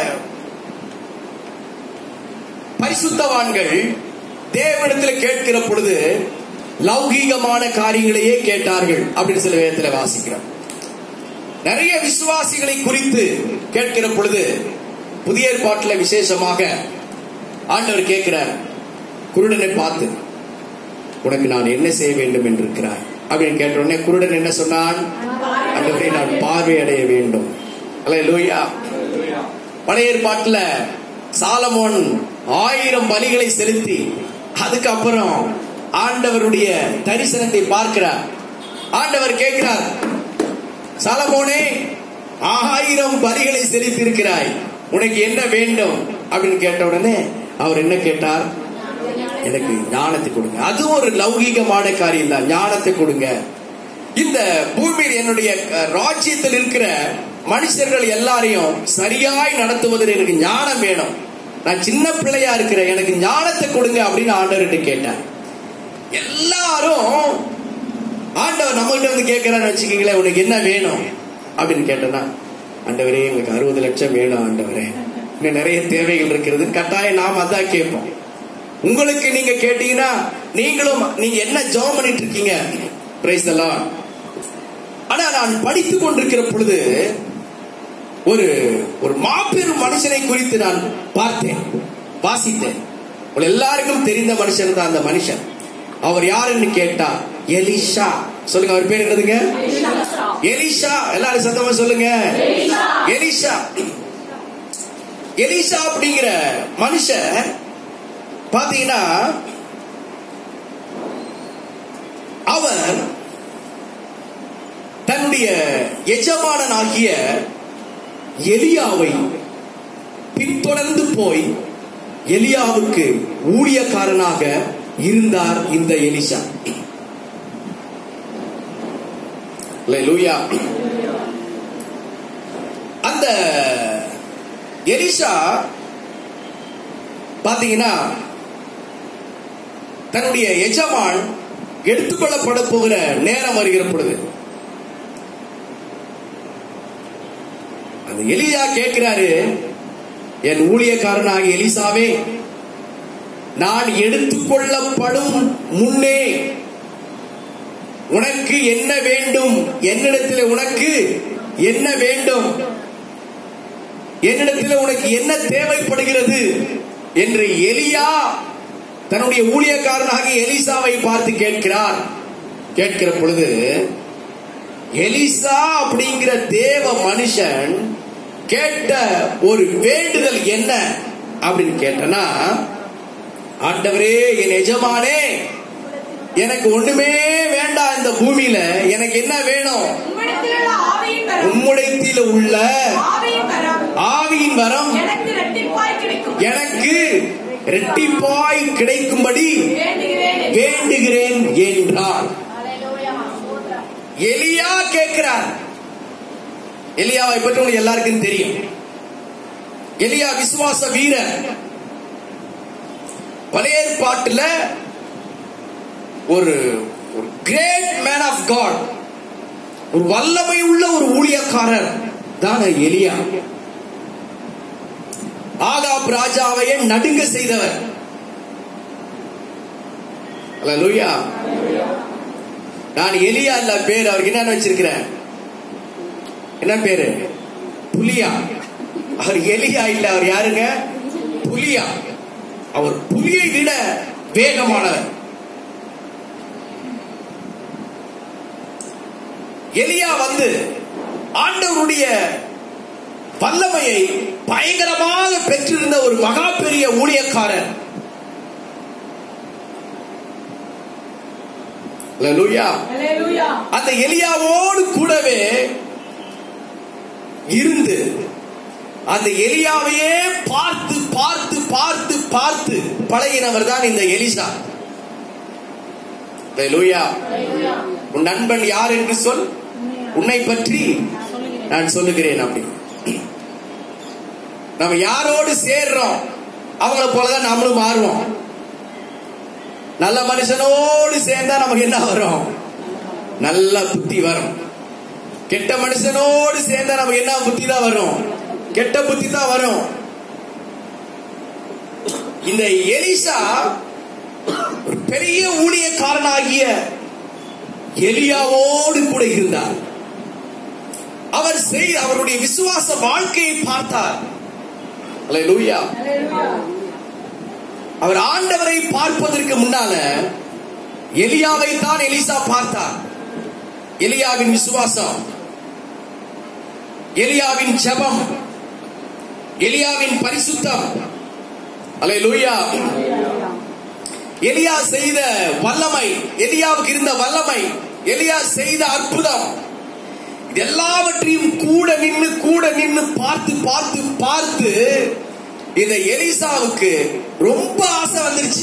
பரிசுத்தவான்கள் தேவனிடத்துல கேட்கிற பொழுது லௌகீகமான காரியங்களையே கேட்டார்கள் அப்படின்னு சில வேதத்துல வாசிக்கிறோம் நிறைய விசுவாசிகளை குறித்து கேட்கிற பொழுது புதிய ஏற்பாட்டுல விசேஷமாக ஆண்டவர் கேட்கிறார் குருடனை பார்த்து உனக்கு நான் என்ன செய்ய வேண்டும் என்று இருக்கிறாய் அப்படின்னு கேட்ட உடனே குருடன் என்ன சொன்னான் ஆண்டவரை நான் பார்வையடைய வேண்டும் அல்லேலூயா பழைய ஏற்பாட்டுல சாலமோன் ஆயிரம் பலிகளை செலுத்தி அதுக்கப்புறம் ஆண்டவருடைய தரிசனத்தை பார்க்கிறார் ஆண்டவர் கேட்கிறார் சாலமோனே ஆயிரம் பலிகளை செலுத்தி இருக்கிறாய் உனக்கு என்ன வேண்டும் அப்படின்னு கேட்ட உடனே அவர் என்ன கேட்டார் எனக்கு ஞானத்தை கொடுங்க அது ஒரு லௌகீகமான காரியம் தான் ஞானத்தை கொடுங்க இந்த பூமியில் என்னுடைய அஹ், ராஜ்யத்தில் இருக்கிற மனுஷர்கள் எல்லாரையும் சரியாய் நடத்துவதில் எனக்கு ஞானம் வேணும் நான் சின்ன பிள்ளையா இருக்கிறேன் எனக்கு ஞானத்தை கொடுங்க அப்படின்னு ஆண்டவர்கிட்ட கேட்டார் எல்லாரும் ஆண்டவர் நம்மகிட்ட வந்து கேட்கிறான்னு வச்சுக்கீங்களேன் உனக்கு என்ன வேணும் அப்படின்னு கேட்டனா ஆண்டவரே எங்களுக்கு அறுபது லட்சம் வேணும் ஆண்டவரே இன்னும் நிறைய தேவைகள் இருக்கிறது கட்டாயம் நாம் அதான் கேட்போம் உங்களுக்கு நீங்க கேட்டீங்கன்னா நீங்களும் நீங்க என்ன ஜாப் பண்ணிட்டு இருக்கீங்க பிரைஸ் எல்லாம் ஆனா நான் படித்துக் கொண்டிருக்கிற பொழுது ஒரு ஒரு மாபெரும் மனுஷனை குறித்து நான் பார்த்தேன் வாசித்தேன் உங்கள் எல்லாருக்கும் தெரிந்த மனுஷன் தான் அந்த மனுஷன் அவர் யாருன்னு கேட்டா எலிஷா சொல்லுங்க அவர் பேர் என்னதுங்க எலிஷா எல்லாரும் சத்தமா சொல்லுங்க எலிஷா எலிஷா அப்படிங்கிற மனுஷன் பாத்தீங்கன்னா அவர் தன்னுடைய எஜமானன் ஆகிய எலியாவை பின்தொடர்ந்து போய் எலியாவுக்கு ஊழியக்காரனாக இருந்தார் இந்த எலிஷா லூயா அந்த எலிஷா பாத்தீங்கன்னா தன்னுடைய எஜமான் எடுத்துக்கொள்ளப்பட போகிற நேரம் வருகிற பொழுது அந்த எலியா கேட்கிறாரு என் ஊழியக்காரனாகிய எலிசாவே நான் எடுத்துக்கொள்ளப்படும் முன்னே உனக்கு என்ன வேண்டும் என்னிடத்தில் உனக்கு என்ன வேண்டும் என்னிடத்தில் உனக்கு என்ன தேவைப்படுகிறது என்று எலியா தன்னுடைய ஊழியக்காரனாகிய எலிசாவை பார்த்து கேட்கிறார் கேட்கிற பொழுது எலிசா அப்படிங்கிற தேவ மனுஷன் கேட்ட ஒரு வேண்டுதல் என்ன அப்படின்னு கேட்டனா ஆண்டவரே என் எஜமானே எனக்கு ஒண்ணுமே வேண்டாம் இந்த பூமியில எனக்கு என்ன வேணும் உம்மிடத்திலுள்ள ஆவியின் வரம் உம்முடைத்தில் உள்ள ஆவியின் வரம் ஆவியின் வரம் எனக்கு இரட்டிப்பாய் கிடைக்கும் எனக்கு இரட்டிப்பாய் கிடைக்கும்படி வேண்டுகிறேன் என்று வேண்டுகிறேன் என்றார் எலியா கேட்கிறார் எலியாவை பற்றி உங்களுக்கு எல்லாருக்கும் தெரியும் எலியா விசுவாச வீரர் பழைய ஏற்பாட்டுல ஒரு ஒரு கிரேட் மேன் ஆஃப் காட் ஒரு வல்லமை உள்ள ஒரு ஊழியக்காரர் தான் எலியா ஆகாப் ராஜாவையே நடுங்க செய்தவர் அல்லேலூயா நான் எலியா இல்ல பேர் அவருக்கு என்ன வச்சிருக்கிறேன் என்ன பேரு புலியா அவர் எலியா இல்ல அவர் யாருங்க புலியா அவர் புலியை விட வேகமானவர் எலியா வந்து ஆண்டவருடைய வல்லமையை பயங்கரமாக பெற்றிருந்த ஒரு மகா பெரிய ஊழியக்காரர் அல்லேலூயா அல்லேலூயா அந்த எலியாவோடு கூடவே இருந்து அந்த எலியாவையே பார்த்து பார்த்து பார்த்து பார்த்து பழகினவர் தான் இந்த எலிசா அல்லேலூயா உன் நண்பன் யார் என்று சொல் உன்னை பற்றி நான் சொல்லுகிறேன் அப்படி நம்ம யாரோடு சேர்றோம் அவங்கள போலதான் நம்மளும் மாறுவோம் நல்ல மனுஷனோடு சேர்ந்தா நமக்கு என்ன வரும் நல்ல புத்தி வரும் கெட்ட மனுஷனோடு சேர்ந்தா நமக்கு என்ன புத்தி தான் வரும் கெட்ட புத்தி தான் வரும் இந்த எலிசா ஒரு பெரிய ஊழியக்காரனாகிய எலியாவோடு கூட இருந்தார் அவர் செய் அவருடைய விசுவாச வாழ்க்கையை பார்த்தார் அல்லேலூயா அவர் ஆண்டவரை பார்ப்பதற்கு முன்னால எலியாவை தான் எலிசா பார்த்தார் எலியாவின் விசுவாசம் எலியாவின் ஜெபம் எலியாவின் பரிசுத்தம் அல்லேலூயா எலியா செய்த வல்லமை எலியாவுக்கு இருந்த வல்லமை எலியா செய்த அற்புதம் இது எல்லாவற்றையும் கூட நின்னு கூட நின்னு பார்த்து பார்த்து பார்த்து இந்த எலிசாவுக்கு ரொம்ப ஆசை வந்துருச்சு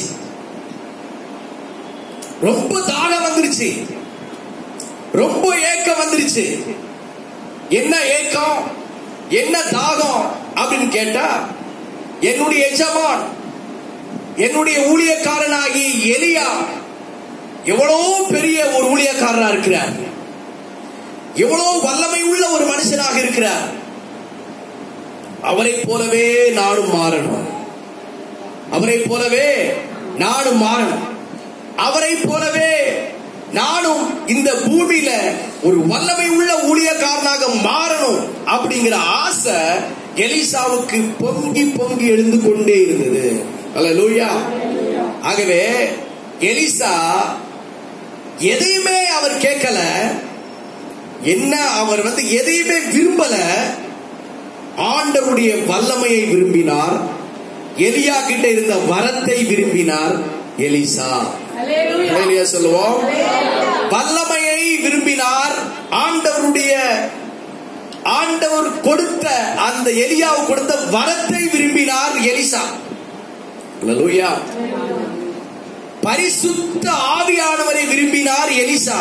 ரொம்ப தாகம் வந்துருச்சு ரொம்ப ஏக்கம் வந்துருச்சு என்ன ஏக்கம் என்ன தாகம் அப்படின்னு கேட்டா என்னுடைய எஜமான் என்னுடைய ஊழியக்காரனாகி எலியா எவ்வளவு பெரிய ஒரு ஊழியக்காரனா இருக்கிறார் எவ்வளவு வல்லமை உள்ள ஒரு மனுஷனாக இருக்கிறார் அவரை போலவே நானும் மாறணும் அவரை போலவே நானும் மாறணும் அவரை போலவே நானும் இந்த பூமியில ஒரு வல்லமை உள்ள ஊழியக்காரனாக மாறணும் அப்படிங்கிற ஆசை எலிசாவுக்கு பொங்கி பொங்கி எழுந்து கொண்டே இருந்தது அல்லேலூயா ஆகவே எலிசா எதையுமே அவர் கேட்கல என்ன அவர் வந்து எதையுமே விரும்பல ஆண்டவருடைய வல்லமையை விரும்பினார் எலியா கிட்ட இருந்த வரத்தை விரும்பினார் எலிசா ஹalleluya சொல்லுவோம் வல்லமையை விரும்பினார் ஆண்டவருடைய ஆண்டவர் கொடுத்த அந்த எலியாவு கொடுத்த வரத்தை விரும்பினார் எலிசா ஹalleluya பரிசுத்த ஆவியானவரை விரும்பினார் எலிசா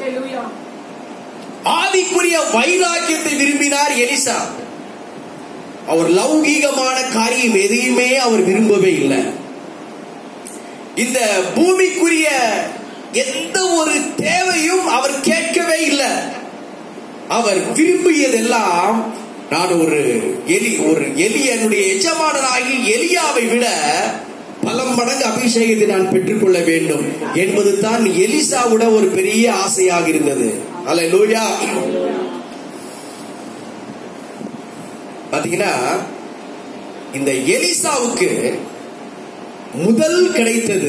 ஆவிக்குரிய வைராக்கியத்தை விரும்பினார் எலிசா அவர் லௌகீகமான காரியம் எதையுமே அவர் விரும்பவே இல்லை இந்த பூமிக்குரிய எந்த ஒரு தேவையும் அவர் கேட்கவே இல்லை அவர் விரும்பியதெல்லாம் நான் ஒரு எலி ஒரு எலி என்னுடைய எஜமானனாகி எலியாவை விட பல மடங்கு அபிஷேகத்தை நான் பெற்றுக்கொள்ள வேண்டும் என்பது தான் எலிசாவோட ஒரு பெரிய ஆசையாக இருந்தது அல்ல லூயா பாத்தீங்கன்னா இந்த எலிசாவுக்கு முதல் கிடைத்தது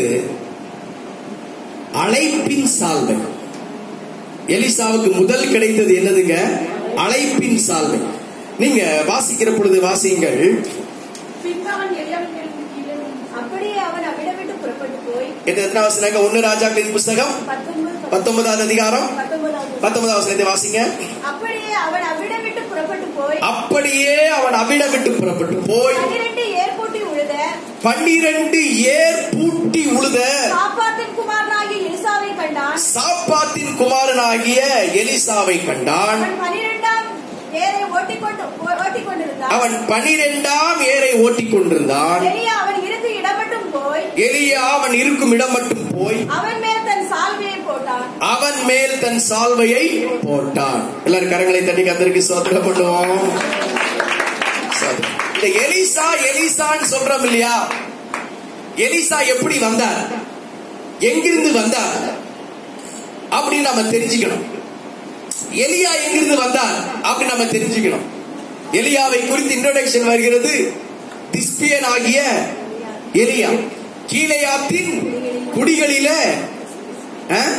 அழைப்பின் சால்வை எலிசாவுக்கு முதல் கிடைத்தது என்னதுங்க அழைப்பின் சால்வை நீங்க வாசிக்கிற பொழுது வாசியுங்கள் பின்பு அவன் எலியாவின் கீழே அப்படியே அவன் அவ்விடம் விட்டு புறப்பட்டு போய் எத்தனை எத்தனை வசனங்க ஒன்னு ராஜாக்களின் புஸ்தகம் பத்தொன்பது பத்தொன்பதாவது அதிகாரம் பத்தொன்பதாவது பத்தொன்பதாவது வசனத்தை வாசிங்க அப்படியே அவன் அவ்விடம் விட்டு புறப்பட்டு போய் அப்படியே அவன் அவிடம் விட்டு புறப்பட்டு போய் பன்னிரண்டு ஏர்பூட்டி உழுத பன்னிரண்டு ஏர் பூட்டி உழுத சாப்பாத்தின் குமாரனாகிய எலிசாவை கண்டான் சாப்பாத்தின் குமாரனாகிய எலிசாவை கண்டான் அவன் பன்னிரெண்டாம் ஏரை ஓட்டிக்கொண்டு ஓ- ஓட்டிக்கொண்டிருந்தான் அவன் பனிரெண்டாம் ஏரை ஓட்டிக் கொண்டிருந்தான் எலியா அவன் இருந்து இடம் மட்டும் போய் எலியா அவன் இருக்கும் இடம் மட்டும் போய் அவன் மேல் தன் சால்வையை போட்டான் அவன் மேல் தன் சால்வையை போட்டான் எல்லாரும் கரங்களை தட்டி கத்தருக்கு சோத்திரம் பண்ணுவோம் சோத்திரம். இந்த எலிசா எலிசான்னு சொல்றோம் இல்லையா எலிசா எப்படி வந்தார் எங்கிருந்து வந்தார் அப்படின்னு நம்ம தெரிஞ்சுக்கணும் எலியா எங்கிருந்து வந்தார் அப்படி நம்ம தெரிஞ்சுக்கணும் எலியாவை குறித்து இன்ட்ரோடக்ஷன் வருகிறது திஸ்பியன் ஆகிய எலியா கீழையாத்தின் குடிகளிலே அஹ்,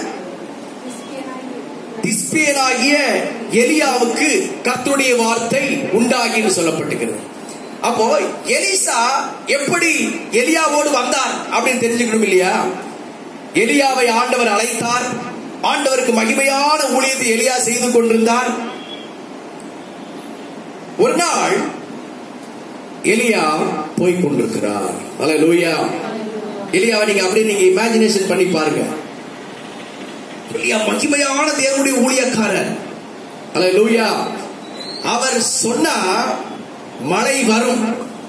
திஸ்பியனாகிய எலியாவுக்கு கர்த்தருடைய வார்த்தை உண்டாகின்னு சொல்லப்பட்டிருக்கிறது அப்போ எலிசா எப்படி எலியாவோடு வந்தார் அப்படின்னு தெரிஞ்சுக்கணும் இல்லையா எலியாவை ஆண்டவர் அழைத்தார் ஆண்டவருக்கு மகிமையான ஊழியத்தை எலியா செய்து கொண்டிருந்தார் ஒரு நாள் எலியா போய் கொண்டிருக்கிறார் அல்லேலூயா எலியாவை நீங்க அப்படியே நீங்க இமேஜினேஷன் பண்ணி பாருங்க எலியா மகிமையான தேவனுடைய ஊழியக்காரர் அல்லேலூயா அவர் சொன்னா மழை வரும்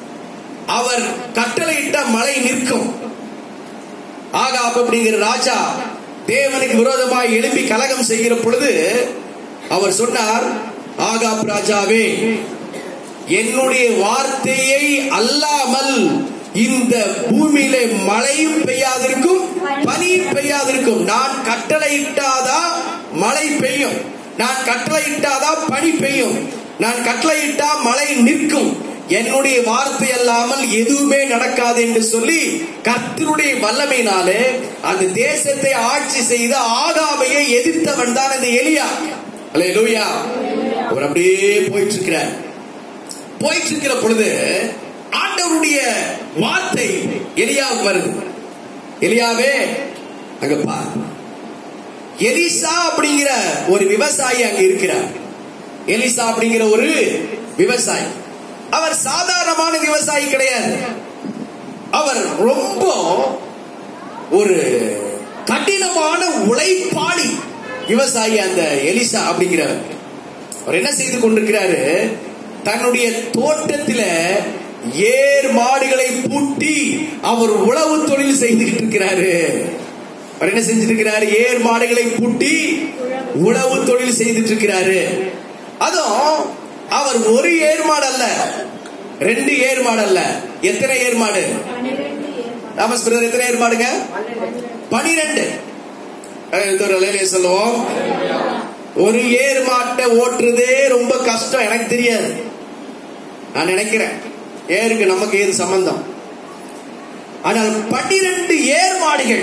அவர் கட்டளையிட்ட மழை நிற்கும் ஆகாப் அப்படிங்கிற ராஜா தேவனுக்கு விரோதமாய் எழுப்பி கலகம் செய்கிற பொழுது அவர் சொன்னார் ஆகாப் ராஜாவே என்னுடைய வார்த்தையை அல்லாமல் இந்த பூமியிலே மழையும் பெய்யாதிருக்கும் பனியும் பெய்யாதிருக்கும் நான் கட்டளையிட்டாதா மழை பெய்யும் நான் கட்டளையிட்டாதா பனி பெய்யும் நான் கட்டளையிட்டா மழை நிற்கும் என்னுடைய வார்த்தை அல்லாமல் எதுவுமே நடக்காது என்று சொல்லி கர்த்தருடைய வல்லமையினாலே அந்த தேசத்தை ஆட்சி செய்த ஆகாமையை எதிர்த்தவன் தான் இந்த எலியா அல்லேலூயா அவர் அப்படியே போயிட்டு இருக்கிறார் போயிட்டு இருக்கிற பொழுது ஆண்டவருடைய வார்த்தை எலியாவுக்கு வருது எலியாவே அங்க பார் எலிசா அப்படிங்கிற ஒரு விவசாயி அங்க இருக்கிறார் எலிசா அப்படிங்கிற ஒரு விவசாயி அவர் சாதாரணமான விவசாயி கிடையாது அவர் ரொம்ப ஒரு கடினமான உழைப்பாளி விவசாயி அந்த எலிசா அப்படிங்கிறவர் அவர் என்ன செய்து கொண்டிருக்கிறாரு தன்னுடைய தோட்டத்தில ஏர் மாடுகளை பூட்டி அவர் உழவு தொழில் செய்துகிட்டு இருக்கிறாரு அவர் என்ன செஞ்சிட்டு இருக்கிறாரு ஏர் மாடுகளை பூட்டி உழவு தொழில் செய்துட்டு இருக்கிறாரு அதுவும் அவர் ஒரு ஏர் மாடு அல்ல ரெண்டு ஏர் மாடு அல்ல எத்தனை ஏர் மாடு தாமஸ் பிரதர் எத்தனை ஏர் மாடுங்க பனிரெண்டு சொல்லுவோம் ஒரு ஏர் மாட்டை ஓட்டுறதே ரொம்ப கஷ்டம் எனக்கு தெரியாது நான் நினைக்கிறேன் ஏருக்கு நமக்கு ஏது சம்பந்தம் ஆனால் பன்னிரண்டு ஏர் மாடுகள்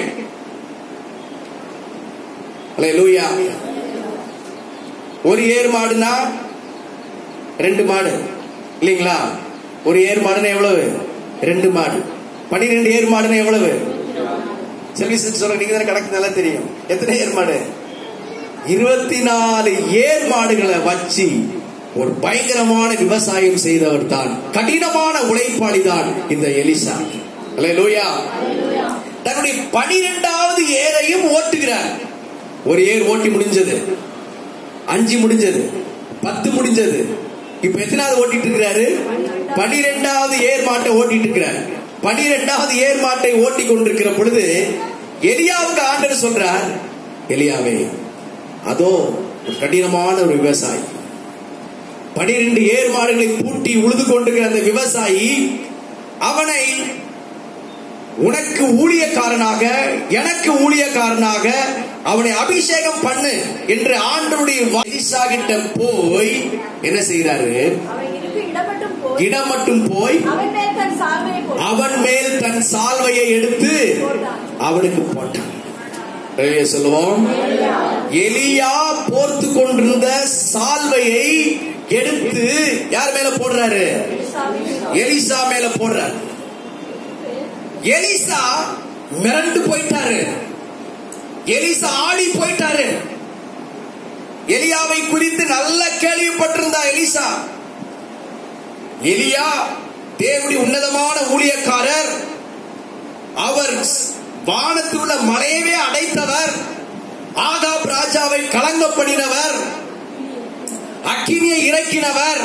லூயா ஒரு ஏர் மாடுனா ரெண்டு மாடு இல்லைங்களா ஒரு ஏர் மாடுனா எவ்வளவு ரெண்டு மாடு பன்னிரெண்டு ஏர் மாடுனா எவ்வளவு செல்வி சொல்ற நீங்க தானே கணக்கு நல்லா தெரியும் எத்தனை ஏர் மாடு இருபத்தி நாலு ஏர் மாடுகளை வச்சு ஒரு பயங்கரமான விவசாயம் செய்தவர் தான் கடினமான உழைப்பாளி தான் இந்த எலிசா லூயா தன்னுடைய பனிரெண்டாவது ஏரையும் ஓட்டுகிறார் ஒரு ஏர் ஓட்டி முடிஞ்சது அஞ்சு முடிஞ்சது பத்து முடிஞ்சது இப்ப எத்தனாவது ஓட்டிட்டு இருக்கிறாரு பனிரெண்டாவது ஏர் மாட்டை ஓட்டிட்டு இருக்கிறார் பனிரெண்டாவது ஏர் மாட்டை ஓட்டி கொண்டிருக்கிற பொழுது எலியாவுக்கு ஆண்டர் சொல்றார் எலியாவே அதோ ஒரு கடினமான ஒரு விவசாயி பனிரெண்டு ஏர் மாடுகளை பூட்டி உழுது கொண்டிருக்கிற அந்த விவசாயி அவனை உனக்கு ஊழியக்காரனாக எனக்கு ஊழியக்காரனாக அவனை அபிஷேகம் பண்ணு என்று ஆண்டருடைய வயசா கிட்ட போய் என்ன செய்யறாரு அவனுக்கு இடமட்டும் போய் இடம் மட்டும் போய் அவன் மேல் தன் சால்வையை போட்டான். அவன் மேல் தன் சால்வையை எடுத்து அவனுக்கு போட்டான் எனவே சொல்லுவோம் எலியா போர்த்து கொண்டிருந்த சால்வையை எடுத்து யார் மேல போடுறாரு எலிசா மேல போடுறாரு எலிசா மிரண்டு போயிட்டாரு எலிசா ஆடி போயிட்டாரு எலியாவை குறித்து நல்ல கேள்விப்பட்டிருந்தா எலிசா எலியா தேவனுடைய உன்னதமான ஊழியக்காரர் அவர் வானத்தில் உள்ள மலையவே அடைத்தவர் ஆகாப் ராஜாவை கலங்கப்படினவர் அக்கினியை இறக்கினவர்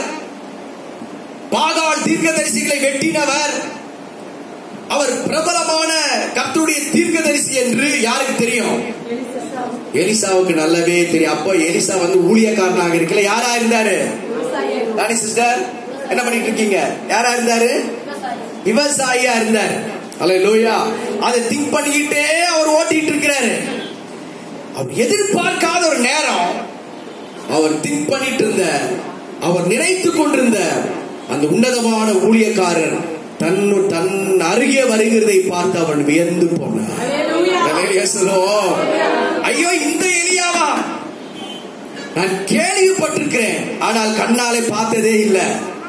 பாகால் தீர்க்கதரிசிகளை வெட்டினவர் அவர் பிரபலமான கர்த்தருடைய தீர்க்கதரிசி என்று யாருக்கு தெரியும் எலிசாவுக்கு நல்லாவே தெரியும் அப்போ எலிசா வந்து ஊழியக்காரனாக இருக்கல யாரா இருந்தாரு ராணி சிஸ்டர் என்ன பண்ணிட்டு இருக்கீங்க யாரா இருந்தாரு விவசாயியா இருந்தார் அல்ல லோயா அதை திங்க் பண்ணிக்கிட்டே அவர் ஓட்டிட்டு இருக்கிறாரு அவர் எதிர்பார்க்காத ஒரு நேரம் அவர் திங்க் பண்ணிட்டு இருந்த அவர் நினைத்து கொண்டிருந்த அந்த உன்னதமான ஊழியக்காரர் தன் தன் அருகே வருகிறதை பார்த்து அவன் வியந்து போனார் Hallelujah சொல்லுவோம். ஐயோ இந்த எலியாவா நான் கேள்விப்பட்டிருக்கிறேன் ஆனால் கண்ணாலே பார்த்ததே இல்லை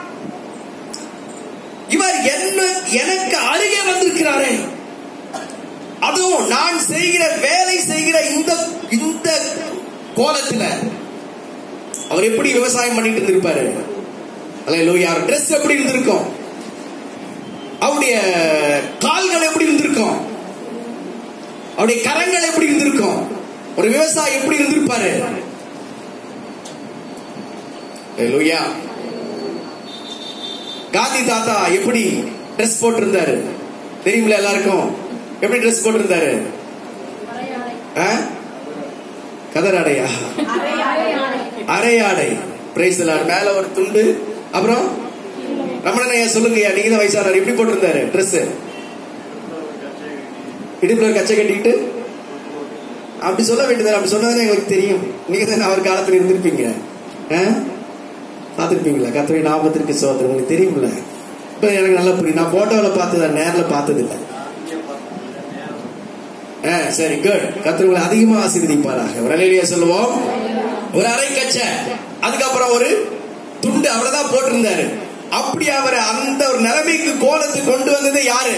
இவர் என்ன எனக்கு அருகே வந்திருக்கிறாரே அதுவும் நான் செய்கிற வேலை செய்கிற இந்த இந்த கோலத்துல அவர் எப்படி விவசாயம் பண்ணிட்டு இருந்திருப்பாரு அல்ல லோயா ட்ரெஸ் எப்படி இருந்திருக்கும் அவருடைய கால்கள் எப்படி இருந்திருக்கும் அவருடைய கரங்கள் எப்படி இருந்திருக்கும் ஒரு விவசாயி எப்படி இருந்திருப்பாரு லோயா காந்தி தாத்தா எப்படி ட்ரெஸ் போட்டிருந்தாரு தெரியுமில்ல எல்லாருக்கும் எப்படி ட்ரெஸ் போட்டிருந்தாரு ஆ? கதராடையா அரையாடை பிரைஸ் மேல ஒரு துண்டு அப்புறம் ரமணனையா சொல்லுங்கய்யா நீங்க தான் வயசானவர் எப்படி போட்டிருந்தாரு ட்ரெஸ் இடுப்புல ஒரு கச்சை கட்டிக்கிட்டு அப்படி சொல்ல வேண்டியது அப்படி சொன்னதானே எங்களுக்கு தெரியும் நீங்க தானே அவர் காலத்துல இருந்திருப்பீங்க ஆ? பார்த்திருப்பீங்களா கத்திரி நாமத்திற்கு சோதனை உங்களுக்கு தெரியும்ல இப்ப எனக்கு நல்லா புரியும் நான் போட்டோல பார்த்தது நேர்ல பார்த்தது இல்ல ஆ, சரி குட் கத்திரங்களை அதிகமா ஆசீர்வதிப்பாராக ஒரு அலையிலேயே சொல்லுவோம் ஒரு அரை கச்சை அதுக்கப்புறம் ஒரு துண்டு அவ்வளவுதான் போட்டிருந்தாரு அப்படி அவரை அந்த ஒரு நிலைமைக்கு கோலத்துக்கு கொண்டு வந்தது யாரு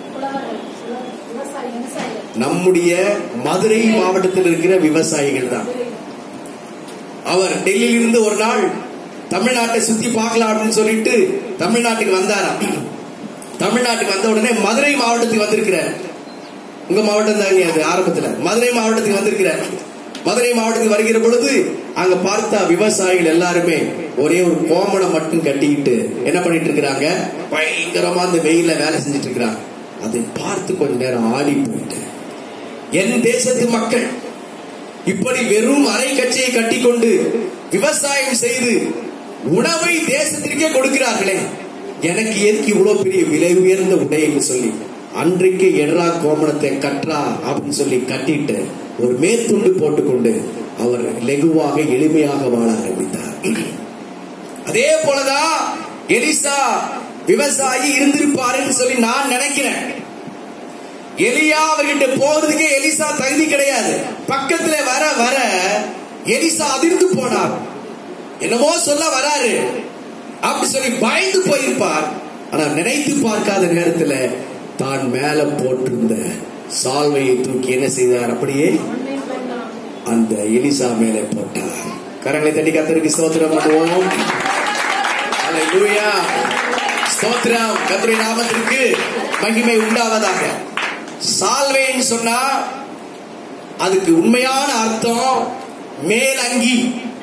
நம்முடைய மதுரை மாவட்டத்தில் இருக்கிற விவசாயிகள் தான் அவர் டெல்லியில இருந்து ஒரு நாள் தமிழ்நாட்டை சுத்தி பார்க்கலாம் அப்படின்னு சொல்லிட்டு தமிழ்நாட்டுக்கு வந்தாராம் தமிழ்நாட்டுக்கு வந்த உடனே மதுரை மாவட்டத்துக்கு வந்திருக்கிறார் உங்க மாவட்டம் தாங்க அது ஆரம்பத்துல மதுரை மாவட்டத்துக்கு வந்திருக்கிறார் மதுரை மாவட்டத்துக்கு வருகிற பொழுது அங்க பார்த்தா விவசாயிகள் எல்லாருமே ஒரே ஒரு கோமணம் மட்டும் கட்டிக்கிட்டு என்ன பண்ணிட்டு இருக்கிறாங்க பயங்கரமா அந்த வெயில வேலை செஞ்சுட்டு இருக்கிறாங்க அதை பார்த்து கொஞ்ச நேரம் ஆடி போயிட்டேன் என் தேசத்து மக்கள் இப்படி வெறும் அரை கட்சியை கட்டிக்கொண்டு விவசாயம் செய்து உணவை தேசத்திற்கே கொடுக்கிறார்களே எனக்கு எதுக்கு இவ்வளவு பெரிய விலை உயர்ந்த உடைன்னு சொல்லி அன்றைக்கு எட்ரா கோமணத்தை கற்றா அப்படின்னு சொல்லி கட்டிட்டு ஒரு மேற்துண்டு போட்டுக்கொண்டு அவர் லெகுவாக எளிமையாக வாழ ஆரம்பித்தார் அதே போலதான் எலிசா விவசாயி இருந்திருப்பாருன்னு சொல்லி நான் நினைக்கிறேன் எலியா அவர்கிட்ட போறதுக்கே எலிசா தகுதி கிடையாது பக்கத்துல வர வர எலிசா அதிர்ந்து போனார் என்னமோ சொல்ல வராரு அப்படி சொல்லி பயந்து போயிருப்பார் ஆனா நினைத்து பார்க்காத நேரத்துல தான் மேல போட்டிருந்த சால்வையை தூக்கி என்ன செய்தார் அப்படியே அந்த எலிசா மேலே போட்டார் கரங்களை தட்டி கத்தருக்கு ஸ்தோத்திரம் பண்ணுவோம் அல்லேலூயா ஸ்தோத்திரம் கர்த்தருடைய நாமத்திற்கு மகிமை உண்டாவதாக சால்வைன்னு சொன்னா அதுக்கு உண்மையான அர்த்தம் மேலங்கி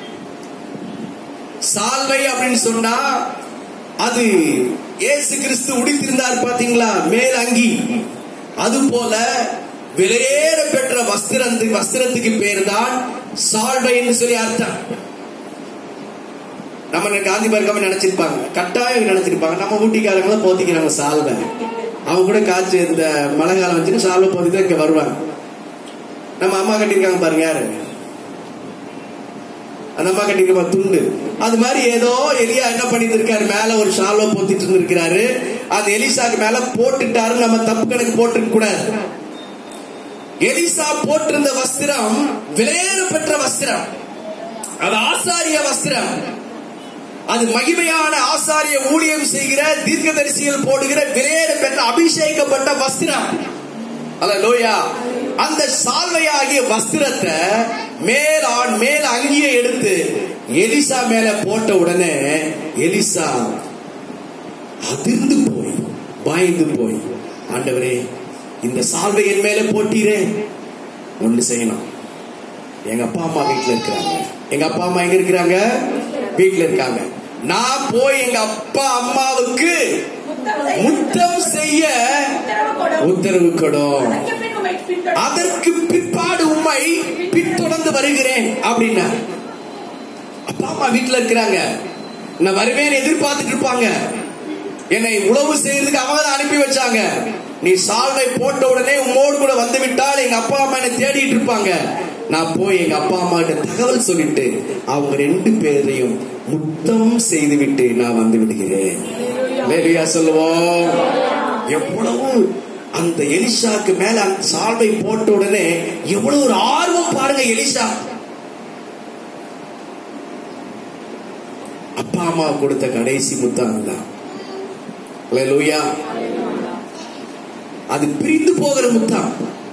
சால்வை அப்படின்னு சொன்னா அது இயேசு கிறிஸ்து உடுத்திருந்தார் பாத்தீங்களா மேல் அங்கி அது போல விலையேற பெற்ற வஸ்திரத்துக்கு வஸ்திரத்துக்கு பேர் தான் சால்வை என்று சொல்லி அர்த்தம் நம்ம காந்தி பார்க்காம நினைச்சிருப்பாங்க கட்டாயம் நினைச்சிருப்பாங்க நம்ம ஊட்டிக்காரங்கள போத்திக்கிறாங்க சால்வை அவங்க கூட காய்ச்சி இந்த மழை காலம் வச்சுட்டு சால்வை போத்தி தான் இங்க வருவாங்க நம்ம அம்மா கட்டியிருக்காங்க பாருங்க யாரு அந்த அம்மா கட்டிருக்க துண்டு அது மாதிரி ஏதோ எலியா என்ன பண்ணிட்டு இருக்காரு மேல ஒரு ஷாலோ போத்திட்டு இருந்திருக்கிறாரு அது எலிசாக்கு மேல போட்டுட்டாரு நம்ம தப்பு கணக்கு போட்டுக்க கூடாது எலிசா போட்டிருந்த வஸ்திரம் விலையேற பெற்ற வஸ்திரம் அது ஆசாரிய வஸ்திரம் அது மகிமையான ஆசாரிய ஊழியம் செய்கிற தீர்க்கதரிசிகள் போடுகிற விலையேற பெற்ற அபிஷேகப்பட்ட வஸ்திரம் அல்ல லோயா அந்த சால்வையாகிய வஸ்திரத்தை மேல் ஆண் மேல் அங்கியை எடுத்து எலிசா மேல போட்ட உடனே எலிசா அதிர்ந்து போய் பயந்து போய் ஆண்டவரே இந்த சால்வை என் மேல போட்டீரே ஒண்ணு செய்யணும் எங்க அப்பா அம்மா வீட்டுல இருக்கிறாங்க எங்க அப்பா அம்மா எங்க இருக்கிறாங்க வீட்டுல இருக்காங்க நான் போய் எங்க அப்பா அம்மாவுக்கு முத்தம் செய்ய உத்தரவு கொடும் அதற்கு பிற்பாடு உண்மை பின்தொடர்ந்து வருகிறேன் அப்படின்னா அப்பா அம்மா வீட்டுல இருக்கிறாங்க நான் வருவேன் எதிர்பார்த்துட்டு இருப்பாங்க என்னை உழவு செய்யறதுக்கு அவங்க தான் அனுப்பி வச்சாங்க நீ சால்வை போட்ட உடனே உம்மோடு கூட வந்து விட்டால் எங்க அப்பா அம்மா என்னை தேடிட்டு இருப்பாங்க நான் போய் எங்க அப்பா அம்மா கிட்ட தகவல் சொல்லிட்டு அவங்க ரெண்டு பேரையும் முத்தம் செய்து விட்டு நான் வந்து விடுகிறேன் லேலியா சொல்லுவோம் எவ்வளவு அந்த எலிஷாக்கு மேல அந்த சால்வை போட்ட உடனே எவ்வளவு ஒரு ஆர்வம் பாருங்க எலிஷா அப்பா அம்மா கொடுத்த கடைசி முத்தம் அதுதான் லூயா அது பிரிந்து போகிற முத்தம்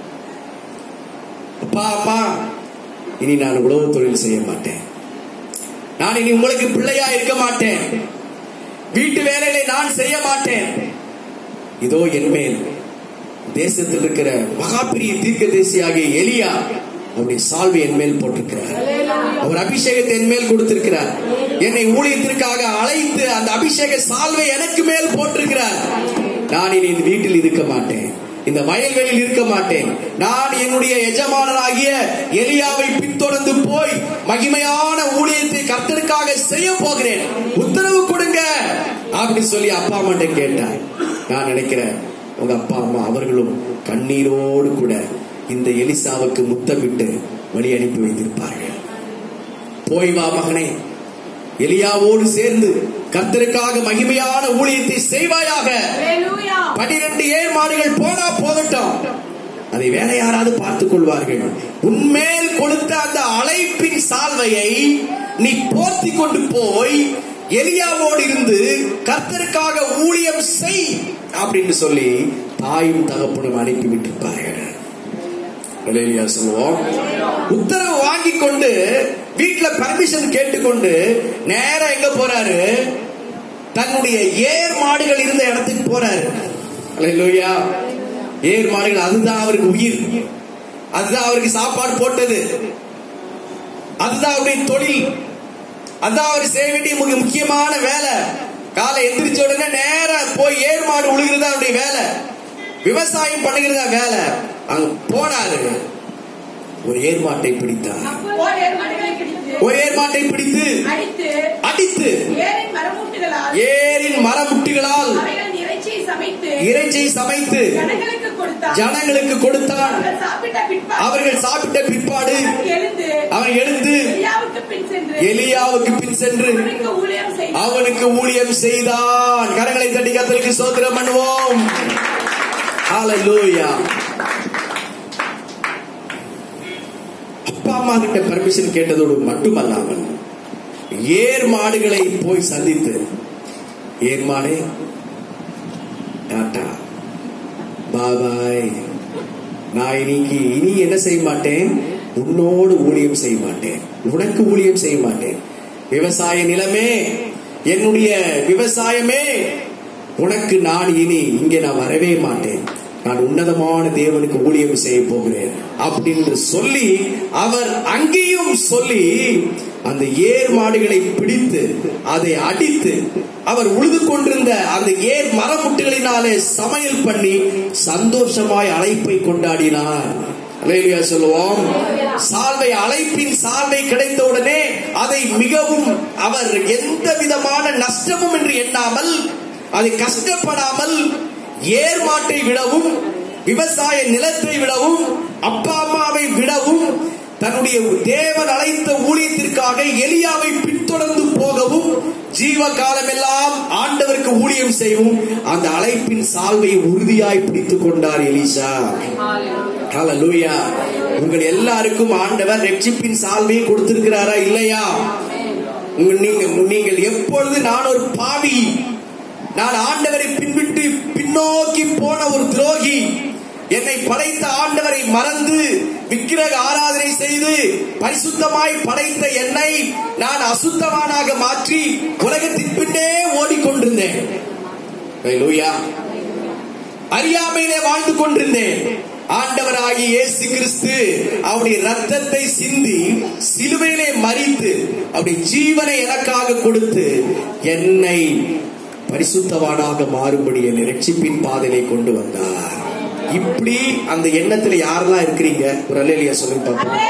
அப்பா அம்மா இனி நான் உழவு தொழில் செய்ய மாட்டேன் நான் இனி உங்களுக்கு பிள்ளையா இருக்க மாட்டேன் வீட்டு வேலைகளை நான் செய்ய மாட்டேன் இதோ என் மேல் தேசத்தில் இருக்கிற மகாபிரிய தீர்க்க தேசியாகிய எலியா அவருடைய சால்வை என் மேல் போட்டிருக்கிறார் அவர் அபிஷேகத்தை என் மேல் கொடுத்திருக்கிறார் என்னை ஊழியத்திற்காக அழைத்து அந்த அபிஷேக சால்வை எனக்கு மேல் போட்டிருக்கிறார் நான் இனி இந்த வீட்டில் இருக்க மாட்டேன் இந்த வயல்வெளியில் இருக்க மாட்டேன் நான் என்னுடைய எஜமானனாகிய எலியாவை பின்தொடர்ந்து போய் மகிமையான ஊழியத்தை கர்த்தருக்காக செய்ய போகிறேன் உத்தரவு கொடுங்க அப்படி சொல்லி அப்பா அம்மாட்ட கேட்டார் நான் நினைக்கிறேன் உங்க அப்பா அம்மா அவர்களும் கண்ணீரோடு கூட இந்த எலிசாவுக்கு முத்தமிட்டு வழி அனுப்பி வைத்திருப்பார்கள் போய் வா மகனே எலியாவோடு சேர்ந்து கர்த்தருக்காக மகிமையான ஊழியத்தை செய்வாயாக Hallelujah. பனிரெண்டு ஏழு மாடுகள் போனா போகட்டும் அதை வேற யாராவது பார்த்துக் கொள்வார்கள் உன்மேல் கொடுத்த அந்த அழைப்பின் சால்வையை நீ போர்த்தி கொண்டு போய் எலியாவோடு இருந்து கர்த்தருக்காக ஊழியம் செய் அப்படின்னு சொல்லி தாயும் தகப்பனும் அனுப்பி விட்டிருப்பார்கள் ஹalleluya சொல்லுவோம் உத்தரவு வாங்கி கொண்டு வீட்டுல பர்மிஷன் கேட்டுக்கொண்டு நேரா எங்க போறாரு தன்னுடைய ஏர் மாடுகள் இருந்த இடத்துக்கு போறாரு ஹalleluya ஏர் மாடுகள் அதுதான் அவருக்கு உயிர் அதுதான் அவருக்கு சாப்பாடு போட்டது அதுதான் அவருடைய தொழில் அதுதான் அவர் செய்ய வேண்டிய மிக முக்கியமான வேலை காலை எந்திரிச்ச உடனே நேரா போய் ஏர் மாடு உழுகிறது அவருடைய வேலை விவசாயம் பண்ணுகிறதா வேலை அங்க போனாரு ஒரு ஏர் மாட்டை பிடித்தார் அப்போ ஏர் மரங்களை பிடித்து, ஒரு ஏர் மாட்டை பிடித்து அடித்து அடித்து ஏரின் மரமூட்டுகளால் ஏரின் மரமுட்டிகளால் அவைகளின் இறைச்சியை சமைத்து இறைச்சி சமைத்து ஜனங்களுக்கு கொடுத்தார் ஜனங்களுக்கு கொடுத்தான் அவர்கள் சாப்பிட்ட பிற்பாடு அவர்கள் சாப்பிட்ட பிற்பாடு அவன் எழுந்து அவன் எழுந்து எலியாவுக்கு பின் சென்று எலியாவுக்கு பின் சென்று அவனுக்கு ஊழியம் செய்தார் அவனுக்கு ஊழியம் செய்தான் கரங்களை தட்டி கத்தலுக்கு சோத்திரம் பண்ணுவோம் ஹalleluya அப்பா அம்மா கிட்ட பர்மிஷன் கேட்டதோடு மட்டுமல்லாமல் ஏர் மாடுகளை போய் சந்தித்து ஏர் மாடே டாட்டா பாய் நான் இன்னைக்கு இனி என்ன செய்ய மாட்டேன் உன்னோடு ஊழியம் செய்ய மாட்டேன் உனக்கு ஊழியம் செய்ய மாட்டேன் விவசாய நிலமே என்னுடைய விவசாயமே உனக்கு நான் இனி இங்கே நான் வரவே மாட்டேன் நான் உன்னதமான தேவனுக்கு ஊழியம் செய்ய போகிறேன் அப்படின்னு சொல்லி அவர் அங்கேயும் சொல்லி அந்த ஏர் மாடுகளை பிடித்து அதை அடித்து அவர் உழுது கொண்டிருந்த அந்த ஏர் மரமுட்டுகளினாலே சமையல் பண்ணி சந்தோஷமாய் அழைப்பை கொண்டாடினார் அல்லேலூயா சொல்லுவோம் சால்வை அழைப்பின் சால்வை கிடைத்த உடனே அதை மிகவும் அவர் எந்த விதமான நஷ்டமும் என்று எண்ணாமல் அதை கஷ்டப்படாமல் ஏர் மாட்டை விடவும் விவசாய நிலத்தை விடவும் அப்பா அம்மாவை விடவும் தன்னுடைய தேவன் அழைத்த ஊழியத்திற்காக எலியாவை பின்தொடர்ந்து போகவும் ஜீவ காலமெல்லாம் ஆண்டவருக்கு ஊழியம் செய்யவும் அந்த அழைப்பின் சால்வை உறுதியாய் பிடித்துக் கொண்டார் எலிசா ஹalleluya உங்கள் எல்லாருக்கும் ஆண்டவர் ரட்சிப்பின் சால்வையை கொடுத்திருக்கிறாரா இல்லையா உங்க நீங்க நீங்கள் எப்பொழுது நான் ஒரு பாவி நான் ஆண்டவரை பின்விட்டு பின்னோக்கி போன ஒரு துரோகி என்னை படைத்த ஆண்டவரை மறந்து விக்கிரக ஆராதனை செய்து பரிசுத்தமாய் படைத்த என்னை நான் அசுத்தமானாக மாற்றி உலகத்தின் பின்னே ஓடிக்கொண்டிருந்தேன் ஹalleluya அறியாமையிலே வாழ்ந்து கொண்டிருந்தேன் ஆண்டவராகிய இயேசு கிறிஸ்து அவருடைய ரத்தத்தை சிந்தி சிலுவையிலே மறித்து அவருடைய ஜீவனை எனக்காக கொடுத்து என்னை பரிசுத்தவானாக மாறும்படி என்னை ரட்சிப்பின் பாதையிலே கொண்டு வந்தார் இப்படி அந்த எண்ணத்துல யாரெல்லாம் இருக்கிறீங்க ஒரு அல்லையா சொல்லுங்க பார்ப்போம்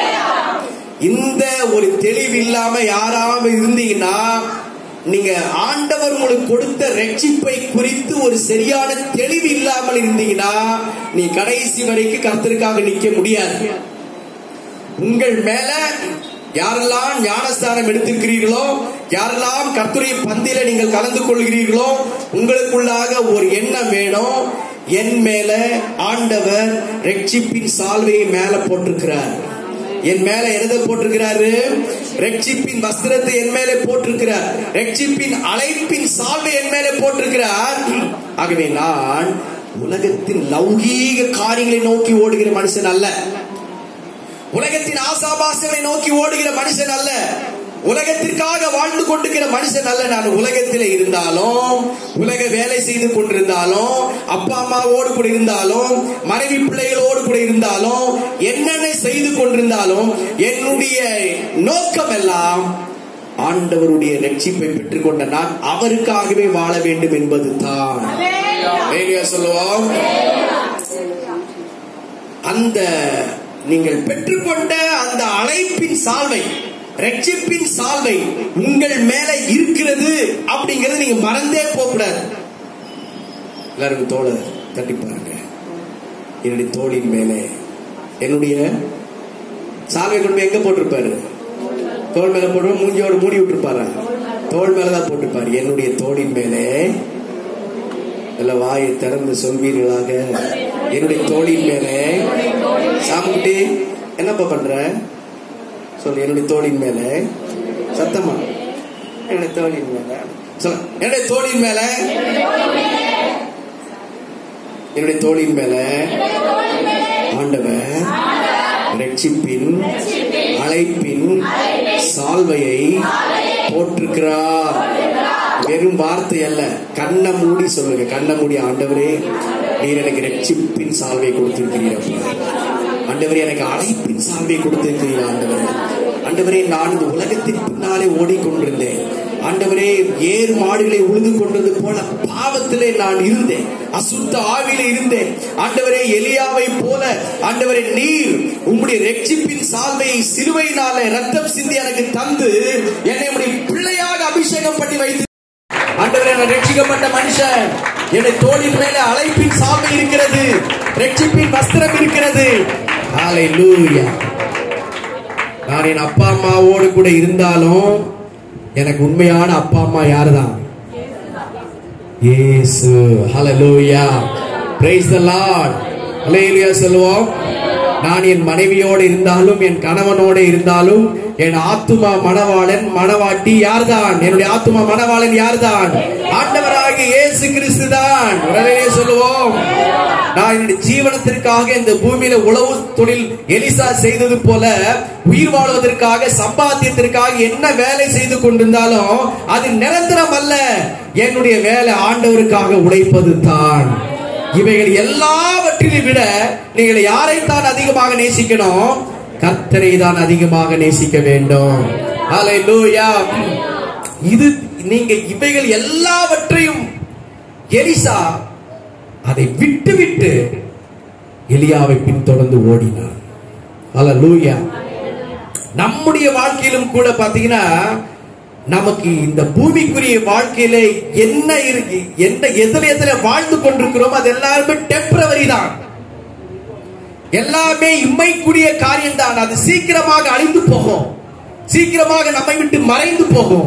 இந்த ஒரு தெளிவு இல்லாம யாராவது இருந்தீங்கன்னா நீங்க ஆண்டவர் உங்களுக்கு கொடுத்த ரட்சிப்பை குறித்து ஒரு சரியான தெளிவு இல்லாமல் இருந்தீங்கன்னா நீ கடைசி வரைக்கும் கர்த்தருக்காக நிக்க முடியாது உங்கள் மேல யாரெல்லாம் ஞானஸ்தானம் எடுத்திருக்கிறீர்களோ யாரெல்லாம் கர்த்தருடைய பந்தியில நீங்கள் கலந்து கொள்கிறீர்களோ உங்களுக்குள்ளாக ஒரு எண்ணம் வேணும் என் மேல ஆண்டவர் ரட்சிப்பின் சால்வையை மேல போட்டிருக்கிறார் என் மேல எதை போட்டிருக்கிறாரு ரட்சிப்பின் வஸ்திரத்தை என் மேலே போட்டிருக்கிறார் ரட்சிப்பின் அழைப்பின் சால்வை என் மேலே போட்டிருக்கிறார் ஆகவே நான் உலகத்தின் லௌகீக காரியங்களை நோக்கி ஓடுகிற மனுஷன் அல்ல உலகத்தின் ஆசாபாசங்களை நோக்கி ஓடுகிற மனுஷன் அல்ல உலகத்திற்காக வாழ்ந்து கொண்டிருக்கிற மனுஷன் அல்ல நான் உலகத்தில் இருந்தாலும் உலக வேலை செய்து கொண்டிருந்தாலும் அப்பா அம்மாவோடு கூட இருந்தாலும் மனைவி பிள்ளைகளோடு கூட இருந்தாலும் என்னென்ன செய்து கொண்டிருந்தாலும் என்னுடைய நோக்கம் எல்லாம் ஆண்டவருடைய ரட்சிப்பை பெற்றுக்கொண்ட நான் அவருக்காகவே வாழ வேண்டும் என்பது தான் ஹalleluya சொல்லுவோம் அந்த நீங்கள் பெற்றுக்கொண்ட அந்த அழைப்பின் சால்வை ரட்சிப்பின் சால்வை உங்கள் மேல இருக்கிறது அப்படிங்கறது நீங்க மறந்தே போகக்கூடாது எல்லாருக்கும் தோலை தட்டி பாருங்க என்னுடைய தோளின் மேலே என்னுடைய சால்வை கொண்டு போய் எங்க போட்டிருப்பாரு தோல் மேல போட்டு மூஞ்சியோட மூடி விட்டுருப்பாரா தோல் மேலதான் போட்டிருப்பாரு என்னுடைய தோளின் மேலே நல்ல வாயை திறந்து சொல்வீர்களாக என்னுடைய தோளின் மேலே சாமிக்குட்டி என்னப்பா பண்ற சொல்லு என்னுடைய தோளின் மேலே சத்தமா என்னுடைய தோளின் மேல சொல்ல என்னுடைய தோளின் மேல என்னுடைய தோளின் மேல ஆண்டவர் ரட்சிப்பின் அழைப்பின் சால்வையை போட்டிருக்கிறார் வெறும் வார்த்தை அல்ல கண்ணை மூடி சொல்லுங்க கண்ணை மூடி ஆண்டவரே நீர் எனக்கு ரட்சிப்பின் சால்வை கொடுத்திருக்கிறீரப்பா ஆண்டவரே எனக்கு அழைப்பின் சால்வை கொடுத்திருக்கிறீர் ஆண்டவரே ஆண்டவரே நான் இந்த உலகத்தின் பின்னாலே ஓடிக்கொண்டிருந்தேன் ஆண்டவரே ஏறு மாடுகளை உழுது கொண்டது போல பாவத்திலே நான் இருந்தேன் அசுத்த ஆவியில இருந்தேன் ஆண்டவரே எலியாவை போல ஆண்டவரே நீர் உம்முடைய ரட்சிப்பின் சால்வையை சிலுவையினால ரத்தம் சிந்தி எனக்கு தந்து என்னை உம்முடைய பிள்ளையாக அபிஷேகம் பண்ணி வைத்து ஆண்டவரே நான் ரட்சிக்கப்பட்ட மனுஷன் என்னை தோளின் மேல அழைப்பின் சால்வை இருக்கிறது ரட்சிப்பின் வஸ்திரம் இருக்கிறது ஹalleluya நான் என் அப்பா அம்மாவோடு கூட இருந்தாலும் எனக்கு உண்மையான அப்பா அம்மா யாருதான் இயேசு ஹalleluya praise the lord ஹalleluya சொல்லுவோம் நான் என் மனைவியோடு இருந்தாலும் என் கணவனோடு இருந்தாலும் என் ஆத்துமா மணவாளன் மணவாட்டி யார்தான் என்னுடைய ஆத்துமா மணவாளன் யார்தான் ஆண்டவராகிய இயேசு கிறிஸ்து தான் உடனே சொல்லுவோம் நான் என்னுடைய ஜீவனத்திற்காக இந்த பூமியில உழவு தொழில் எலிசா செய்தது போல உயிர் வாழ்வதற்காக சம்பாத்தியத்திற்காக என்ன வேலை செய்து கொண்டிருந்தாலும் அது நிரந்தரம் அல்ல என்னுடைய வேலை ஆண்டவருக்காக உழைப்பது தான் இவைகள் எல்லாவற்றிலும் விட நீங்கள் யாரைத்தான் அதிகமாக நேசிக்கணும் கர்த்தரை தான் அதிகமாக நேசிக்க வேண்டும் ஹalleluya இது நீங்க இவைகள் எல்லாவற்றையும் எலிசா அதை விட்டு விட்டு எலியாவை பின்தொடர்ந்து ஓடினார் ஹalleluya நம்முடைய வாழ்க்கையிலும் கூட பாத்தீங்கன்னா நமக்கு இந்த பூமிக்குரிய வாழ்க்கையில என்ன இருக்கு என்ன எதுல எதுல வாழ்ந்து கொண்டிருக்கிறோம் அது எல்லாருமே டெம்பரவரி தான் எல்லாமே இம்மைக்குரிய காரியம் தான் அது சீக்கிரமாக அழிந்து போகும் சீக்கிரமாக நம்மை விட்டு மறைந்து போகும்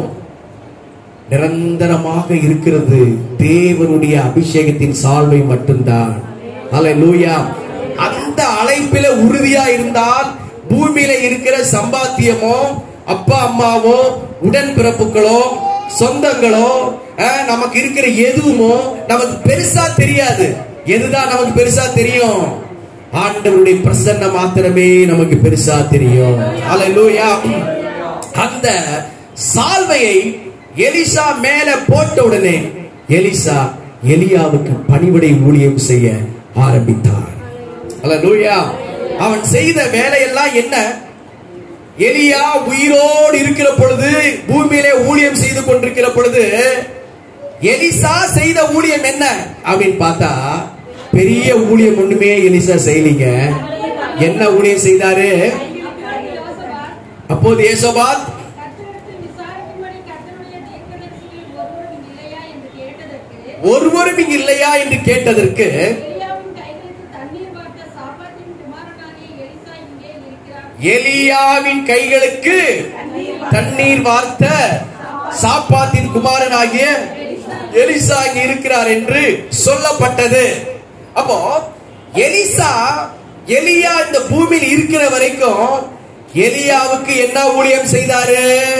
நிரந்தரமாக இருக்கிறது தேவனுடைய அபிஷேகத்தின் சால்வை மட்டும்தான் ஹalleluya அந்த அழைப்பில உறுதியா இருந்தால் பூமியில இருக்கிற சம்பாத்தியமோ அப்பா அம்மாவோ உடன்பிறப்புகளோ சொந்தங்களோ அஹ், நமக்கு இருக்கிற எதுவுமோ நமக்கு பெருசா தெரியாது எதுதான் நமக்கு பெருசா தெரியும் ஆண்டவருடைய பிரசன்ன மாத்திரமே நமக்கு பெருசா தெரியும் ஹalleluya அந்த சால்வையை எலிசா மேல போட்ட உடனே எலிசா எலியாவுக்கு பணிவிடை ஊழியம் செய்ய ஆரம்பித்தார் ஹalleluya அவன் செய்த வேலையெல்லாம் என்ன எலியா உயிரோடு இருக்கிற பொழுது பூமியிலே ஊழியம் செய்து கொண்டிருக்கிற பொழுது எலிசா செய்த ஊழியம் என்ன அப்படின்னு பார்த்தா பெரிய ஊழியம் ஒண்ணுமே எலிசா செய்யலீங்க என்ன ஊழியம் செய்தாரு அப்போது ஏசோபாத் கர்த்தரிடத்தில் விசாரிக்கும்படி கர்த்தருடைய தீர்க்கதரிசிகளில் ஒருவரும் இல்லையா என்று கேட்டதற்கு ஒருவரும் இங்கு இல்லையா என்று கேட்டதற்கு எலியாவின் கைகளுக்கு தண்ணீர் பார்த்த சாப்பாட்டின் குமாரனாகிய எலிசா இங்கே இருக்கிறார் எலியாவின் கைகளுக்கு தண்ணீர் வார்த்த சாப்பாத்தின் குமாரனாகிய எலிசா இங்க இருக்கிறார் என்று சொல்லப்பட்டது அப்போ எலிசா எலியா இந்த பூமியில் இருக்கிற வரைக்கும் எலியாவுக்கு என்ன ஊழியம் செய்தாரு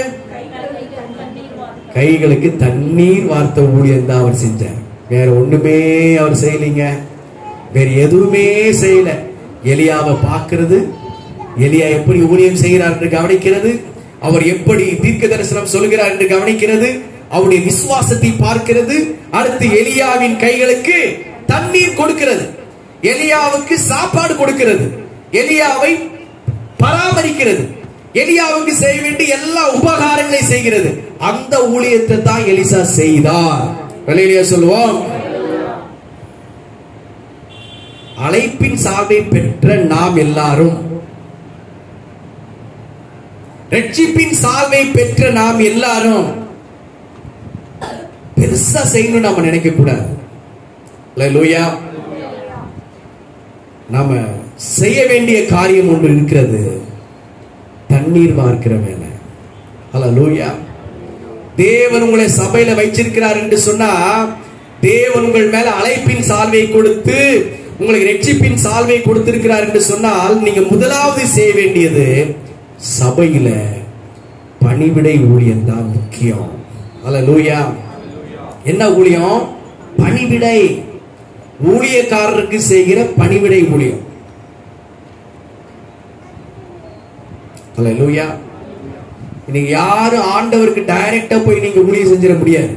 கைகளுக்கு தண்ணீர் வார்த்த ஊழியம் தான் அவர் செஞ்சார் வேற ஒண்ணுமே அவர் செய்யலீங்க வேற எதுவுமே செய்யல எலியாவை பார்க்கிறது எலியா எப்படி ஊழியம் செய்கிறார் என்று கவனிக்கிறது அவர் எப்படி தீர்க்க தரிசனம் சொல்கிறார் என்று கவனிக்கிறது அவருடைய விசுவாசத்தை பார்க்கிறது அடுத்து எலியாவின் கைகளுக்கு தண்ணீர் கொடுக்கிறது எலியாவுக்கு சாப்பாடு கொடுக்கிறது எலியாவை பராமரிக்கிறது எலியாவுக்கு செய்ய வேண்டிய எல்லா உபகாரங்களை செய்கிறது அந்த ஊழியத்தை தான் எலிசா செய்தார் வெளியிலேயே சொல்லுவோம் அழைப்பின் சால்வை பெற்ற நாம் எல்லாரும் ரட்சிப்பின் சால்வை பெற்ற நாம் எல்லாரும் பெருசா செய்யணும் நாம நினைக்க கூடாது லூயா நாம செய்ய வேண்டிய காரியம் ஒன்று இருக்கிறது தண்ணீர் வார்க்கிற வேலை அல்ல லூயா தேவன் உங்களை சபையில வைச்சிருக்கிறார் என்று சொன்னா தேவன் உங்கள் மேல அழைப்பின் சால்வை கொடுத்து உங்களுக்கு ரட்சிப்பின் சால்வை கொடுத்திருக்கிறார் என்று சொன்னால் நீங்க முதலாவது செய்ய வேண்டியது சபையில பணிவிடை ஊழியம் தான் முக்கியம் அல்ல லூயா என்ன ஊழியம் பணிவிடை ஊழியக்காரருக்கு செய்கிற பணிவிடை ஊழியம் அல்ல லூயா இன்னைக்கு யாரும் ஆண்டவருக்கு டைரக்டா போய் நீங்க ஊழியம் செஞ்சிட முடியாது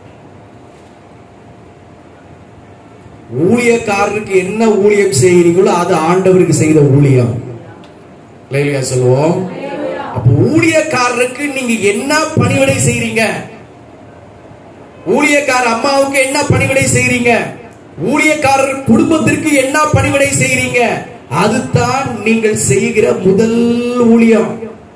ஊழியக்காரருக்கு என்ன ஊழியம் செய்கிறீங்களோ அது ஆண்டவருக்கு செய்த ஊழியம் இல்லையா சொல்லுவோம் அப்ப ஊழியக்காரருக்கு நீங்க என்ன பணிவிடை செய்றீங்க ஊழியக்கார அம்மாவுக்கு என்ன பணிவிடை செய்றீங்க ஊழியக்காரர் குடும்பத்திற்கு என்ன பணிவிடை செய்றீங்க அதுதான் நீங்கள் செய்கிற முதல் ஊழியம்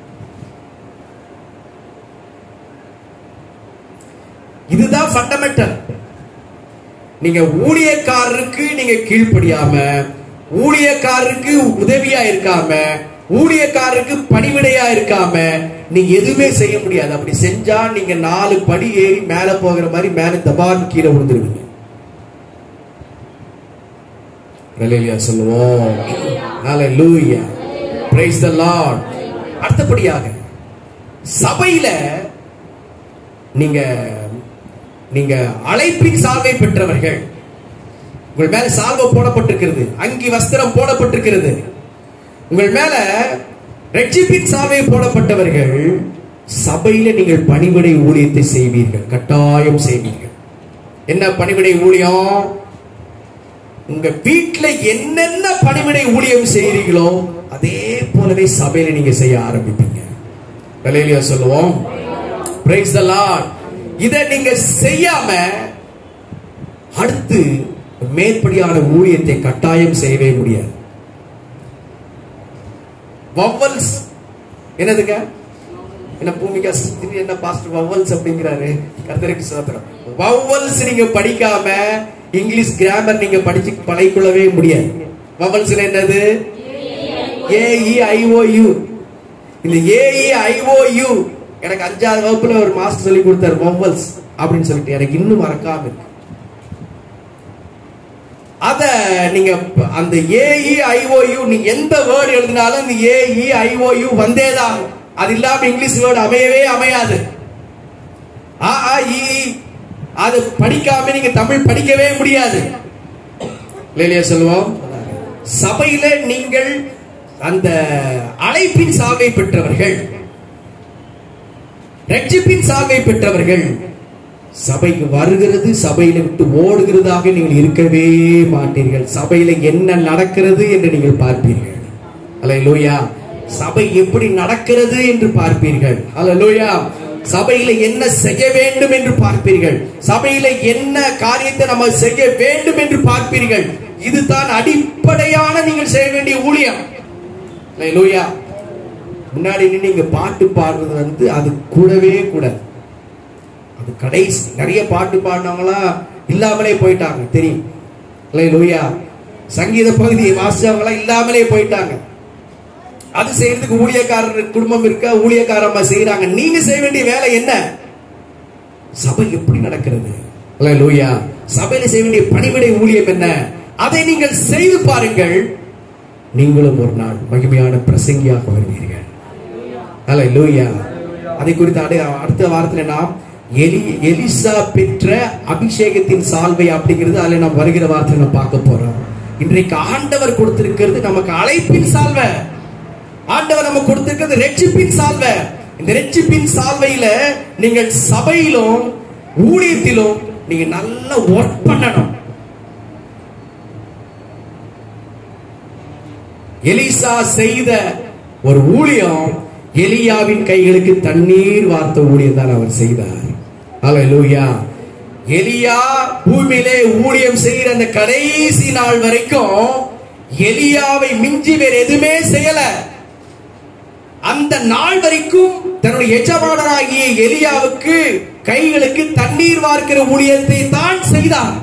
இதுதான் ஃபண்டமெண்டல் நீங்க ஊழியக்காரருக்கு நீங்க கீழ்ப்படியாம ஊழியக்காரருக்கு உதவியா இருக்காம ஊழியக்காரருக்கு பணிவிடையா இருக்காம நீங்க எதுவுமே செய்ய முடியாது அப்படி செஞ்சா நீங்க நாலு படி ஏறி மேல போகிற மாதிரி மேல தபான் கீழே விழுந்துருவீங்க ஹalleluya சொல்லுவோம் ஹalleluya praise the lord அடுத்தபடியாக சபையில நீங்க நீங்க அழைப்பின் சால்வை பெற்றவர்கள் உங்கள் மேல சால்வை போடப்பட்டிருக்கிறது அங்கி வஸ்திரம் போடப்பட்டிருக்கிறது உங்கள் மேல ரட்சிப்பின் சால்வை போடப்பட்டவர்கள் சபையில நீங்கள் பணிவிடை ஊழியத்தை செய்வீர்கள் கட்டாயம் செய்வீர்கள் என்ன பணிவிடை ஊழியம் உங்க வீட்டுல என்னென்ன பணிவிடை ஊழியம் செய்றீங்களோ அதே போலவே சபையில நீங்க செய்ய ஆரம்பிப்பீங்க விலையிலையா சொல்லுவோம் பிரைஸ் த லார்ட் இதை நீங்க செய்யாம அடுத்து மேற்படியான ஊழியத்தை கட்டாயம் செய்யவே முடியாது வவ்வல்ஸ் என்னதுங்க என்ன பூமிகா திடீர்னு என்ன பாஸ்டர் வவ்வல்ஸ் அப்படிங்கிறாரு கர்த்தருக்கு சோத்திரம் வவ்வல்ஸ் நீங்க படிக்காம இங்கிலீஷ் கிராமர் நீங்க படிச்சு பழகிக்கொள்ளவே முடியாது வவ்வல்ஸ் என்னது ஏஇ ஐஓயு இந்த ஏஇ ஐஓயு எனக்கு அஞ்சாவது வகுப்புல ஒரு மாஸ்டர் சொல்லி கொடுத்தாரு வவ்வல்ஸ் அப்படின்னு சொல்லிட்டு எனக்கு இன்னும் மறக்காம இருக்கு அத நீங்க ப- அந்த ஏஇ ஐஓயு நீங்க எந்த வேர்டு எழுதினாலும் இந்த ஏஇ ஐஓயு வந்தேதான் அது இல்லாம இங்கிலீஷ் வேர்டு அமையவே அமையாது ஆ ஆ இ ஈ. அது படிக்காம நீங்க தமிழ் படிக்கவே முடியாது இல்லையா சொல்லுவோம் சபையில நீங்கள் அந்த அழைப்பின் சாவை பெற்றவர்கள் ரட்சிப்பின் சாவை பெற்றவர்கள் சபைக்கு வருகிறது சபையில விட்டு ஓடுகிறதாக நீங்கள் இருக்கவே மாட்டீர்கள் சபையில என்ன நடக்கிறது என்று நீங்கள் பார்ப்பீர்கள் அல்லேலூயா சபை எப்படி நடக்கிறது என்று பார்ப்பீர்கள் அல்லேலூயா சபையில என்ன செய்ய வேண்டும் என்று பார்ப்பீர்கள் சபையில என்ன காரியத்தை நம்ம செய்ய வேண்டும் என்று பார்ப்பீர்கள் இதுதான் அடிப்படையான நீங்கள் செய்ய வேண்டிய ஊழியம் அல்லேலூயா முன்னாடி நின்னு நீங்க பாட்டு பாடுறது வந்து அது கூடவே கூடாது அது கடைசி நிறைய பாட்டு பாடினவங்களாம் இல்லாமலே போயிட்டாங்க தெரியும் இல்லை லூயா சங்கீத பகுதியை வாசிச்சவங்களாம் இல்லாமலே போயிட்டாங்க அது செய்யறதுக்கு ஊழியக்காரர் குடும்பம் இருக்க ஊழியக்காரம்மா செய்யறாங்க நீங்க செய்ய வேண்டிய வேலை என்ன சபை எப்படி நடக்கிறது இல்லை லூயா சபையில செய்ய வேண்டிய பணிவிடை ஊழியம் என்ன அதை நீங்கள் செய்து பாருங்கள் நீங்களும் ஒரு நாள் மகிமையான பிரசங்கியாக வருவீர்கள் அல்ல லூயா அதை குறித்து அடு அடுத்த வாரத்துல நாம் எலி எலிசா பெற்ற அபிஷேகத்தின் சால்வை அப்படிங்கிறது அதுல நாம் வருகிற வாரத்துல நம்ம பார்க்க போறோம் இன்றைக்கு ஆண்டவர் கொடுத்திருக்கிறது நமக்கு அழைப்பின் சால்வை ஆண்டவர் நமக்கு கொடுத்திருக்கிறது ரெட்சிப்பின் சால்வை இந்த ரெட்சிப்பின் சால்வையில நீங்கள் சபையிலும் ஊழியத்திலும் நீங்க நல்லா ஒர்க் பண்ணணும் எலிசா செய்த ஒரு ஊழியம் எலியாவின் கைகளுக்கு தண்ணீர் வார்த்த ஊழியம் தான் அவர் செய்தார் அல்லேலூயா எலியா பூமியிலே ஊழியம் செய்கிற அந்த கடைசி நாள் வரைக்கும் எலியாவை மிஞ்சி வேற எதுவுமே செய்யல அந்த நாள் வரைக்கும் தன்னுடைய எஜமானராகிய எலியாவுக்கு கைகளுக்கு தண்ணீர் வார்க்கிற ஊழியத்தை தான் செய்தார்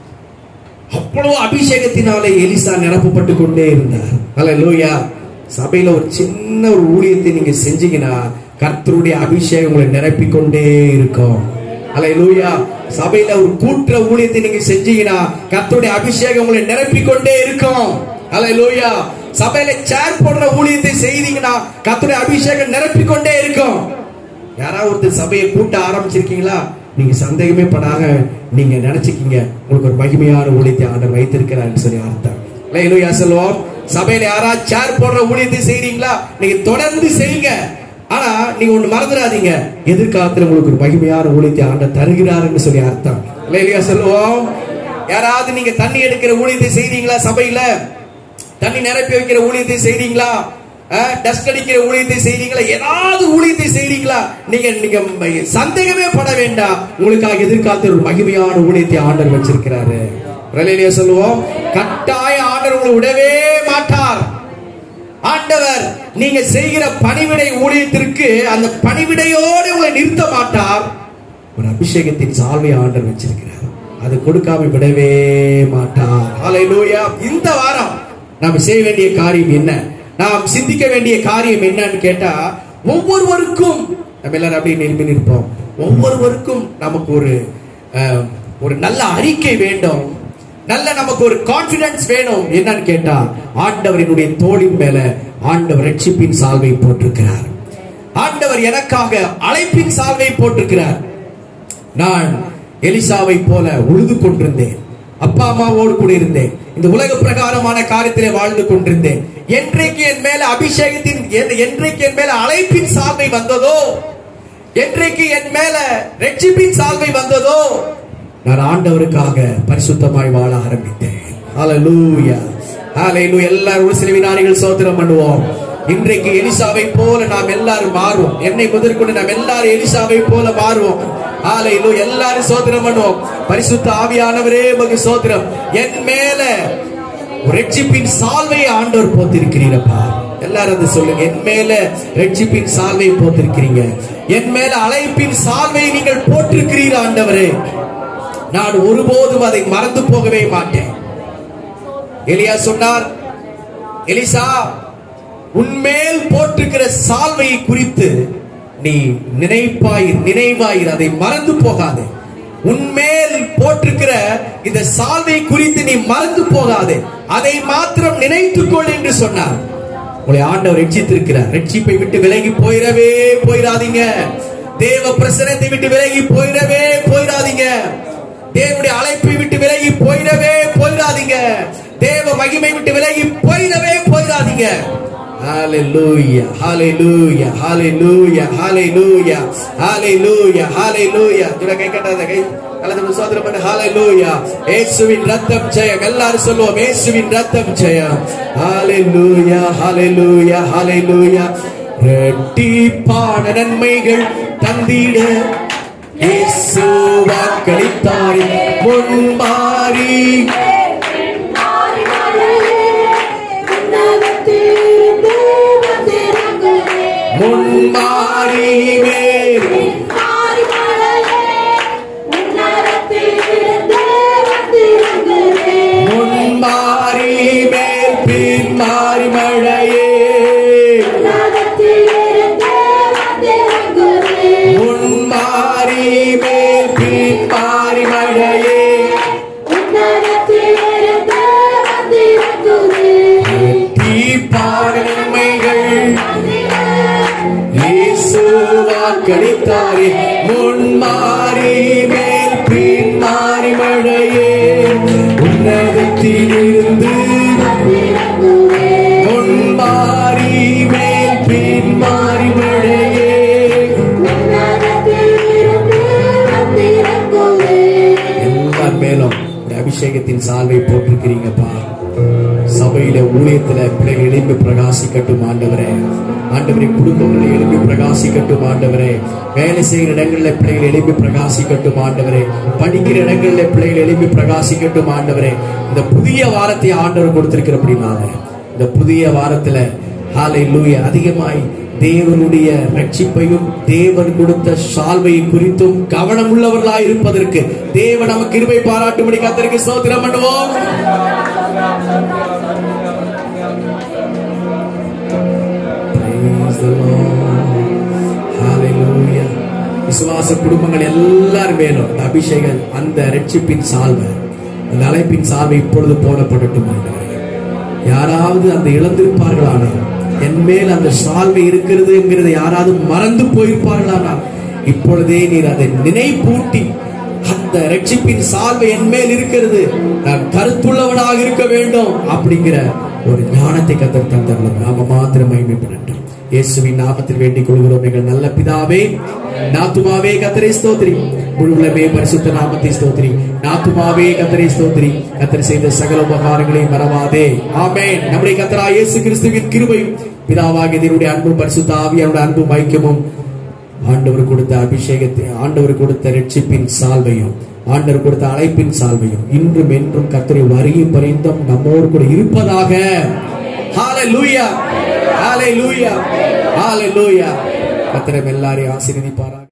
அவ்வளவு அபிஷேகத்தினாலே எலிசா நிரப்பப்பட்டு கொண்டே இருந்தார் அல்லேலூயா சபையில ஒரு சின்ன ஒரு ஊழியத்தை நீங்க செஞ்சீங்கன்னா கர்த்தருடைய அபிஷேகம் உங்களை நிரப்பிக் கொண்டே இருக்கும் அல்லேலூயா சபையில ஒரு கூட்டுற ஊழியத்தை நீங்க செஞ்சீங்கன்னா கர்த்தருடைய அபிஷேகம் உங்களை நிரப்பிக் கொண்டே இருக்கும் அல்லேலூயா சபையில சேர் போடுற ஊழியத்தை செய்தீங்கன்னா கர்த்தருடைய அபிஷேகம் நிரப்பிக் கொண்டே இருக்கும் யாராவது ஒருத்தர் சபையை கூட்ட ஆரம்பிச்சிருக்கீங்களா நீங்க சந்தேகமே படாக நீங்க நினைச்சுக்கீங்க உங்களுக்கு ஒரு மகிமையான ஊழியத்தை ஆண்டவர் வைத்திருக்கிறார் சொல்லி அர்த்தம் இல்லையா சொல்லுவோம் சபையில யாராவது சேர் போடுற ஊழியத்தை செய்றீங்களா நீங்க தொடர்ந்து செய்யுங்க ஆனா நீங்க ஒண்ணு மறந்துடாதீங்க எதிர்காலத்துல உங்களுக்கு ஒரு மகிமையான ஊழியத்தை ஆண்டவர் தருகிறாருன்னு சொல்லி அர்த்தம் இல்லையா சொல்லுவோம் யாராவது நீங்க தண்ணி எடுக்கிற ஊழியத்தை செய்றீங்களா சபையில தண்ணி நிரப்பி வைக்கிற ஊழியத்தை செய்றீங்களா டஸ்ட் அடிக்கிற ஊழியத்தை செய்றீங்களா ஏதாவது ஊழியத்தை செய்றீங்களா நீங்க நீங்க ம- சந்தேகமே பட வேண்டாம் உங்களுக்காக எதிர்காலத்தில் ஒரு மகிமையான ஊழியத்தை ஆண்டர் வச்சிருக்கிறாரு ரலேலியா சொல்லுவோம் கட்டாய ஆண்டர் உங்களை விடவே மாட்டார் ஆண்டவர் நீங்க செய்கிற பணிவிடை ஊழியத்திற்கு அந்த பணிவிடையோடு உங்களை நிறுத்த மாட்டார் ஒரு அபிஷேகத்தின் சால்வை ஆண்டர் வச்சிருக்கிறார் அது கொடுக்காம விடவே மாட்டார் ஹalleluya இந்த வாரம் நாம் செய்ய வேண்டிய காரியம் என்ன நாம் சிந்திக்க வேண்டிய காரியம் என்னன்னு கேட்டா ஒவ்வொருவருக்கும் நம்ம எல்லாரும் அப்படியே நிரம்பி நிற்போம் ஒவ்வொருவருக்கும் நமக்கு ஒரு அஹ், ஒரு நல்ல அறிக்கை வேண்டும் நல்ல நமக்கு ஒரு கான்பிடன்ஸ் வேணும் என்னன்னு கேட்டா ஆண்டவரினுடைய தோளின் மேல ஆண்டவர் ரட்சிப்பின் சால்வை போட்டிருக்கிறார் ஆண்டவர் எனக்காக அழைப்பின் சால்வை போட்டிருக்கிறார் நான் எலிசாவை போல உழுது கொண்டிருந்தேன் அப்பா அம்மாவோடு கூட இருந்தேன் இந்த உலக பிரகாரமான காரியத்திலே வாழ்ந்து கொண்டிருந்தேன் என்றைக்கு என் மேல அபிஷேகத்தின் என்- என்றைக்கு என் மேல அழைப்பின் சால்வை வந்ததோ என்றைக்கு என் மேல ரட்சிப்பின் சால்வை வந்ததோ நான் ஆண்டவருக்காக பரிசுத்தமாய் வாழ ஆரம்பித்தேன் ஹalleluya ஹalleluya எல்லாரும் ஒரு சில வினாடிகள் சோதனம் பண்ணுவோம் இன்றைக்கு எலிசாவை போல நாம் எல்லாரும் மாறுவோம் என்னை முதற்கொண்டு நாம் எல்லாரும் எலிசாவை போல மாறுவோம் ஹalleluya எல்லாரும் சோதனம் பண்ணுவோம் பரிசுத்த ஆவியானவரே உமக்கு சோதனம் என் மேல ஒரு ரட்சிப்பின் சால்வை ஆண்டவர் போத்திருக்கிறீரப்பா எல்லாரும் அதை சொல்லுங்க என் மேல ரட்சிப்பின் சால்வை போத்திருக்கிறீங்க என் மேல அழைப்பின் சால்வை நீங்கள் போட்டிருக்கிறீர் ஆண்டவரே நான் ஒருபோதும் அதை மறந்து போகவே மாட்டேன் எலியா சொன்னார் எலிசா உன்மேல் போட்டிருக்கிற சால்வையை குறித்து நீ நினைப்பாயிர் நினைவாயிர் அதை மறந்து போகாதே உன்மேல் போட்டிருக்கிற இந்த சால்வை குறித்து நீ மறந்து போகாதே அதை மாத்திரம் நினைத்துக்கொள் என்று சொன்னார் உங்களை ஆண்டவர் ரட்சித்திருக்கிறார் ரட்சிப்பை விட்டு விலகி போயிடவே போயிடாதீங்க தேவ பிரசனத்தை விட்டு விலகி போயிடவே போயிடாதீங்க தேவனுடைய அழைப்பை விட்டு விலகி போயிடவே போயிடாதீங்க தேவ மகிமை விட்டு விலகி போயிடவே போயிடாதீங்க Hallelujah, hallelujah, hallelujah, hallelujah, hallelujah, hallelujah. ஜோரா கை கட்டாத கை அல்லது சோதரம் பண்ண hallelujah. இயேசுவின் ரத்தம் ஜெயம் எல்லாரும் சொல்லுவோம் இயேசுவின் ரத்தம் ஜெயம் hallelujah, hallelujah, hallelujah. இரட்டிப்பான நன்மைகள் தந்திட இயேசு வாக்களித்தாரே முன்மாறி முன்மாறி மேல் முன்மாறி மேல் பின் மாறி மழையே முன்மாறி மேல் பின் மாறி மழையே தீப்பான நன்மைகள் இயேசு வாக்களித்தாரே முன்மாறி மேல் பின் மாறி மழையே உன்னதத்திலிருந்து முன்மாறி மேல் பின் மாறி மழையே எல்லார் மேலும் ஒரு அபிஷேகத்தின் சால்வை போட்டிருக்கிறீங்கப்பா சபையில ஊழியத்துல பிள்ளைகள் எழுப்பி பிரகாசிக்கட்டும் ஆண்டவரே ஆண்டவரே குடும்பங்களை எழுப்பி பிரகாசிக்கட்டும் ஆண்டவரே வேலை செய்கிற இடங்களில் பிள்ளைகள் எழுப்பி பிரகாசிக்கட்டும் ஆண்டவரே படிக்கிற இடங்களில் பிள்ளைகள் எழுப்பி பிரகாசிக்கட்டும் ஆண்டவரே இந்த புதிய வாரத்தை ஆண்டவர் கொடுத்திருக்கிறபடினால இந்த புதிய வாரத்துல ஹாலை லூய அதிகமாய் தேவனுடைய ரட்சிப்பையும் தேவன் கொடுத்த சால்வையை குறித்தும் கவனம் உள்ளவர்களாய் இருப்பதற்கு தேவன் நமக்கு கிருபை பாராட்டும்படி கத்தருக்கு சோத்திரம் பண்ணுவோம் Praise the Lord. Hallelujah. விசுவாச குடும்பங்கள் எல்லாரும் மேலும் இந்த அபிஷேகம் அந்த ரட்சிப்பின் சால்வை அந்த அழைப்பின் சால்வை இப்பொழுது போடப்படட்டும் ஆண்டவரே. யாராவது அந்த இழந்திருப்பார்களானால் என் மேல் அந்த சால்வை இருக்கிறது என்கிறதை யாராவது மறந்து போயிருப்பார்களானால் இப்பொழுதே நீர் அதை நினைப்பூட்டி அந்த ரட்சிப்பின் சால்வை என் மேல் இருக்கிறது நான் கருத்துள்ளவனாக இருக்க வேண்டும் அப்படிங்கிற ஒரு ஞானத்தை கத்தர் தந்தரலாம் நாம மாத்திரம் மகிமைப்படட்டும் இயேசுவின் நாமத்தில் வேண்டிக் கொள்கிறோம் எங்கள் நல்ல பிதாவே நாத்துமாவே கத்தரை ஸ்தோத்திரி முழுவலமே பரிசுத்த நாமத்தை ஸ்தோத்திரி நாத்துமாவே கத்தரை ஸ்தோத்திரி கத்தர் செய்த சகல உபகாரங்களையும் மறவாதே ஆமென் நம்முடைய கத்தரா இயேசு கிறிஸ்துவின் கிருபையும் பிதாவாகிய தேவனுடைய அன்பும் பரிசுத்த ஆவியாருடைய அன்பும் ஐக்கியமும் ஆண்டவர் கொடுத்த அபிஷேகத்தை ஆண்டவர் கொடுத்த ரட்சிப்பின் சால்வையும் ஆண்டவர் கொடுத்த அழைப்பின் சால்வையும் இன்றும் என்றும் கத்தரை வரியும் பரிந்தும் நம்மோடு கூட இருப்பதாக ஹalleluya ஹalleluya ஹalleluya கத்தரை எல்லாரையும் ஆசீர்வதிப்பாராக